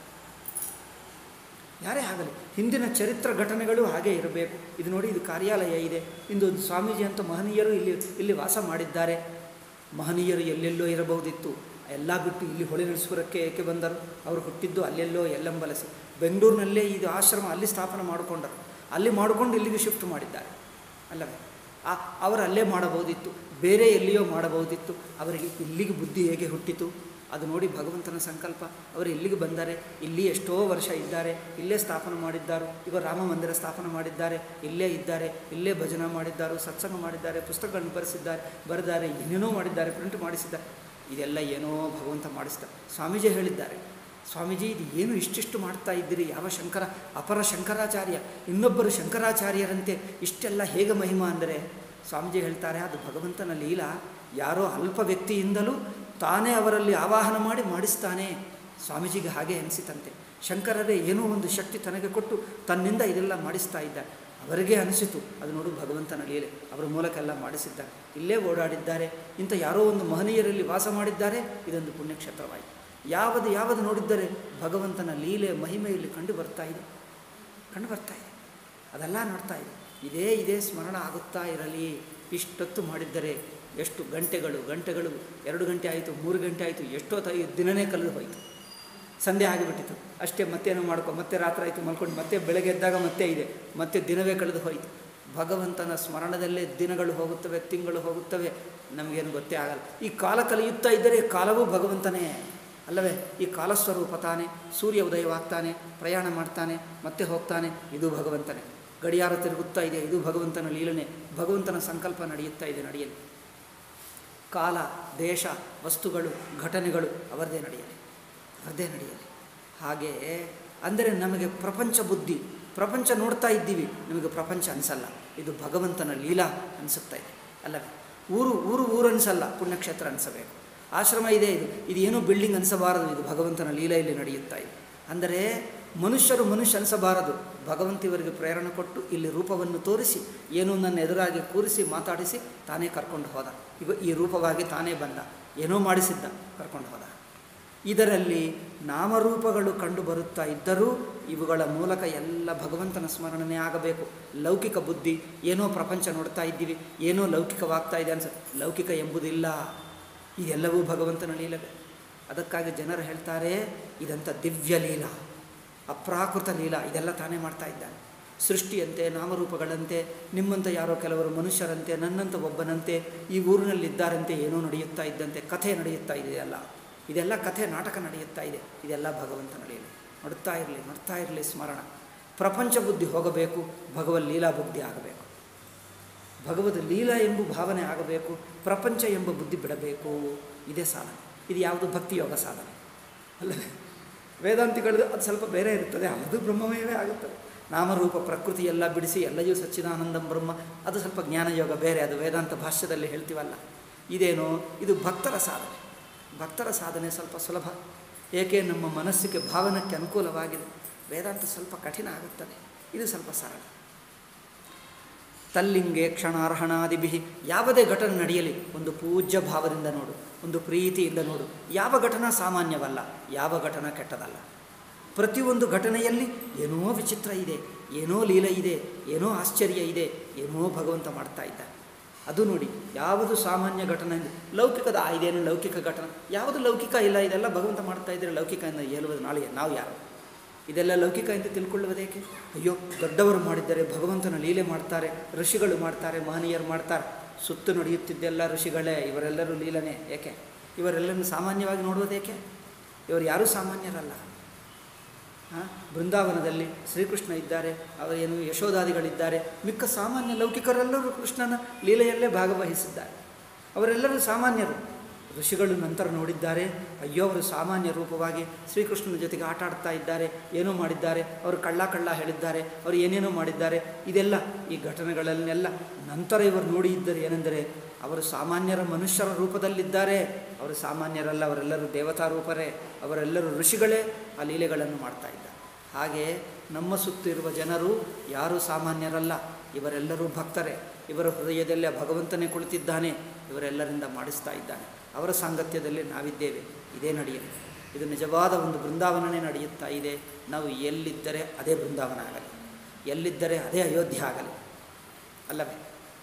ಯಾರೇ ಆಗಲಿ ಹಿಂದಿನ ಚರಿತ್ರ ಘಟನೆಗಳು ಹಾಗೇ ಇರಬೇಕು ಇದು ನೋಡಿ ಇದು ಕಾರ್ಯಾಲಯ ಇದೆ ಇಂದು ಸ್ವಾಮೀಜಿ ಅಂತ ಮಹನೀಯರು ಇಲ್ಲಿ ಇಲ್ಲಿ ವಾಸ ಮಾಡಿದ್ದಾರೆ ಮಹನೀಯರು ಎಲ್ಲೆಲ್ಲೋ ಇರಬಹುದಿತ್ತು ಎಲ್ಲ ಬಿಟ್ಟು ಇಲ್ಲಿ ಹೊಳೆನರಸೀಪುರಕ್ಕೆ ಏಕೆ ಬಂದರು ಅವರು ಹುಟ್ಟಿದ್ದು ಅಲ್ಲೆಲ್ಲೋ ಎಲ್ಲೆಂಬಲಸಿ ಬೆಂಗಳೂರಿನಲ್ಲೇ ಇದು ಆಶ್ರಮ ಅಲ್ಲಿ ಸ್ಥಾಪನೆ ಮಾಡಿಕೊಂಡರು ಅಲ್ಲಿ ಮಾಡಿಕೊಂಡು ಇಲ್ಲಿಗೆ ಶಿಫ್ಟ್ ಮಾಡಿದ್ದಾರೆ ಅಲ್ಲವೇ ಆ ಅವರು ಅಲ್ಲೇ ಮಾಡಬಹುದಿತ್ತು ಬೇರೆ ಎಲ್ಲಿಯೋ ಮಾಡಬಹುದಿತ್ತು ಅವರಿಗೆ ಇಲ್ಲಿಗೆ ಬುದ್ಧಿ ಹೇಗೆ ಹುಟ್ಟಿತು ಅದು ನೋಡಿ ಭಗವಂತನ ಸಂಕಲ್ಪ ಅವರು ಇಲ್ಲಿಗೆ ಬಂದರೆ ಇಲ್ಲಿ ಎಷ್ಟೋ ವರ್ಷ ಇದ್ದಾರೆ ಇಲ್ಲೇ ಸ್ಥಾಪನೆ ಮಾಡಿದ್ದಾರೆ ಇವರು ರಾಮ ಮಂದಿರ ಸ್ಥಾಪನೆ ಮಾಡಿದ್ದಾರೆ ಇಲ್ಲೇ ಇದ್ದಾರೆ ಇಲ್ಲೇ ಭಜನೆ ಮಾಡಿದ್ದಾರೆ ಸತ್ಸಂಗ ಮಾಡಿದ್ದಾರೆ ಪುಸ್ತಕಗಳನ್ನು ಬರೆಸಿದ್ದಾರೆ ಬರೆದಾರೆ ಏನೇನೋ ಮಾಡಿದ್ದಾರೆ ಪ್ರಿಂಟ್ ಮಾಡಿಸಿದ್ದಾರೆ ಇದೆಲ್ಲ ಏನೋ ಭಗವಂತ ಮಾಡಿಸ್ದ ಸ್ವಾಮೀಜಿ ಹೇಳಿದ್ದಾರೆ ಸ್ವಾಮೀಜಿ ಇದು ಏನು ಇಷ್ಟಿಷ್ಟು ಮಾಡ್ತಾ ಇದ್ದೀರಿ ಯಾವ ಶಂಕರ ಅಪರ ಶಂಕರಾಚಾರ್ಯ ಇನ್ನೊಬ್ಬರು ಶಂಕರಾಚಾರ್ಯರಂತೆ ಇಷ್ಟೆಲ್ಲ ಹೇಗೆ ಮಹಿಮಾ ಅಂದರೆ ಸ್ವಾಮೀಜಿ ಹೇಳ್ತಾರೆ ಅದು ಭಗವಂತನ ಲೀಲಾ ಯಾರೋ ಅಲ್ಪ ವ್ಯಕ್ತಿಯಿಂದಲೂ ತಾನೇ ಅವರಲ್ಲಿ ಆವಾಹನ ಮಾಡಿ ಮಾಡಿಸ್ತಾನೆ ಸ್ವಾಮೀಜಿಗೆ ಹಾಗೆ ಅನಿಸಿತಂತೆ ಶಂಕರರೇ ಏನೋ ಒಂದು ಶಕ್ತಿ ತನಗೆ ಕೊಟ್ಟು ತನ್ನಿಂದ ಇದೆಲ್ಲ ಮಾಡಿಸ್ತಾ ಇದ್ದಾರೆ ಅವರಿಗೆ ಅನಿಸಿತು ಅದು ನೋಡು ಭಗವಂತನ ಲೀಲೆ ಅವರ ಮೂಲಕ ಎಲ್ಲ ಮಾಡಿಸಿದ್ದಾರೆ ಇಲ್ಲೇ ಓಡಾಡಿದ್ದಾರೆ ಇಂಥ ಯಾರೋ ಒಂದು ಮಹನೀಯರಲ್ಲಿ ವಾಸ ಮಾಡಿದ್ದಾರೆ ಇದೊಂದು ಪುಣ್ಯಕ್ಷೇತ್ರವಾಯಿತು ಯಾವುದು ಯಾವುದು ನೋಡಿದ್ದರೆ ಭಗವಂತನ ಲೀಲೆ ಮಹಿಮೆಯಲ್ಲಿ ಕಂಡು ಬರ್ತಾ ಇದೆ ಕಂಡು ಬರ್ತಾ ಇದೆ ಅದೆಲ್ಲ ನೋಡ್ತಾ ಇದೆ ಇದೇ ಇದೇ ಸ್ಮರಣ ಆಗುತ್ತಾ ಇರಲಿ ಇಷ್ಟೊತ್ತು ಮಾಡಿದ್ದರೆ ಎಷ್ಟು ಗಂಟೆಗಳು ಗಂಟೆಗಳು ಎರಡು ಗಂಟೆ ಆಯಿತು ಮೂರು ಗಂಟೆ ಆಯಿತು ಎಷ್ಟೊತ್ತಾಗಿ ದಿನನೇ ಕಳೆದು ಹೋಯಿತು ಸಂಧ್ಯೆ ಆಗಿಬಿಟ್ಟಿತು ಅಷ್ಟೇ ಮತ್ತೇನೋ ಮಾಡ್ಕೊ ಮತ್ತೆ ರಾತ್ರಿ ಆಯಿತು ಮಲ್ಕೊಂಡು ಮತ್ತೆ ಬೆಳಗ್ಗೆ ಎದ್ದಾಗ ಮತ್ತೆ ಇದೆ ಮತ್ತೆ ದಿನವೇ ಕಳೆದು ಹೋಯಿತು ಭಗವಂತನ ಸ್ಮರಣದಲ್ಲೇ ದಿನಗಳು ಹೋಗುತ್ತವೆ ತಿಂಗಳು ಹೋಗುತ್ತವೆ ನಮಗೇನು ಗೊತ್ತೇ ಆಗಲ್ಲ ಈ ಕಾಲ ಕಲಿಯುತ್ತಾ ಇದ್ದರೆ ಕಾಲವೂ ಭಗವಂತನೇ ಅಲ್ಲವೇ ಈ ಕಾಲಸ್ವರೂಪ ತಾನೆ ಸೂರ್ಯ ಉದಯವಾಗ್ತಾನೆ ಪ್ರಯಾಣ ಮಾಡ್ತಾನೆ ಮತ್ತೆ ಹೋಗ್ತಾನೆ ಇದು ಭಗವಂತನೇ ಗಡಿಯಾರ ತಿರುಗುತ್ತಾ ಇದೆ ಇದು ಭಗವಂತನ ಲೀಲನೆ ಭಗವಂತನ ಸಂಕಲ್ಪ ನಡೆಯುತ್ತಾ ಇದೆ ನಡೆಯಲಿ ಕಾಲ ದೇಶ ವಸ್ತುಗಳು ಘಟನೆಗಳು ಅವರದೇ ನಡೆಯಲಿ ಅವರದೇ ನಡೆಯಲಿ ಹಾಗೆ ಅಂದರೆ ನಮಗೆ ಪ್ರಪಂಚ ಬುದ್ಧಿ ಪ್ರಪಂಚ ನೋಡ್ತಾ ಇದ್ದೀವಿ ನಮಗೆ ಪ್ರಪಂಚ ಅನಿಸಲ್ಲ ಇದು ಭಗವಂತನ ಲೀಲಾ ಅನಿಸುತ್ತಾ ಇದೆ ಅಲ್ಲವೇ ಊರು ಊರು ಊರು ಅನಿಸಲ್ಲ ಪುಣ್ಯಕ್ಷೇತ್ರ ಅನಿಸಬೇಕು ಆಶ್ರಮ ಇದೆ ಇದು ಇದು ಏನೂ ಬಿಲ್ಡಿಂಗ್ ಅನಿಸಬಾರದು ಇದು ಭಗವಂತನ ಲೀಲೆ ಇಲ್ಲಿ ನಡೆಯುತ್ತಾ ಇದೆ ಅಂದರೆ ಮನುಷ್ಯರು ಮನುಷ್ಯ ಅನಿಸಬಾರದು ಭಗವಂತ ಇವರಿಗೆ ಪ್ರೇರಣೆ ಕೊಟ್ಟು ಇಲ್ಲಿ ರೂಪವನ್ನು ತೋರಿಸಿ ಏನೋ ನನ್ನ ಎದುರಾಗಿ ಕೂರಿಸಿ ಮಾತಾಡಿಸಿ ತಾನೇ ಕರ್ಕೊಂಡು ಹೋದ ಇವ ಈ ರೂಪವಾಗಿ ತಾನೇ ಬಂದ ಏನೋ ಮಾಡಿಸಿದ್ದ ಕರ್ಕೊಂಡು ಹೋದ ಇದರಲ್ಲಿ ನಾಮರೂಪಗಳು ಕಂಡು ಬರುತ್ತಾ ಇದ್ದರೂ ಇವುಗಳ ಮೂಲಕ ಎಲ್ಲ ಭಗವಂತನ ಸ್ಮರಣೆ ಆಗಬೇಕು ಲೌಕಿಕ ಬುದ್ಧಿ ಏನೋ ಪ್ರಪಂಚ ನೋಡ್ತಾ ಇದ್ದೀವಿ ಏನೋ ಲೌಕಿಕವಾಗ್ತಾ ಇದೆ ಅನ್ಸುತ್ತೆ ಲೌಕಿಕ ಎಂಬುದಿಲ್ಲ ಇದೆಲ್ಲವೂ ಭಗವಂತನ ಲೀಲವೇ ಅದಕ್ಕಾಗಿ ಜನರು ಹೇಳ್ತಾರೆ ಇದಂಥ ದಿವ್ಯ ಲೀಲಾ ಅಪ್ರಾಕೃತ ಲೀಲಾ ಇದೆಲ್ಲ ತಾನೇ ಮಾಡ್ತಾ ಇದ್ದಾನೆ ಸೃಷ್ಟಿಯಂತೆ ನಾಮರೂಪಗಳಂತೆ ನಿಮ್ಮಂಥ ಯಾರೋ ಕೆಲವರು ಮನುಷ್ಯರಂತೆ ನನ್ನಂಥ ಒಬ್ಬನಂತೆ ಈ ಊರಿನಲ್ಲಿದ್ದಾರಂತೆ ಏನೋ ನಡೆಯುತ್ತಾ ಇದ್ದಂತೆ ಕಥೆ ನಡೆಯುತ್ತಾ ಇದೆಯಲ್ಲ ಇದೆಲ್ಲ ಕಥೆ ನಾಟಕ ನಡೆಯುತ್ತಾ ಇದೆ ಇದೆಲ್ಲ ಭಗವಂತನ ಲೀಲೆ ನೋಡ್ತಾ ಇರಲಿ ನೋಡ್ತಾ ಇರಲಿ ಸ್ಮರಣ ಪ್ರಪಂಚ ಬುದ್ಧಿ ಹೋಗಬೇಕು ಭಗವದ್ ಲೀಲಾ ಬುದ್ಧಿ ಆಗಬೇಕು ಭಗವದ್ ಲೀಲಾ ಎಂಬ ಭಾವನೆ ಆಗಬೇಕು ಪ್ರಪಂಚ ಎಂಬ ಬುದ್ಧಿ ಬಿಡಬೇಕು ಇದೇ ಸಾಧನೆ ಇದು ಯಾವುದು ಭಕ್ತಿಯೋಗ ಸಾಧನೆ ಅಲ್ಲವೇ ವೇದಾಂತಿಗಳದ್ದು ಅದು ಸ್ವಲ್ಪ ಬೇರೆ ಇರ್ತದೆ ಅದು ಬ್ರಹ್ಮಮಯವೇ ಆಗುತ್ತದೆ ನಾಮರೂಪ ಪ್ರಕೃತಿ ಎಲ್ಲ ಬಿಡಿಸಿ ಎಲ್ಲಯೂ ಸಚ್ಚಿದಾನಂದಂ ಬ್ರಹ್ಮ ಅದು ಸ್ವಲ್ಪ ಜ್ಞಾನಯೋಗ ಬೇರೆ ಅದು ವೇದಾಂತ ಭಾಷ್ಯದಲ್ಲಿ ಹೇಳ್ತೀವಲ್ಲ ಇದೇನು ಇದು ಭಕ್ತರ ಸಾಧನೆ ಭಕ್ತರ ಸಾಧನೆ ಸ್ವಲ್ಪ ಸುಲಭ ಏಕೆ ನಮ್ಮ ಮನಸ್ಸಿಗೆ ಭಾವನಕ್ಕೆ ಅನುಕೂಲವಾಗಿದೆ ವೇದಾಂತ ಸ್ವಲ್ಪ ಕಠಿಣ ಆಗುತ್ತದೆ ಇದು ಸ್ವಲ್ಪ ಸರಳ ತಲ್ಲಿಂಗೆ ಕ್ಷಣಾರ್ಹಣಾದಿಭಿ ಯಾವುದೇ ಘಟನೆ ನಡೆಯಲಿ ಒಂದು ಪೂಜ್ಯ ಭಾವದಿಂದ ನೋಡು ಒಂದು ಪ್ರೀತಿಯಿಂದ ನೋಡು ಯಾವ ಘಟನಾ ಸಾಮಾನ್ಯವಲ್ಲ ಯಾವ ಘಟನಾ ಕೆಟ್ಟದಲ್ಲ ಪ್ರತಿಯೊಂದು ಘಟನೆಯಲ್ಲಿ ಏನೋ ವಿಚಿತ್ರ ಇದೆ ಏನೋ ಲೀಲೆ ಇದೆ ಏನೋ ಆಶ್ಚರ್ಯ ಇದೆ ಏನೋ ಭಗವಂತ ಮಾಡ್ತಾ ಇದ್ದ ಅದು ನೋಡಿ ಯಾವುದು ಸಾಮಾನ್ಯ ಘಟನೆ ಇದೆ ಲೌಕಿಕದ ಆ ಇದೇನು ಲೌಕಿಕ ಘಟನೆ ಯಾವುದು ಲೌಕಿಕ ಇಲ್ಲ ಇದೆಲ್ಲ ಭಗವಂತ ಮಾಡ್ತಾ ಇದ್ದರೆ ಲೌಕಿಕದಿಂದ ಹೇಳುವುದು ನಾಳೆ ನಾವು ಯಾರು ಇದೆಲ್ಲ ಲೌಕಿಕ ಎಂದು ತಿಳ್ಕೊಳ್ಳುವುದೇಕೆ ಅಯ್ಯೋ ದೊಡ್ಡವರು ಮಾಡಿದ್ದಾರೆ ಭಗವಂತನ ಲೀಲೆ ಮಾಡ್ತಾರೆ ಋಷಿಗಳು ಮಾಡ್ತಾರೆ ಮಹನೀಯರು ಮಾಡ್ತಾರೆ ಸುತ್ತು ನಡೆಯುತ್ತಿದ್ದೆಲ್ಲ ಋಷಿಗಳೇ ಇವರೆಲ್ಲರೂ ಲೀಲನೆ ಏಕೆ ಇವರೆಲ್ಲರನ್ನು ಸಾಮಾನ್ಯವಾಗಿ ನೋಡುವುದೇಕೆ ಇವರು ಯಾರೂ ಸಾಮಾನ್ಯರಲ್ಲ ಹಾಂ ಬೃಂದಾವನದಲ್ಲಿ ಶ್ರೀಕೃಷ್ಣ ಇದ್ದಾರೆ ಅವರೇನು ಯಶೋಧಾದಿಗಳಿದ್ದಾರೆ ಮಿಕ್ಕ ಸಾಮಾನ್ಯ ಲೌಕಿಕರೆಲ್ಲರೂ ಕೃಷ್ಣನ ಲೀಲೆಯಲ್ಲೇ ಭಾಗವಹಿಸಿದ್ದಾರೆ ಅವರೆಲ್ಲರೂ ಸಾಮಾನ್ಯರು ಋಷಿಗಳು ನಂತರ ನೋಡಿದ್ದಾರೆ ಅಯ್ಯೋ ಅವರು ಸಾಮಾನ್ಯ ರೂಪವಾಗಿ ಶ್ರೀಕೃಷ್ಣನ ಜೊತೆಗೆ ಆಟ ಆಡ್ತಾ ಇದ್ದಾರೆ ಏನೋ ಮಾಡಿದ್ದಾರೆ ಅವರು ಕಳ್ಳ ಕಳ್ಳ ಹೇಳಿದ್ದಾರೆ ಅವರು ಏನೇನೋ ಮಾಡಿದ್ದಾರೆ ಇದೆಲ್ಲ ಈ ಘಟನೆಗಳನ್ನೆಲ್ಲ ನಂತರ ಇವರು ನೋಡಿ ಇದ್ದರೆ ಏನೆಂದರೆ ಅವರು ಸಾಮಾನ್ಯರ ಮನುಷ್ಯರ ರೂಪದಲ್ಲಿದ್ದಾರೆ ಅವರು ಸಾಮಾನ್ಯರಲ್ಲ ಅವರೆಲ್ಲರೂ ದೇವತಾ ರೂಪರೇ ಅವರೆಲ್ಲರೂ ಋಷಿಗಳೇ ಆ ಲೀಲೆಗಳನ್ನು ಮಾಡ್ತಾ ಇದ್ದಾರೆ ಹಾಗೆ ನಮ್ಮ ಸುತ್ತಿರುವ ಜನರು ಯಾರೂ ಸಾಮಾನ್ಯರಲ್ಲ ಇವರೆಲ್ಲರೂ ಭಕ್ತರೇ ಇವರ ಹೃದಯದಲ್ಲೇ ಭಗವಂತನೇ ಕುಳಿತಿದ್ದಾನೆ ಇವರೆಲ್ಲರಿಂದ ಮಾಡಿಸ್ತಾ ಇದ್ದಾನೆ ಅವರ ಸಾಂಗತ್ಯದಲ್ಲಿ ನಾವಿದ್ದೇವೆ ಇದೇ ನಡೆಯಲಿ ಇದು ನಿಜವಾದ ಒಂದು ಬೃಂದಾವನನೇ ನಡೆಯುತ್ತಾ ಇದೆ ನಾವು ಎಲ್ಲಿದ್ದರೆ ಅದೇ ಬೃಂದಾವನ ಆಗಲಿ ಎಲ್ಲಿದ್ದರೆ ಅದೇ ಅಯೋಧ್ಯೆ ಆಗಲಿ ಅಲ್ಲವೇ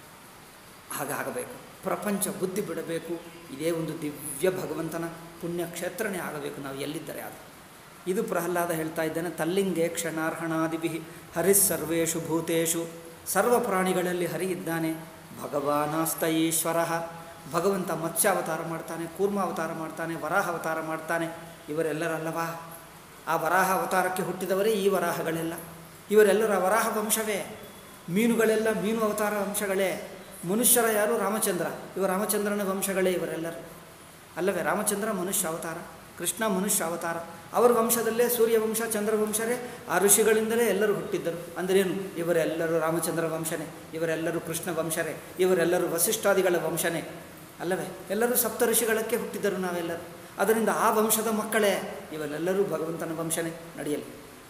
ಹಾಗಾಗಬೇಕು ಪ್ರಪಂಚ ಬುದ್ಧಿ ಬಿಡಬೇಕು ಇದೇ ಒಂದು ದಿವ್ಯ ಭಗವಂತನ ಪುಣ್ಯ ಕ್ಷೇತ್ರನೇ ಆಗಬೇಕು ನಾವು ಎಲ್ಲಿದ್ದರೆ ಅದು ಇದು ಪ್ರಹ್ಲಾದ ಹೇಳ್ತಾ ಇದ್ದಾನೆ ತಲ್ಲಿಂಗೆ ಕ್ಷಣಾರ್ಹಣಾದಿಭಿ ಹರಿಸ್ ಸರ್ವೇಷು ಭೂತೇಷು ಸರ್ವ ಪ್ರಾಣಿಗಳಲ್ಲಿ ಹರಿ ಇದ್ದಾನೆ ಭಗವಾನಾಸ್ತ ಈಶ್ವರ ಭಗವಂತ ಮತ್ಸ್ಯ ಅವತಾರ ಮಾಡ್ತಾನೆ ಕೂರ್ಮ ಅವತಾರ ಮಾಡ್ತಾನೆ ವರಾಹ ಅವತಾರ ಮಾಡ್ತಾನೆ ಇವರೆಲ್ಲರಲ್ಲವಾ ಆ ವರಾಹ ಅವತಾರಕ್ಕೆ ಹುಟ್ಟಿದವರೇ ಈ ವರಾಹಗಳೆಲ್ಲ ಇವರೆಲ್ಲರ ವರಾಹ ವಂಶವೇ ಮೀನುಗಳೆಲ್ಲ ಮೀನು ಅವತಾರ ವಂಶಗಳೇ ಮನುಷ್ಯರ ಯಾರು ರಾಮಚಂದ್ರ ಇವ ರಾಮಚಂದ್ರನ ವಂಶಗಳೇ ಇವರೆಲ್ಲರೂ ಅಲ್ಲವೇ ರಾಮಚಂದ್ರ ಮನುಷ್ಯ ಅವತಾರ ಕೃಷ್ಣ ಮನುಷ್ಯ ಅವತಾರ ಅವರ ವಂಶದಲ್ಲೇ ಸೂರ್ಯವಂಶ ಚಂದ್ರವಂಶರೇ ಆ ಋಷಿಗಳಿಂದಲೇ ಎಲ್ಲರೂ ಹುಟ್ಟಿದ್ದರು ಅಂದ್ರೇನು ಇವರೆಲ್ಲರೂ ರಾಮಚಂದ್ರ ವಂಶನೇ ಇವರೆಲ್ಲರೂ ಕೃಷ್ಣ ವಂಶರೇ ಇವರೆಲ್ಲರೂ ವಸಿಷ್ಠಾದಿಗಳ ವಂಶನೇ ಅಲ್ಲವೇ ಎಲ್ಲರೂ ಸಪ್ತ ಋಷಿಗಳಕ್ಕೆ ಹುಟ್ಟಿದ್ದರು ನಾವೆಲ್ಲರೂ ಅದರಿಂದ ಆ ವಂಶದ ಮಕ್ಕಳೇ ಇವರೆಲ್ಲರೂ ಭಗವಂತನ ವಂಶನೇ ನಡೆಯಲಿ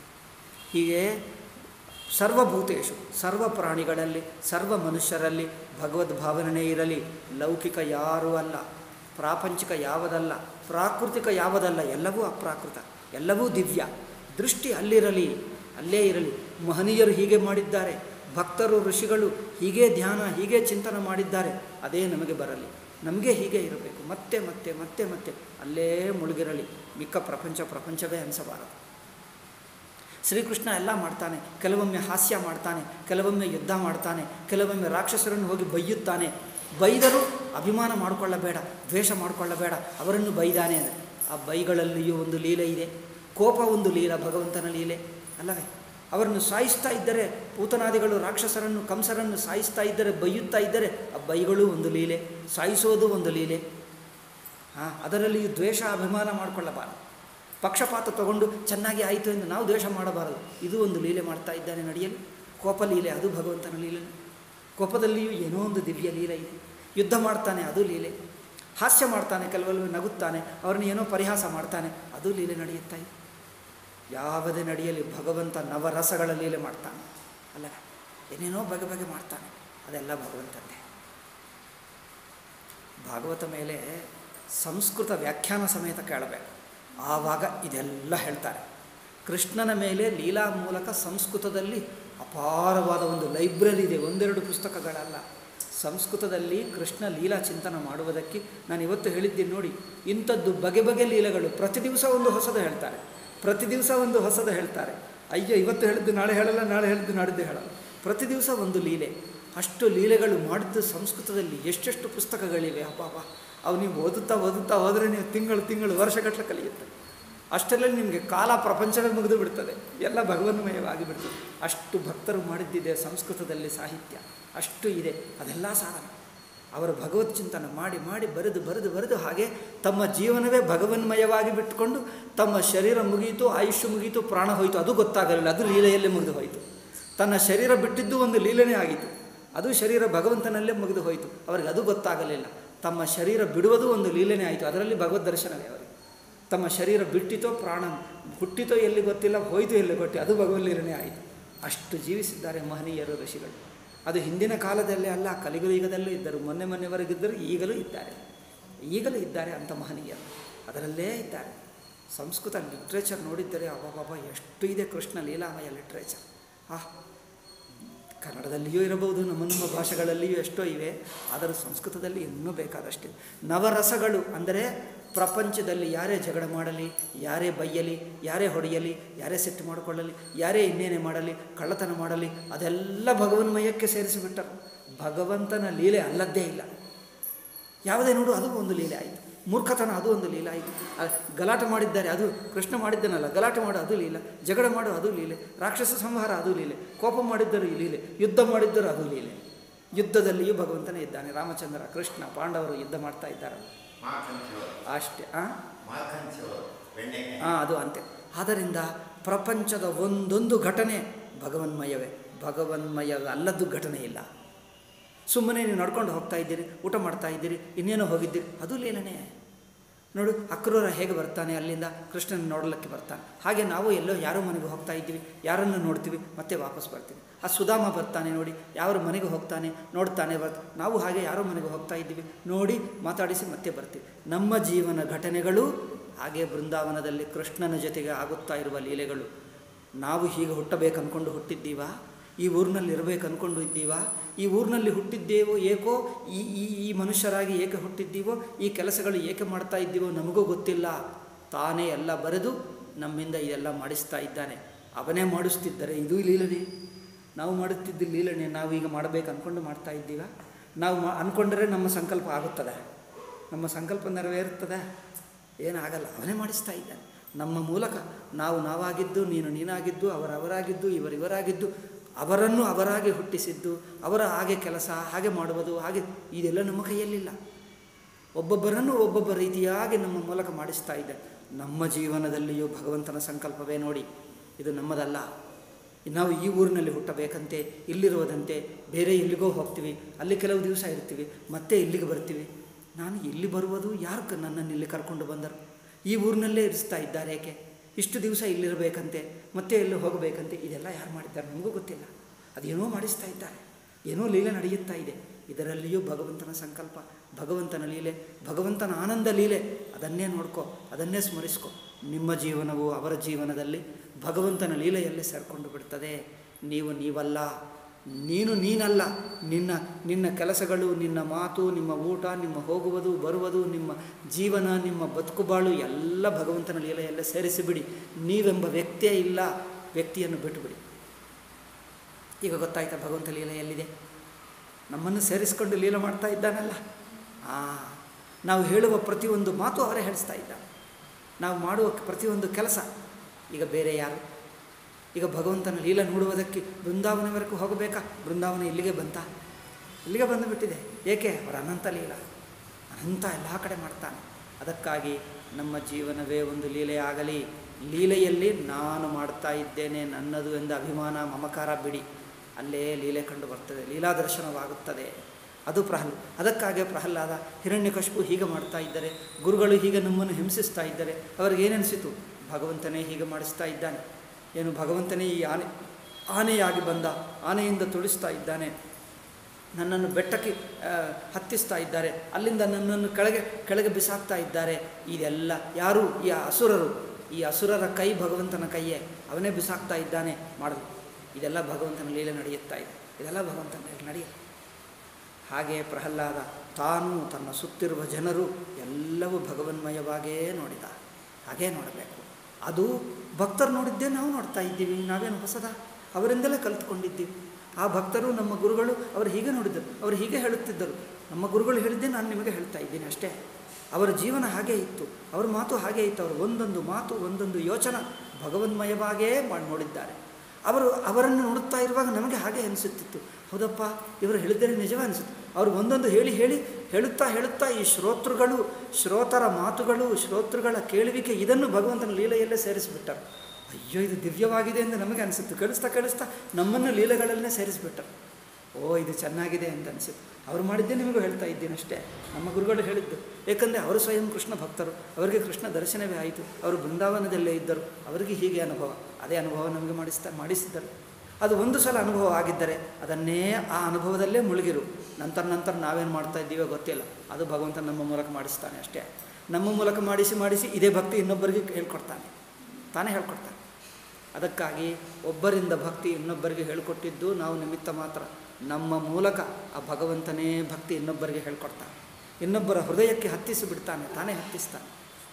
ಹೀಗೆ ಸರ್ವಭೂತೇಶು ಸರ್ವ ಪ್ರಾಣಿಗಳಲ್ಲಿ ಸರ್ವ ಮನುಷ್ಯರಲ್ಲಿ ಭಗವದ್ ಭಾವನೆ ಇರಲಿ ಲೌಕಿಕ ಯಾರೂ ಅಲ್ಲ ಪ್ರಾಪಂಚಿಕ ಯಾವುದಲ್ಲ ಪ್ರಾಕೃತಿಕ ಯಾವುದಲ್ಲ ಎಲ್ಲವೂ ಅಪ್ರಾಕೃತ ಎಲ್ಲವೂ ದಿವ್ಯ ದೃಷ್ಟಿ ಅಲ್ಲಿರಲಿ ಅಲ್ಲೇ ಇರಲಿ ಮಹನೀಯರು ಹೀಗೆ ಮಾಡಿದ್ದಾರೆ ಭಕ್ತರು ಋಷಿಗಳು ಹೀಗೆ ಧ್ಯಾನ ಹೀಗೆ ಚಿಂತನೆ ಮಾಡಿದ್ದಾರೆ ಅದೇ ನಮಗೆ ಬರಲಿ ನಮಗೆ ಹೀಗೆ ಇರಬೇಕು ಮತ್ತೆ ಮತ್ತೆ ಮತ್ತೆ ಮತ್ತೆ ಅಲ್ಲೇ ಮುಳುಗಿರಲಿ ಮಿಕ್ಕ ಪ್ರಪಂಚ ಪ್ರಪಂಚವೇ ಅನಿಸಬಾರದು ಶ್ರೀಕೃಷ್ಣ ಎಲ್ಲ ಮಾಡ್ತಾನೆ ಕೆಲವೊಮ್ಮೆ ಹಾಸ್ಯ ಮಾಡ್ತಾನೆ ಕೆಲವೊಮ್ಮೆ ಯುದ್ಧ ಮಾಡ್ತಾನೆ ಕೆಲವೊಮ್ಮೆ ರಾಕ್ಷಸರನ್ನು ಹೋಗಿ ಬೈಯುತ್ತಾನೆ ಬೈದರೂ ಅಭಿಮಾನ ಮಾಡಿಕೊಳ್ಳಬೇಡ ದ್ವೇಷ ಮಾಡಿಕೊಳ್ಳಬೇಡ ಅವರನ್ನು ಬೈದಾನೆ ಅಂದರೆ ಆ ಬೈಗಳಲ್ಲಿಯೂ ಒಂದು ಲೀಲೆ ಇದೆ ಕೋಪ ಒಂದು ಲೀಲ ಭಗವಂತನ ಲೀಲೆ ಅಲ್ಲವೇ ಅವರನ್ನು ಸಾಯಿಸ್ತಾ ಇದ್ದರೆ ಪೂತನಾದಿಗಳು ರಾಕ್ಷಸರನ್ನು ಕಂಸರನ್ನು ಸಾಯಿಸ್ತಾ ಇದ್ದರೆ ಬೈಯುತ್ತಾ ಇದ್ದರೆ ಆ ಬೈಗಳು ಒಂದು ಲೀಲೆ ಸಾಯಿಸೋದು ಒಂದು ಲೀಲೆ ಹಾಂ ಅದರಲ್ಲಿಯೂ ದ್ವೇಷ ಅಭಿಮಾನ ಮಾಡಿಕೊಳ್ಳಬಾರದು ಪಕ್ಷಪಾತ ತಗೊಂಡು ಚೆನ್ನಾಗಿ ಆಯಿತು ಎಂದು ನಾವು ದ್ವೇಷ ಮಾಡಬಾರದು ಇದು ಒಂದು ಲೀಲೆ ಮಾಡ್ತಾ ಇದ್ದಾನೆ ನಡೆಯಲು ಕೋಪ ಲೀಲೆ ಅದು ಭಗವಂತನ ಲೀಲೆ ಕೋಪದಲ್ಲಿಯೂ ಏನೋ ಒಂದು ದಿವ್ಯ ಲೀಲೆ ಇದೆ ಯುದ್ಧ ಮಾಡ್ತಾನೆ ಅದು ಲೀಲೆ ಹಾಸ್ಯ ಮಾಡ್ತಾನೆ ಕೆಲವೊಮ್ಮೆ ನಗುತ್ತಾನೆ ಅವ್ರನ್ನ ಏನೋ ಪರಿಹಾಸ ಮಾಡ್ತಾನೆ ಅದು ಲೀಲೆ ನಡೆಯುತ್ತಾ ಇದೆ ಯಾವುದೇ ನಡೆಯಲಿ ಭಗವಂತ ನವರಸಗಳ ಲೀಲೆ ಮಾಡ್ತಾನೆ ಅಲ್ಲ ಏನೇನೋ ಬಗೆ ಬಗೆ ಮಾಡ್ತಾನೆ ಅದೆಲ್ಲ ಭಗವಂತಂದೇ ಭಾಗವತ ಮೇಲೆ ಸಂಸ್ಕೃತ ವ್ಯಾಖ್ಯಾನ ಸಮೇತ ಕೇಳಬೇಕು ಆವಾಗ ಇದೆಲ್ಲ ಹೇಳ್ತಾರೆ ಕೃಷ್ಣನ ಮೇಲೆ ಲೀಲಾ ಮೂಲಕ ಸಂಸ್ಕೃತದಲ್ಲಿ ಅಪಾರವಾದ ಒಂದು ಲೈಬ್ರರಿ ಇದೆ ಒಂದೆರಡು ಪುಸ್ತಕಗಳಲ್ಲ ಸಂಸ್ಕೃತದಲ್ಲಿ ಕೃಷ್ಣ ಲೀಲಾ ಚಿಂತನ ಮಾಡುವುದಕ್ಕೆ ನಾನು ಇವತ್ತು ಹೇಳಿದ್ದೀನಿ ನೋಡಿ ಇಂಥದ್ದು ಬಗೆ ಬಗೆ ಲೀಲೆಗಳು ಪ್ರತಿ ದಿವಸ ಒಂದು ಹೊಸದು ಹೇಳ್ತಾರೆ ಪ್ರತಿ ದಿವಸ ಒಂದು ಹೊಸದು ಹೇಳ್ತಾರೆ ಅಯ್ಯೋ ಇವತ್ತು ಹೇಳಿದ್ದು ನಾಳೆ ಹೇಳಲ್ಲ ನಾಳೆ ಹೇಳಿದ್ದು ನಾಡಿದ್ದು ಹೇಳಲ್ಲ ಪ್ರತಿ ದಿವಸ ಒಂದು ಲೀಲೆ ಅಷ್ಟು ಲೀಲೆಗಳು ಮಾಡಿದ್ದು ಸಂಸ್ಕೃತದಲ್ಲಿ ಎಷ್ಟೆಷ್ಟು ಪುಸ್ತಕಗಳಿವೆ ಅಬ್ಬಾಬಾ ಅವು ನೀವು ಓದುತ್ತಾ ಓದುತ್ತಾ ಹೋದರೆ ನೀವು ತಿಂಗಳು ತಿಂಗಳು ವರ್ಷಗಟ್ಟಲೆ ಕಲಿಯುತ್ತೆ ಅಷ್ಟರಲ್ಲಿ ನಿಮಗೆ ಕಾಲ ಪ್ರಪಂಚವೇ ಮುಗಿದು ಬಿಡ್ತದೆ ಎಲ್ಲ ಭಗವನ್ಮಯವಾಗಿ ಬಿಡ್ತದೆ ಅಷ್ಟು ಭಕ್ತರು ಮಾಡಿದ್ದಿದೆ ಸಂಸ್ಕೃತದಲ್ಲಿ ಸಾಹಿತ್ಯ ಅಷ್ಟು ಇದೆ ಅದೆಲ್ಲ ಸಾಧನ ಅವರು ಭಗವತ್ ಚಿಂತನೆ ಮಾಡಿ ಮಾಡಿ ಬರೆದು ಬರೆದು ಬರೆದು ಹಾಗೆ ತಮ್ಮ ಜೀವನವೇ ಭಗವನ್ಮಯವಾಗಿ ಬಿಟ್ಟುಕೊಂಡು ತಮ್ಮ ಶರೀರ ಮುಗಿಯಿತು ಆಯುಷ್ಯ ಮುಗಿಯಿತು ಪ್ರಾಣ ಹೋಯಿತು ಅದು ಗೊತ್ತಾಗಲಿಲ್ಲ ಅದು ಲೀಲೆಯಲ್ಲೇ ಮುಗಿದು ಹೋಯಿತು ತನ್ನ ಶರೀರ ಬಿಟ್ಟಿದ್ದು ಒಂದು ಲೀಲೆನೇ ಆಗಿತ್ತು ಅದು ಶರೀರ ಭಗವಂತನಲ್ಲೇ ಮುಗಿದು ಹೋಯಿತು ಅವರಿಗೆ ಅದು ಗೊತ್ತಾಗಲಿಲ್ಲ ತಮ್ಮ ಶರೀರ ಬಿಡುವುದು ಒಂದು ಲೀಲೆನೇ ಆಯಿತು ಅದರಲ್ಲಿ ಭಗವದ್ ದರ್ಶನವೇ ಅವರಿಗೆ ತಮ್ಮ ಶರೀರ ಬಿಟ್ಟಿತೋ ಪ್ರಾಣ ಹುಟ್ಟಿತೋ ಎಲ್ಲಿ ಗೊತ್ತಿಲ್ಲ ಹೋಯಿತು ಎಲ್ಲಿ ಗೊತ್ತಿ ಅದು ಭಗವದ್ ಲೀಲೆನೇ ಆಯಿತು ಅಷ್ಟು ಜೀವಿಸಿದ್ದಾರೆ ಮಹನೀಯರು ಋಷಿಗಳು ಅದು ಹಿಂದಿನ ಕಾಲದಲ್ಲೇ ಅಲ್ಲ ಕಲಿಯುಗದಲ್ಲೂ ಇದ್ದರು ಮೊನ್ನೆ ಮೊನ್ನೆವರೆಗಿದ್ದರು ಈಗಲೂ ಇದ್ದಾರೆ ಈಗಲೂ ಇದ್ದಾರೆ ಅಂಥ ಮಹನೀಯರು ಅದರಲ್ಲೇ ಇದ್ದಾರೆ ಸಂಸ್ಕೃತ ಲಿಟ್ರೇಚರ್ ನೋಡಿದ್ದರೆ ಅಬ್ಬಬ್ಬ ಎಷ್ಟು ಇದೆ ಕೃಷ್ಣ ಲೀಲಾಮಯ ಲಿಟ್ರೇಚರ್ ಆಹ್ ಕನ್ನಡದಲ್ಲಿಯೂ ಇರಬಹುದು ನಮ್ಮ ನಮ್ಮ ಭಾಷೆಗಳಲ್ಲಿಯೂ ಎಷ್ಟೋ ಇವೆ ಆದರೆ ಸಂಸ್ಕೃತದಲ್ಲಿ ಇನ್ನೂ ಬೇಕಾದಷ್ಟಿದೆ ನವರಸಗಳು ಅಂದರೆ ಪ್ರಪಂಚದಲ್ಲಿ ಯಾರೇ ಜಗಳ ಮಾಡಲಿ ಯಾರೇ ಬೈಯಲಿ ಯಾರೇ ಹೊಡೆಯಲಿ ಯಾರೇ ಸೆಟ್ಟು ಮಾಡಿಕೊಳ್ಳಲಿ ಯಾರೇ ಇನ್ನೇನೇ ಮಾಡಲಿ ಕಳ್ಳತನ ಮಾಡಲಿ ಅದೆಲ್ಲ ಭಗವನ್ಮಯಕ್ಕೆ ಸೇರಿಸಿಬಿಟ್ಟರು ಭಗವಂತನ ಲೀಲೆ ಅಲ್ಲದ್ದೇ ಇಲ್ಲ ಯಾವುದೇ ನೋಡು ಅದು ಒಂದು ಲೀಲೆ ಆಯಿತು ಮೂರ್ಖತನ ಅದು ಒಂದು ಲೀಲೆ ಆಯಿತು ಆ ಗಲಾಟೆ ಮಾಡಿದ್ದಾರೆ ಅದು ಕೃಷ್ಣ ಮಾಡಿದ್ದನಲ್ಲ ಗಲಾಟೆ ಮಾಡು ಅದು ಲೀಲೆ ಜಗಳ ಮಾಡು ಅದು ಲೀಲೆ ರಾಕ್ಷಸ ಸಂಹಾರ ಅದು ಲೀಲೆ ಕೋಪ ಮಾಡಿದ್ದರು ಈ ಲೀಲೆ ಯುದ್ಧ ಮಾಡಿದ್ದರು ಅದು ಲೀಲೆ ಯುದ್ಧದಲ್ಲಿಯೂ ಭಗವಂತನೇ ಇದ್ದಾನೆ ರಾಮಚಂದ್ರ ಕೃಷ್ಣ ಪಾಂಡವರು ಯುದ್ಧ ಮಾಡ್ತಾ ಇದ್ದಾರೆ ಅಷ್ಟೇ ಆ ಹಾಂ ಅದು ಅಂತೆ ಆದ್ದರಿಂದ ಪ್ರಪಂಚದ ಒಂದೊಂದು ಘಟನೆ ಭಗವನ್ಮಯವೇ ಭಗವನ್ಮಯ ಅಲ್ಲದ್ದು ಘಟನೆ ಇಲ್ಲ ಸುಮ್ಮನೆ ನೀವು ನಡ್ಕೊಂಡು ಹೋಗ್ತಾ ಇದ್ದೀರಿ ಊಟ ಮಾಡ್ತಾ ಇದ್ದೀರಿ ಇನ್ನೇನೋ ಹೋಗಿದ್ದೀರಿ ಅದು ಲೀಲನೇ ನೋಡು ಅಕ್ರೂರ ಹೇಗೆ ಬರ್ತಾನೆ ಅಲ್ಲಿಂದ ಕೃಷ್ಣನ ನೋಡಲಿಕ್ಕೆ ಬರ್ತಾನೆ ಹಾಗೆ ನಾವು ಎಲ್ಲೋ ಯಾರೋ ಮನೆಗೆ ಹೋಗ್ತಾ ಇದ್ದೀವಿ ಯಾರನ್ನು ನೋಡ್ತೀವಿ ಮತ್ತೆ ವಾಪಸ್ ಬರ್ತೀವಿ ಆ ಸುಧಾಮ ಬರ್ತಾನೆ ನೋಡಿ ಯಾರ ಮನೆಗೆ ಹೋಗ್ತಾನೆ ನೋಡ್ತಾನೆ ಬರ್ತಾನೆ ನಾವು ಹಾಗೆ ಯಾರೋ ಮನೆಗೆ ಹೋಗ್ತಾ ಇದ್ದೀವಿ ನೋಡಿ ಮಾತಾಡಿಸಿ ಮತ್ತೆ ಬರ್ತೀವಿ ನಮ್ಮ ಜೀವನ ಘಟನೆಗಳು ಹಾಗೆ ಬೃಂದಾವನದಲ್ಲಿ ಕೃಷ್ಣನ ಜೊತೆಗೆ ಆಗುತ್ತಾ ಇರುವ ಲೀಲೆಗಳು ನಾವು ಹೀಗೆ ಹುಟ್ಟಬೇಕು ಅಂದ್ಕೊಂಡು ಹುಟ್ಟಿದ್ದೀವಾ ಈ ಊರಿನಲ್ಲಿ ಇರಬೇಕು ಅಂದ್ಕೊಂಡು ಇದ್ದೀವಾ ಈ ಊರಿನಲ್ಲಿ ಹುಟ್ಟಿದ್ದೇವೋ ಏಕೋ ಈ ಈ ಈ ಮನುಷ್ಯರಾಗಿ ಏಕೆ ಹುಟ್ಟಿದ್ದೀವೋ ಈ ಕೆಲಸಗಳು ಏಕೆ ಮಾಡ್ತಾ ಇದ್ದೀವೋ ನಮಗೂ ಗೊತ್ತಿಲ್ಲ ತಾನೇ ಎಲ್ಲ ಬರೆದು ನಮ್ಮಿಂದ ಇದೆಲ್ಲ ಮಾಡಿಸ್ತಾ ಇದ್ದಾನೆ ಅವನೇ ಮಾಡಿಸ್ತಿದ್ದರೆ ಇದು ಲೀಲನೆ ನಾವು ಮಾಡುತ್ತಿದ್ದ ಲೀಲನೆ ನಾವು ಈಗ ಮಾಡಬೇಕು ಅಂದ್ಕೊಂಡು ಮಾಡ್ತಾ ಇದ್ದೀವ ನಾವು ಮಾ ಅಂದ್ಕೊಂಡ್ರೆ ನಮ್ಮ ಸಂಕಲ್ಪ ಆಗುತ್ತದೆ ನಮ್ಮ ಸಂಕಲ್ಪ ನೆರವೇರುತ್ತದೆ ಏನಾಗಲ್ಲ ಅವನೇ ಮಾಡಿಸ್ತಾ ಇದ್ದಾನೆ ನಮ್ಮ ಮೂಲಕ ನಾವು ನಾವಾಗಿದ್ದು ನೀನು ನೀನಾಗಿದ್ದು ಅವರವರಾಗಿದ್ದು ಇವರಿವರಾಗಿದ್ದು ಅವರನ್ನು ಅವರಾಗಿ ಹುಟ್ಟಿಸಿದ್ದು ಅವರ ಹಾಗೆ ಕೆಲಸ ಹಾಗೆ ಮಾಡುವುದು ಹಾಗೆ ಇದೆಲ್ಲ ನಮ್ಮ ಕೈಯಲ್ಲಿಲ್ಲ ಒಬ್ಬೊಬ್ಬರನ್ನು ಒಬ್ಬೊಬ್ಬ ರೀತಿಯಾಗಿ ನಮ್ಮ ಮೂಲಕ ಮಾಡಿಸ್ತಾ ಇದೆ ನಮ್ಮ ಜೀವನದಲ್ಲಿಯೂ ಭಗವಂತನ ಸಂಕಲ್ಪವೇ ನೋಡಿ ಇದು ನಮ್ಮದಲ್ಲ ನಾವು ಈ ಊರಿನಲ್ಲಿ ಹುಟ್ಟಬೇಕಂತೆ ಇಲ್ಲಿರುವುದಂತೆ ಬೇರೆ ಎಲ್ಲಿಗೋ ಹೋಗ್ತೀವಿ ಅಲ್ಲಿ ಕೆಲವು ದಿವಸ ಇರ್ತೀವಿ ಮತ್ತೆ ಇಲ್ಲಿಗೆ ಬರ್ತೀವಿ ನಾನು ಇಲ್ಲಿ ಬರುವುದು ಯಾರು ಕ- ನನ್ನನ್ನು ಇಲ್ಲಿ ಕರ್ಕೊಂಡು ಬಂದರು ಈ ಊರಿನಲ್ಲೇ ಇರಿಸ್ತಾ ಇದ್ದಾರೆ ಏಕೆ ಇಷ್ಟು ದಿವಸ ಇಲ್ಲಿರಬೇಕಂತೆ ಮತ್ತೆ ಎಲ್ಲಿ ಹೋಗಬೇಕಂತೆ ಇದೆಲ್ಲ ಯಾರು ಮಾಡಿದ್ದಾರೆ ನಮಗೂ ಗೊತ್ತಿಲ್ಲ ಅದೇನೋ ಮಾಡಿಸ್ತಾ ಇದ್ದಾರೆ ಏನೋ ಲೀಲೆ ನಡೆಯುತ್ತಾ ಇದೆ ಇದರಲ್ಲಿಯೂ ಭಗವಂತನ ಸಂಕಲ್ಪ ಭಗವಂತನ ಲೀಲೆ ಭಗವಂತನ ಆನಂದ ಲೀಲೆ ಅದನ್ನೇ ನೋಡ್ಕೋ ಅದನ್ನೇ ಸ್ಮರಿಸ್ಕೊ ನಿಮ್ಮ ಜೀವನವು ಅವರ ಜೀವನದಲ್ಲಿ ಭಗವಂತನ ಲೀಲೆಯಲ್ಲೇ ಸೇರಿಕೊಂಡು ಬಿಡ್ತದೆ ನೀವು ನೀವಲ್ಲ ನೀನು ನೀನಲ್ಲ ನಿನ್ನ ನಿನ್ನ ಕೆಲಸಗಳು ನಿನ್ನ ಮಾತು ನಿಮ್ಮ ಊಟ ನಿಮ್ಮ ಹೋಗುವುದು ಬರುವುದು ನಿಮ್ಮ ಜೀವನ ನಿಮ್ಮ ಬದುಕುಬಾಳು ಎಲ್ಲ ಭಗವಂತನ ಲೀಲೆಯಲ್ಲೇ ಸೇರಿಸಿಬಿಡಿ ನೀವೆಂಬ ವ್ಯಕ್ತಿಯೇ ಇಲ್ಲ ವ್ಯಕ್ತಿಯನ್ನು ಬಿಟ್ಟುಬಿಡಿ ಈಗ ಗೊತ್ತಾಯ್ತಾ ಭಗವಂತ ಲೀಲೆ ಎಲ್ಲಿದೆ ನಮ್ಮನ್ನು ಸೇರಿಸಿಕೊಂಡು ಲೀಲೆ ಮಾಡ್ತಾ ಇದ್ದಾನಲ್ಲ ಆ ನಾವು ಹೇಳುವ ಪ್ರತಿಯೊಂದು ಮಾತು ಅವರೇ ಹೇಳಿಸ್ತಾ ಇದ್ದಾನೆ ನಾವು ಮಾಡುವ ಪ್ರತಿಯೊಂದು ಕೆಲಸ ಈಗ ಬೇರೆ ಯಾರು ಈಗ ಭಗವಂತನ ಲೀಲೆ ನೋಡುವುದಕ್ಕೆ ಬೃಂದಾವನವರೆಗೂ ಹೋಗಬೇಕಾ ಬೃಂದಾವನ ಇಲ್ಲಿಗೆ ಬಂತ ಇಲ್ಲಿಗೆ ಬಂದುಬಿಟ್ಟಿದೆ ಏಕೆ ಅವರ ಅನಂತ ಲೀಲ ಅನಂತ ಎಲ್ಲ ಕಡೆ ಮಾಡ್ತಾನೆ ಅದಕ್ಕಾಗಿ ನಮ್ಮ ಜೀವನವೇ ಒಂದು ಲೀಲೆ ಆಗಲಿ ಲೀಲೆಯಲ್ಲಿ ನಾನು ಮಾಡ್ತಾ ಇದ್ದೇನೆ ನನ್ನದು ಎಂದು ಅಭಿಮಾನ ಮಮಕಾರ ಬಿಡಿ ಅಲ್ಲೇ ಲೀಲೆ ಕಂಡು ಬರ್ತದೆ ಲೀಲಾ ದರ್ಶನವಾಗುತ್ತದೆ ಅದು ಪ್ರಹ್ಲ ಅದಕ್ಕಾಗಿ ಪ್ರಹ್ಲಾದ ಹಿರಣ್ಯಕಶಿಪು ಹೀಗೆ ಮಾಡ್ತಾ ಇದ್ದಾರೆ ಗುರುಗಳು ಹೀಗೆ ನಮ್ಮನ್ನು ಹಿಂಸಿಸ್ತಾ ಇದ್ದಾರೆ ಅವರಿಗೆ ಏನನಿಸಿತು ಭಗವಂತನೇ ಹೀಗೆ ಮಾಡಿಸ್ತಾ ಇದ್ದಾನೆ ಏನು ಭಗವಂತನೇ ಈ ಆನೆ ಆನೆಯಾಗಿ ಬಂದ ಆನೆಯಿಂದ ತುಳಿಸ್ತಾ ಇದ್ದಾನೆ ನನ್ನನ್ನು ಬೆಟ್ಟಕ್ಕೆ ಆ, ಹತ್ತಿಸ್ತಾ ಇದ್ದಾರೆ ಅಲ್ಲಿಂದ ನನ್ನನ್ನು ಕೆಳಗೆ ಕೆಳಗೆ ಬಿಸಾಕ್ತಾ ಇದ್ದಾರೆ ಇದೆಲ್ಲ ಯಾರು ಈ ಅಸುರರು ಈ ಅಸುರರ ಕೈ ಭಗವಂತನ ಕೈಯೇ ಅವನೇ ಬಿಸಾಕ್ತಾ ಇದ್ದಾನೆ ಮಾಡಲು ಇದೆಲ್ಲ ಭಗವಂತನ ಲೀಲೆ ನಡೆಯುತ್ತಾ ಇದೆ ಇದೆಲ್ಲ ಭಗವಂತನ ಲೀಲೆ ನಡೆಯುತ್ತೆ ಹಾಗೆ ಪ್ರಹ್ಲಾದ ತಾನು ತನ್ನ ಸುತ್ತಿರುವ ಜನರು ಎಲ್ಲವೂ ಭಗವನ್ಮಯವಾಗೇ ನೋಡಿದ ಹಾಗೇ ನೋಡಬೇಕು ಅದು ಭಕ್ತರು ನೋಡಿದ್ದೇ ನಾವು ನೋಡ್ತಾ ಇದ್ದೀವಿ ನಾವೇನು ಹೊಸದ ಅವರಿಂದಲೇ ಕಲಿತ್ಕೊಂಡಿದ್ದೀವಿ ಆ ಭಕ್ತರು ನಮ್ಮ ಗುರುಗಳು ಅವರು ಹೀಗೆ ನೋಡಿದ್ದರು ಅವರು ಹೀಗೆ ಹೇಳುತ್ತಿದ್ದರು ನಮ್ಮ ಗುರುಗಳು ಹೇಳಿದ್ದೇ ನಾನು ನಿಮಗೆ ಹೇಳ್ತಾ ಇದ್ದೀನಿ ಅಷ್ಟೇ ಅವರ ಜೀವನ ಹಾಗೇ ಇತ್ತು ಅವ್ರ ಮಾತು ಹಾಗೇ ಇತ್ತು ಅವರು ಒಂದೊಂದು ಮಾತು ಒಂದೊಂದು ಯೋಚನ ಭಗವನ್ಮಯವಾಗೇ ಮಾಡಿ ನೋಡಿದ್ದಾರೆ ಅವರು ಅವರನ್ನು ನೋಡುತ್ತಾ ಇರುವಾಗ ನಮಗೆ ಹಾಗೆ ಅನಿಸುತ್ತಿತ್ತು ಹೌದಪ್ಪ ಇವರು ಹೇಳಿದರೆ ನಿಜವೇ ಅನಿಸುತ್ತೆ ಅವರು ಒಂದೊಂದು ಹೇಳಿ ಹೇಳಿ ಹೇಳುತ್ತಾ ಹೇಳುತ್ತಾ ಈ ಶ್ರೋತೃಗಳು ಶ್ರೋತರ ಮಾತುಗಳು ಶ್ರೋತೃಗಳ ಕೇಳುವಿಕೆ ಇದನ್ನು ಭಗವಂತನ ಲೀಲೆಯಲ್ಲೇ ಸೇರಿಸಿಬಿಟ್ಟರು ಅಯ್ಯೋ ಇದು ದಿವ್ಯವಾಗಿದೆ ಎಂದು ನಮಗೆ ಅನಿಸುತ್ತೆ ಕೇಳಿಸ್ತಾ ಕೇಳಿಸ್ತಾ ನಮ್ಮನ್ನು ಲೀಲೆಗಳಲ್ಲೇ ಸೇರಿಸಿಬಿಟ್ಟರು ಓ ಇದು ಚೆನ್ನಾಗಿದೆ ಅಂತ ಅನಿಸುತ್ತೆ ಅವರು ಮಾಡಿದ್ದೇ ನಿಮಗೂ ಹೇಳ್ತಾ ಇದ್ದೀನಿ ಅಷ್ಟೇ ನಮ್ಮ ಗುರುಗಳು ಹೇಳಿದ್ದು ಏಕೆಂದರೆ ಅವರು ಸ್ವಯಂ ಕೃಷ್ಣ ಭಕ್ತರು ಅವರಿಗೆ ಕೃಷ್ಣ ದರ್ಶನವೇ ಆಯಿತು ಅವರು ಬೃಂದಾವನದಲ್ಲೇ ಇದ್ದರು ಅವರಿಗೆ ಹೀಗೆ ಅನುಭವ ಅದೇ ಅನುಭವ ನಮಗೆ ಮಾಡಿಸ್ತಾ ಮಾಡಿಸಿದ್ದರು ಅದು ಒಂದು ಸಲ ಅನುಭವ ಆಗಿದ್ದರೆ ಅದನ್ನೇ ಆ ಅನುಭವದಲ್ಲೇ ಮುಳುಗಿರು ನಂತರ ನಂತರ ನಾವೇನು ಮಾಡ್ತಾ ಇದ್ದೀವೋ ಗೊತ್ತಿಲ್ಲ ಅದು ಭಗವಂತ ನಮ್ಮ ಮೂಲಕ ಮಾಡಿಸ್ತಾನೆ ಅಷ್ಟೇ ನಮ್ಮ ಮೂಲಕ ಮಾಡಿಸಿ ಮಾಡಿಸಿ ಇದೇ ಭಕ್ತಿ ಇನ್ನೊಬ್ಬರಿಗೆ ಹೇಳ್ಕೊಡ್ತಾನೆ ತಾನೇ ಹೇಳ್ಕೊಡ್ತಾನೆ ಅದಕ್ಕಾಗಿ ಒಬ್ಬರಿಂದ ಭಕ್ತಿ ಇನ್ನೊಬ್ಬರಿಗೆ ಹೇಳಿಕೊಟ್ಟಿದ್ದು ನಾವು ನಿಮಿತ್ತ ಮಾತ್ರ ನಮ್ಮ ಮೂಲಕ ಆ ಭಗವಂತನೇ ಭಕ್ತಿ ಇನ್ನೊಬ್ಬರಿಗೆ ಹೇಳ್ಕೊಡ್ತಾನೆ ಇನ್ನೊಬ್ಬರ ಹೃದಯಕ್ಕೆ ಹತ್ತಿಸಿ ಬಿಡ್ತಾನೆ ತಾನೇ ಹತ್ತಿಸ್ತಾನೆ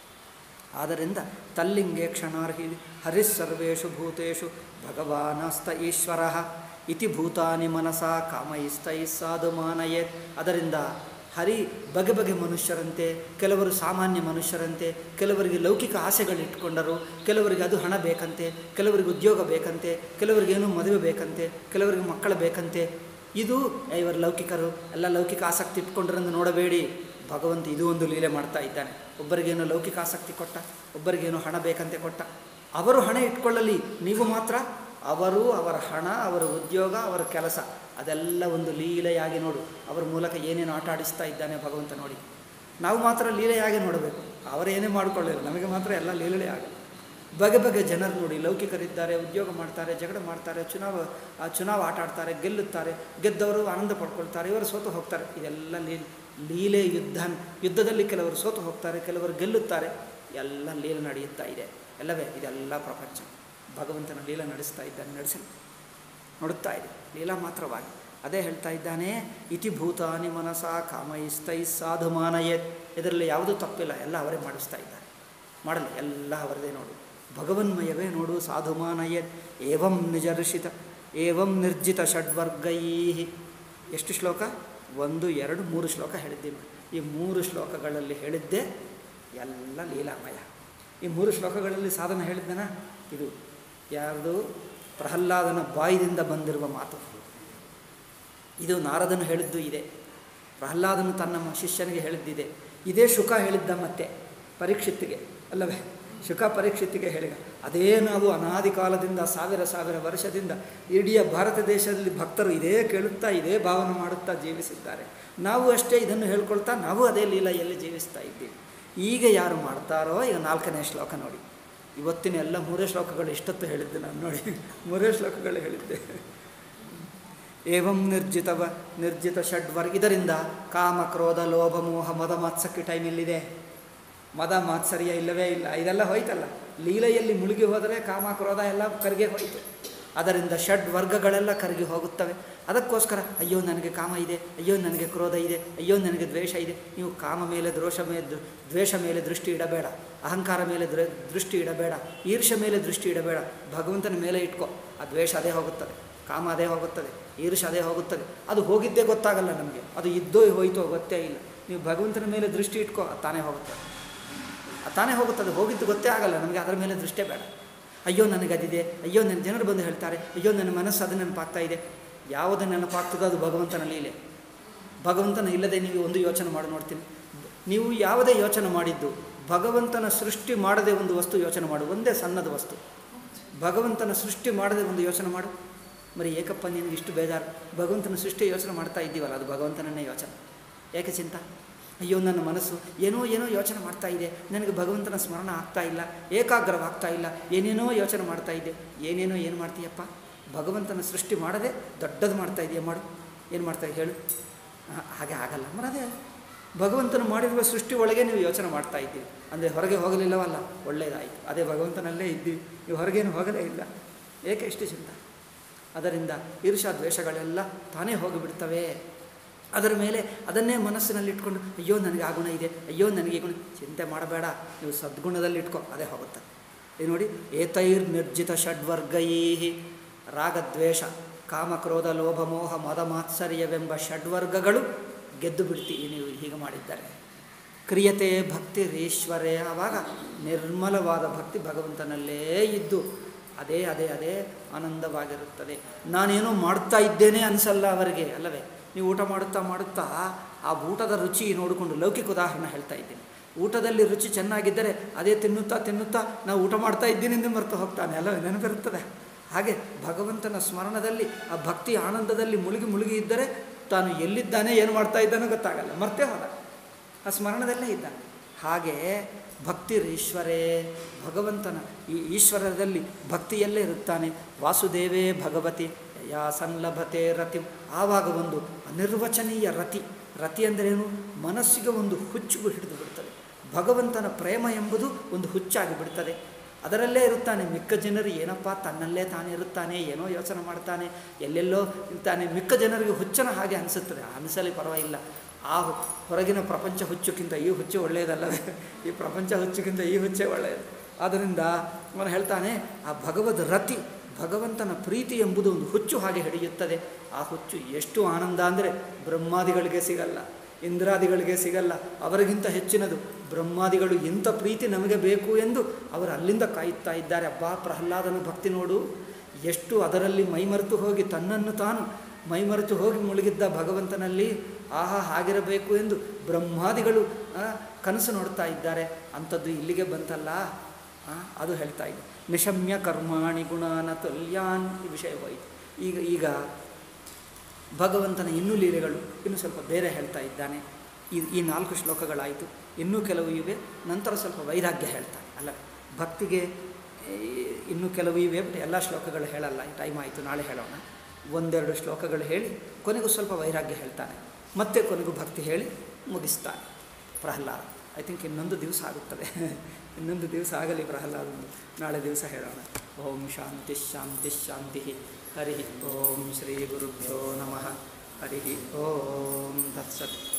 ಆದ್ದರಿಂದ ತಲ್ಲಿಂಗೆ ಕ್ಷಣಾರ್ಹಿ ಹರಿಸ್ಸರ್ವೇಷು ಭೂತೇಷು ಭಗವಾನಸ್ತ ಈಶ್ವರ ಇತಿ ಭೂತಾನಿ ಮನಸ ಕಾಮಯಿಸ್ತೈ ಸಾಧು ಮಾನಯೇತ್ ಅದರಿಂದ ಹರಿ ಬಗೆ ಬಗೆ ಮನುಷ್ಯರಂತೆ ಕೆಲವರು ಸಾಮಾನ್ಯ ಮನುಷ್ಯರಂತೆ ಕೆಲವರಿಗೆ ಲೌಕಿಕ ಆಸೆಗಳಿಟ್ಕೊಂಡರು ಕೆಲವರಿಗೆ ಅದು ಹಣ ಬೇಕಂತೆ ಕೆಲವರಿಗೆ ಉದ್ಯೋಗ ಬೇಕಂತೆ ಕೆಲವರಿಗೆ ಏನೋ ಮದುವೆ ಬೇಕಂತೆ ಕೆಲವರಿಗೆ ಮಕ್ಕಳು ಬೇಕಂತೆ ಇದು ಇವರು ಲೌಕಿಕರು ಎಲ್ಲ ಲೌಕಿಕ ಆಸಕ್ತಿ ಇಟ್ಕೊಂಡ್ರೆಂದು ನೋಡಬೇಡಿ ಭಗವಂತ ಇದು ಒಂದು ಲೀಲೆ ಮಾಡ್ತಾ ಇದ್ದಾನೆ ಒಬ್ಬರಿಗೇನೋ ಲೌಕಿಕ ಆಸಕ್ತಿ ಕೊಟ್ಟ ಒಬ್ಬರಿಗೇನೋ ಹಣ ಬೇಕಂತೆ ಕೊಟ್ಟ ಅವರು ಹಣ ಇಟ್ಕೊಳ್ಳಲಿ ನೀವು ಮಾತ್ರ ಅವರು ಅವರ ಹಣ ಅವರ ಉದ್ಯೋಗ ಅವರ ಕೆಲಸ ಅದೆಲ್ಲ ಒಂದು ಲೀಲೆಯಾಗಿ ನೋಡು ಅವರ ಮೂಲಕ ಏನೇನು ಆಟ ಆಡಿಸ್ತಾ ಇದ್ದಾನೆ ಭಗವಂತ ನೋಡಿ ನಾವು ಮಾತ್ರ ಲೀಲೆಯಾಗಿ ನೋಡಬೇಕು ಅವರೇನೇ ಮಾಡಿಕೊಳ್ಳಿಲ್ಲ ನಮಗೆ ಮಾತ್ರ ಎಲ್ಲ ಲೀಲೆ ಆಗಲ್ಲ ಬಗೆ ಬಗೆ ಜನರು ನೋಡಿ ಲೌಕಿಕರಿದ್ದಾರೆ ಉದ್ಯೋಗ ಮಾಡ್ತಾರೆ ಜಗಳ ಮಾಡ್ತಾರೆ ಚುನಾವ ಆ ಚುನಾವ ಆಟ ಆಡ್ತಾರೆ ಗೆಲ್ಲುತ್ತಾರೆ ಗೆದ್ದವರು ಆನಂದ ಪಡ್ಕೊಳ್ತಾರೆ ಇವರು ಸೋತು ಹೋಗ್ತಾರೆ ಇದೆಲ್ಲ ಲೀಲೆ ಲೀಲೆ ಯುದ್ಧ ಯುದ್ಧದಲ್ಲಿ ಕೆಲವರು ಸೋತು ಹೋಗ್ತಾರೆ ಕೆಲವರು ಗೆಲ್ಲುತ್ತಾರೆ ಎಲ್ಲ ಲೀಲೆ ನಡೆಯುತ್ತಾ ಇದೆ ಎಲ್ಲವೇ ಇದೆಲ್ಲ ಪ್ರಪಂಚ ಭಗವಂತನ ಲೀಲೆ ನಡೆಸ್ತಾ ಇದ್ದಾನೆ ನಡೆಸಲು ನೋಡುತ್ತಾ ಇದೆ ಲೀಲಾ ಮಾತ್ರವಾಗಿ ಅದೇ ಹೇಳ್ತಾ ಇದ್ದಾನೆ ಇತಿ ಭೂತಾನಿ ಮನಸ ಕಾಮಯಿಸ್ತೈ ಸಾಧುಮಾನಯೇತ್ ಇದರಲ್ಲಿ ಯಾವುದೂ ತಪ್ಪಿಲ್ಲ ಎಲ್ಲ ಅವರೇ ಮಾಡಿಸ್ತಾ ಇದ್ದಾರೆ ಮಾಡಲಿ ಎಲ್ಲ ಅವರದೇ ನೋಡು ಭಗವನ್ಮಯವೇ ನೋಡು ಸಾಧುಮಾನಯೇತ್ ಏವಂ ನಿಜರ್ಷಿತ ಏವಂ ನಿರ್ಜಿತ ಷಡ್ವರ್ಗೈ ಎಷ್ಟು ಶ್ಲೋಕ ಒಂದು ಎರಡು ಮೂರು ಶ್ಲೋಕ ಹೇಳಿದ್ದೀವಿ ಈ ಮೂರು ಶ್ಲೋಕಗಳಲ್ಲಿ ಹೇಳಿದ್ದೇ ಎಲ್ಲ ಲೀಲಾಮಯ ಈ ಮೂರು ಶ್ಲೋಕಗಳಲ್ಲಿ ಸಾಧನ ಹೇಳಿದ್ದನ ಇದು ಯಾರ್ದು ಪ್ರಹ್ಲಾದನ ಬಾಯಿದಿಂದ ಬಂದಿರುವ ಮಾತು ಇದು ನಾರದನು ಹೇಳಿದ್ದು ಇದೆ ಪ್ರಹ್ಲಾದನು ತನ್ನ ಮ- ಶಿಷ್ಯನಿಗೆ ಹೇಳಿದ್ದಿದೆ ಇದೇ ಶುಕ ಹೇಳಿದ್ದ ಮತ್ತೆ ಪರೀಕ್ಷಿತ್ತಿಗೆ ಅಲ್ಲವೇ ಶುಕ ಪರೀಕ್ಷಿತ್ತಿಗೆ ಹೇಳಿದ ಅದೇ ನಾವು ಅನಾದಿ ಕಾಲದಿಂದ ಸಾವಿರ ಸಾವಿರ ವರ್ಷದಿಂದ ಇಡೀ ಭಾರತ ದೇಶದಲ್ಲಿ ಭಕ್ತರು ಇದೇ ಕೇಳುತ್ತಾ ಇದೇ ಭಾವನೆ ಮಾಡುತ್ತಾ ಜೀವಿಸಿದ್ದಾರೆ ನಾವು ಅಷ್ಟೇ ಇದನ್ನು ಹೇಳ್ಕೊಳ್ತಾ ನಾವು ಅದೇ ಲೀಲೆಯಲ್ಲಿ ಜೀವಿಸ್ತಾ ಇದ್ದೀವಿ ಈಗ ಯಾರು ಮಾಡ್ತಾರೋ ಈಗ ನಾಲ್ಕನೇ ಶ್ಲೋಕ ನೋಡಿ ಇವತ್ತಿನ ಎಲ್ಲ ಮೂರೇ ಶ್ಲೋಕಗಳು ಇಷ್ಟೊತ್ತು ಹೇಳಿದ್ದೆ ನಾನು ನೋಡಿ ಮೂರೇ ಶ್ಲೋಕಗಳು ಹೇಳಿದ್ದೆ ಏವಂ ನಿರ್ಜಿತವ ನಿರ್ಜಿತ ಷಡ್ವರ್ಗ ಇದರಿಂದ ಕಾಮ ಕ್ರೋಧ ಲೋಭ ಮೋಹ ಮದ ಮಾತ್ಸಕ್ಕೆ ಟೈಮ್ ಎಲ್ಲಿದೆ ಮದ ಮಾತ್ಸರ್ಯ ಇಲ್ಲವೇ ಇಲ್ಲ ಇದೆಲ್ಲ ಹೋಯ್ತಲ್ಲ ಲೀಲೆಯಲ್ಲಿ ಮುಳುಗಿ ಹೋದರೆ ಕಾಮ ಕ್ರೋಧ ಎಲ್ಲ ಕರಗಿ ಹೋಯಿತು ಅದರಿಂದ ಷಡ್ ವರ್ಗಗಳೆಲ್ಲ ಕರಗಿ ಹೋಗುತ್ತವೆ ಅದಕ್ಕೋಸ್ಕರ ಅಯ್ಯೋ ನನಗೆ ಕಾಮ ಇದೆ ಅಯ್ಯೋ ನನಗೆ ಕ್ರೋಧ ಇದೆ ಅಯ್ಯೋ ನನಗೆ ದ್ವೇಷ ಇದೆ ನೀವು ಕಾಮ ಮೇಲೆ ದ್ರೋಷ ಮೇಲೆ ದೃ- ದ್ವೇಷ ಮೇಲೆ ದೃಷ್ಟಿ ಇಡಬೇಡ ಅಹಂಕಾರ ಮೇಲೆ ದೃ ದೃಷ್ಟಿ ಇಡಬೇಡ ಈರ್ಷ ಮೇಲೆ ದೃಷ್ಟಿ ಇಡಬೇಡ ಭಗವಂತನ ಮೇಲೆ ಇಟ್ಕೋ ಆ ದ್ವೇಷ ಅದೇ ಹೋಗುತ್ತದೆ ಕಾಮ ಅದೇ ಹೋಗುತ್ತದೆ ಈರ್ಷ ಅದೇ ಹೋಗುತ್ತದೆ ಅದು ಹೋಗಿದ್ದೇ ಗೊತ್ತಾಗಲ್ಲ ನಮಗೆ ಅದು ಇದ್ದೋ ಹೋಯ್ತೋ ಗೊತ್ತೇ ಇಲ್ಲ ನೀವು ಭಗವಂತನ ಮೇಲೆ ದೃಷ್ಟಿ ಇಟ್ಕೋ ಅದು ತಾನೇ ಹೋಗುತ್ತದೆ ಅದು ತಾನೇ ಹೋಗುತ್ತದೆ ಹೋಗಿದ್ದು ಗೊತ್ತೇ ಆಗಲ್ಲ ನಮಗೆ ಅದರ ಮೇಲೆ ದೃಷ್ಟೇ ಬೇಡ ಅಯ್ಯೋ ನನಗೆ ಅದಿದೆ ಅಯ್ಯೋ ನನ್ನ ಜನರು ಬಂದು ಹೇಳ್ತಾರೆ ಅಯ್ಯೋ ನನ್ನ ಮನಸ್ಸು ಅದು ನೆನಪಾಗ್ತಾ ಇದೆ ಯಾವುದು ನೆನಪಾಗ್ತದೋ ಅದು ಭಗವಂತನ ಲೀಲೆ ಭಗವಂತನ ಇಲ್ಲದೆ ನೀವು ಒಂದು ಯೋಚನೆ ಮಾಡಿ ನೋಡ್ತೀನಿ ನೀವು ಯಾವುದೇ ಯೋಚನೆ ಮಾಡಿದ್ದು ಭಗವಂತನ ಸೃಷ್ಟಿ ಮಾಡದೆ ಒಂದು ವಸ್ತು ಯೋಚನೆ ಮಾಡು ಒಂದೇ ಸಣ್ಣದ ವಸ್ತು ಭಗವಂತನ ಸೃಷ್ಟಿ ಮಾಡದೆ ಒಂದು ಯೋಚನೆ ಮಾಡು ಮರಿ ಏಕಪ್ಪ ನಿನಗೆ ಇಷ್ಟು ಬೇಜಾರು ಭಗವಂತನ ಸೃಷ್ಟಿ ಯೋಚನೆ ಮಾಡ್ತಾ ಇದ್ದೀವಲ್ಲ ಅದು ಭಗವಂತನನ್ನೇ ಯೋಚನೆ ಏಕೆ ಚಿಂತ ಅಯ್ಯೋ ನನ್ನ ಮನಸ್ಸು ಏನೋ ಏನೋ ಯೋಚನೆ ಮಾಡ್ತಾ ಇದೆ ನನಗೆ ಭಗವಂತನ ಸ್ಮರಣ ಆಗ್ತಾ ಇಲ್ಲ ಏಕಾಗ್ರವಾಗ್ತಾ ಇಲ್ಲ ಏನೇನೋ ಯೋಚನೆ ಮಾಡ್ತಾ ಇದ್ದೆ ಏನೇನೋ ಏನು ಮಾಡ್ತೀಯಪ್ಪ ಭಗವಂತನ ಸೃಷ್ಟಿ ಮಾಡದೆ ದೊಡ್ಡದು ಮಾಡ್ತಾ ಇದೆಯಾ ಮಾಡು ಏನು ಮಾಡ್ತಾರೆ ಹೇಳು ಆ, ಹಾಗೆ ಆಗಲ್ಲ ಮರ ಅದೇ ಭಗವಂತನು ಮಾಡಿರುವ ಸೃಷ್ಟಿ ಒಳಗೆ ನೀವು ಯೋಚನೆ ಮಾಡ್ತಾ ಇದ್ದೀವಿ ಅಂದರೆ ಹೊರಗೆ ಹೋಗಲಿಲ್ಲವಲ್ಲ ಒಳ್ಳೆಯದಾಯಿತು ಅದೇ ಭಗವಂತನಲ್ಲೇ ಇದ್ದೀವಿ ನೀವು ಹೊರಗೇನು ಹೋಗಲೇ ಇಲ್ಲ ಏಕೆ ಇಷ್ಟು ಚಿಂತ ಅದರಿಂದ ಈರ್ಷಾ ದ್ವೇಷಗಳೆಲ್ಲ ತಾನೇ ಹೋಗಿಬಿಡ್ತವೆ ಅದರ ಮೇಲೆ ಅದನ್ನೇ ಮನಸ್ಸಿನಲ್ಲಿ ಇಟ್ಕೊಂಡು ಅಯ್ಯೋ ನನಗೆ ಆ ಗುಣ ಇದೆ ಅಯ್ಯೋ ನನಗೆ ಈ ಗುಣ ಚಿಂತೆ ಮಾಡಬೇಡ ನೀವು ಸದ್ಗುಣದಲ್ಲಿ ಇಟ್ಕೊ ಅದೇ ಹೋಗುತ್ತೆ ಇದು ನೋಡಿ ಏತೈರ್ ನಿರ್ಜಿತ ಷಡ್ವರ್ಗೈ ರಾಗದ್ವೇಷ ಕಾಮಕ್ರೋಧ ಲೋಭ ಮೋಹ ಮದ ಮಾತ್ಸರ್ಯವೆಂಬ ಷಡ್ವರ್ಗಗಳು ಗೆದ್ದು ಬಿಡ್ತೀವಿ ನೀವು ಹೀಗೆ ಮಾಡಿದ್ದಾರೆ ಕ್ರಿಯತೆ ಭಕ್ತಿ ಈಶ್ವರೇ ಆವಾಗ ನಿರ್ಮಲವಾದ ಭಕ್ತಿ ಭಗವಂತನಲ್ಲೇ ಇದ್ದು ಅದೇ ಅದೇ ಅದೇ ಆನಂದವಾಗಿರುತ್ತದೆ ನಾನೇನೋ ಮಾಡ್ತಾ ಇದ್ದೇನೆ ಅನಿಸಲ್ಲ ಅವರಿಗೆ ಅಲ್ಲವೇ ನೀವು ಊಟ ಮಾಡುತ್ತಾ ಮಾಡುತ್ತಾ ಆ ಊಟದ ರುಚಿ ನೋಡಿಕೊಂಡು ಲೌಕಿಕ ಉದಾಹರಣೆ ಹೇಳ್ತಾ ಇದ್ದೀನಿ ಊಟದಲ್ಲಿ ರುಚಿ ಚೆನ್ನಾಗಿದ್ದರೆ ಅದೇ ತಿನ್ನುತ್ತಾ ತಿನ್ನುತ್ತಾ ನಾವು ಊಟ ಮಾಡ್ತಾ ಇದ್ದೀನಿ ಎಂದು ಮರೆತು ಹೋಗ್ತಾನೆ ಅಲ್ಲವೇ ನೆನಪಿರುತ್ತದೆ ಹಾಗೆ ಭಗವಂತನ ಸ್ಮರಣದಲ್ಲಿ ಆ ಭಕ್ತಿ ಆನಂದದಲ್ಲಿ ಮುಳುಗಿ ಮುಳುಗಿ ಇದ್ದರೆ ತಾನು ಎಲ್ಲಿದ್ದಾನೆ ಏನು ಮಾಡ್ತಾ ಇದ್ದಾನೋ ಗೊತ್ತಾಗಲ್ಲ ಮರ್ತೇ ಹೋದ ಆ ಸ್ಮರಣದಲ್ಲೇ ಇದ್ದಾನೆ ಹಾಗೆ ಭಕ್ತಿ ಈಶ್ವರೇ ಭಗವಂತನ ಈ ಈಶ್ವರದಲ್ಲಿ ಭಕ್ತಿಯಲ್ಲೇ ಇರುತ್ತಾನೆ ವಾಸುದೇವೇ ಭಗವತಿ ಯಾ ಸಲ್ಲಭತೆ ರತಿ ಆವಾಗ ಒಂದು ಅನಿರ್ವಚನೀಯ ರತಿ ರತಿ ಅಂದರೇನು ಮನಸ್ಸಿಗೆ ಒಂದು ಹುಚ್ಚು ಹಿಡಿದು ಬಿಡ್ತದೆ ಭಗವಂತನ ಪ್ರೇಮ ಎಂಬುದು ಒಂದು ಹುಚ್ಚಾಗಿ ಬಿಡ್ತದೆ ಅದರಲ್ಲೇ ಇರುತ್ತಾನೆ ಮಿಕ್ಕ ಜನರು ಏನಪ್ಪ ತನ್ನಲ್ಲೇ ತಾನೇ ಇರುತ್ತಾನೆ ಏನೋ ಯೋಚನೆ ಮಾಡ್ತಾನೆ ಎಲ್ಲೆಲ್ಲೋ ಇರ್ತಾನೆ ಮಿಕ್ಕ ಜನರಿಗೆ ಹುಚ್ಚನ ಹಾಗೆ ಅನಿಸುತ್ತದೆ ಅನಿಸಲಿ ಪರವಾಗಿಲ್ಲ ಆ ಹು- ಹೊರಗಿನ ಪ್ರಪಂಚ ಹುಚ್ಚಕ್ಕಿಂತ ಈ ಹುಚ್ಚು ಒಳ್ಳೆಯದಲ್ಲವೇ ಈ ಪ್ರಪಂಚ ಹುಚ್ಚಕ್ಕಿಂತ ಈ ಹುಚ್ಚೇ ಒಳ್ಳೆಯದು ಆದ್ದರಿಂದ ಅವನು ಹೇಳ್ತಾನೆ ಆ ಭಗವದ್ ರತಿ ಭಗವಂತನ ಪ್ರೀತಿ ಎಂಬುದು ಒಂದು ಹುಚ್ಚು ಹಾಗೆ ಹಿಡಿಯುತ್ತದೆ ಆ ಹುಚ್ಚು ಎಷ್ಟು ಆನಂದ ಅಂದರೆ ಬ್ರಹ್ಮಾದಿಗಳಿಗೆ ಸಿಗಲ್ಲ ಇಂದ್ರಾದಿಗಳಿಗೆ ಸಿಗಲ್ಲ ಅವರಿಗಿಂತ ಹೆಚ್ಚಿನದು ಬ್ರಹ್ಮಾದಿಗಳು ಎಂಥ ಪ್ರೀತಿ ನಮಗೆ ಬೇಕು ಎಂದು ಅವರು ಅಲ್ಲಿಂದ ಕಾಯುತ್ತಾ ಇದ್ದಾರೆ ಅಬ್ಬಾ ಪ್ರಹ್ಲಾದನ ಭಕ್ತಿ ನೋಡು ಎಷ್ಟು ಅದರಲ್ಲಿ ಮೈಮರೆತು ಹೋಗಿ ತನ್ನನ್ನು ತಾನು ಮೈಮರೆತು ಹೋಗಿ ಮುಳುಗಿದ್ದ ಭಗವಂತನಲ್ಲಿ ಆಹಾ ಹಾಗಿರಬೇಕು ಎಂದು ಬ್ರಹ್ಮಾದಿಗಳು ಆ, ಕನಸು ನೋಡ್ತಾ ಇದ್ದಾರೆ ಅಂಥದ್ದು ಇಲ್ಲಿಗೆ ಬಂತಲ್ಲ ಆ, ಅದು ಹೇಳ್ತಾ ಇದೆ ನಿಶಮ್ಯ ಕರ್ಮಾಣಿ ಗುಣಾನ ತುಲ್ಯಾನ್ ಈ ವಿಷಯ ಹೋಯಿತು ಈಗ ಈಗ ಭಗವಂತನ ಇನ್ನೂ ಲೀಲೆಗಳು ಇನ್ನು ಸ್ವಲ್ಪ ಬೇರೆ ಹೇಳ್ತಾ ಇದ್ದಾನೆ ಈ ಈ ನಾಲ್ಕು ಶ್ಲೋಕಗಳಾಯಿತು ಇನ್ನೂ ಕೆಲವು ಇವೆ ನಂತರ ಸ್ವಲ್ಪ ವೈರಾಗ್ಯ ಹೇಳ್ತಾನೆ ಅಲ್ಲ ಭಕ್ತಿಗೆ ಈ, ಇನ್ನೂ ಕೆಲವು ಇವೆ ಬಟ್ ಎಲ್ಲ ಶ್ಲೋಕಗಳು ಹೇಳಲ್ಲ ಟೈಮ್ ಆಯಿತು ನಾಳೆ ಹೇಳೋಣ ಒಂದೆರಡು ಶ್ಲೋಕಗಳು ಹೇಳಿ ಕೊನೆಗೂ ಸ್ವಲ್ಪ ವೈರಾಗ್ಯ ಹೇಳ್ತಾನೆ ಮತ್ತೆ ಕೊನೆಗೂ ಭಕ್ತಿ ಹೇಳಿ ಮುಗಿಸ್ತಾನೆ ಪ್ರಹ್ಲಾದ ಐ ಥಿಂಕ್ ಇನ್ನೊಂದು ದಿವಸ ಆಗುತ್ತದೆ ಇನ್ನೊಂದು ದಿವಸ ಆಗಲಿ ಪ್ರಹ್ಲಾದಂದು ನಾಳೆ ದಿವಸ ಹೇಳೋಣ ಓಂ ಶಾಂತಿ ಶಾಂತಿ ಶಾಂತಿ ಹರಿ ಓಂ ಶ್ರೀ ಗುರುಭ್ಯೋ ನಮಃ ಹರಿ ಓಂ ತತ್ಸತ್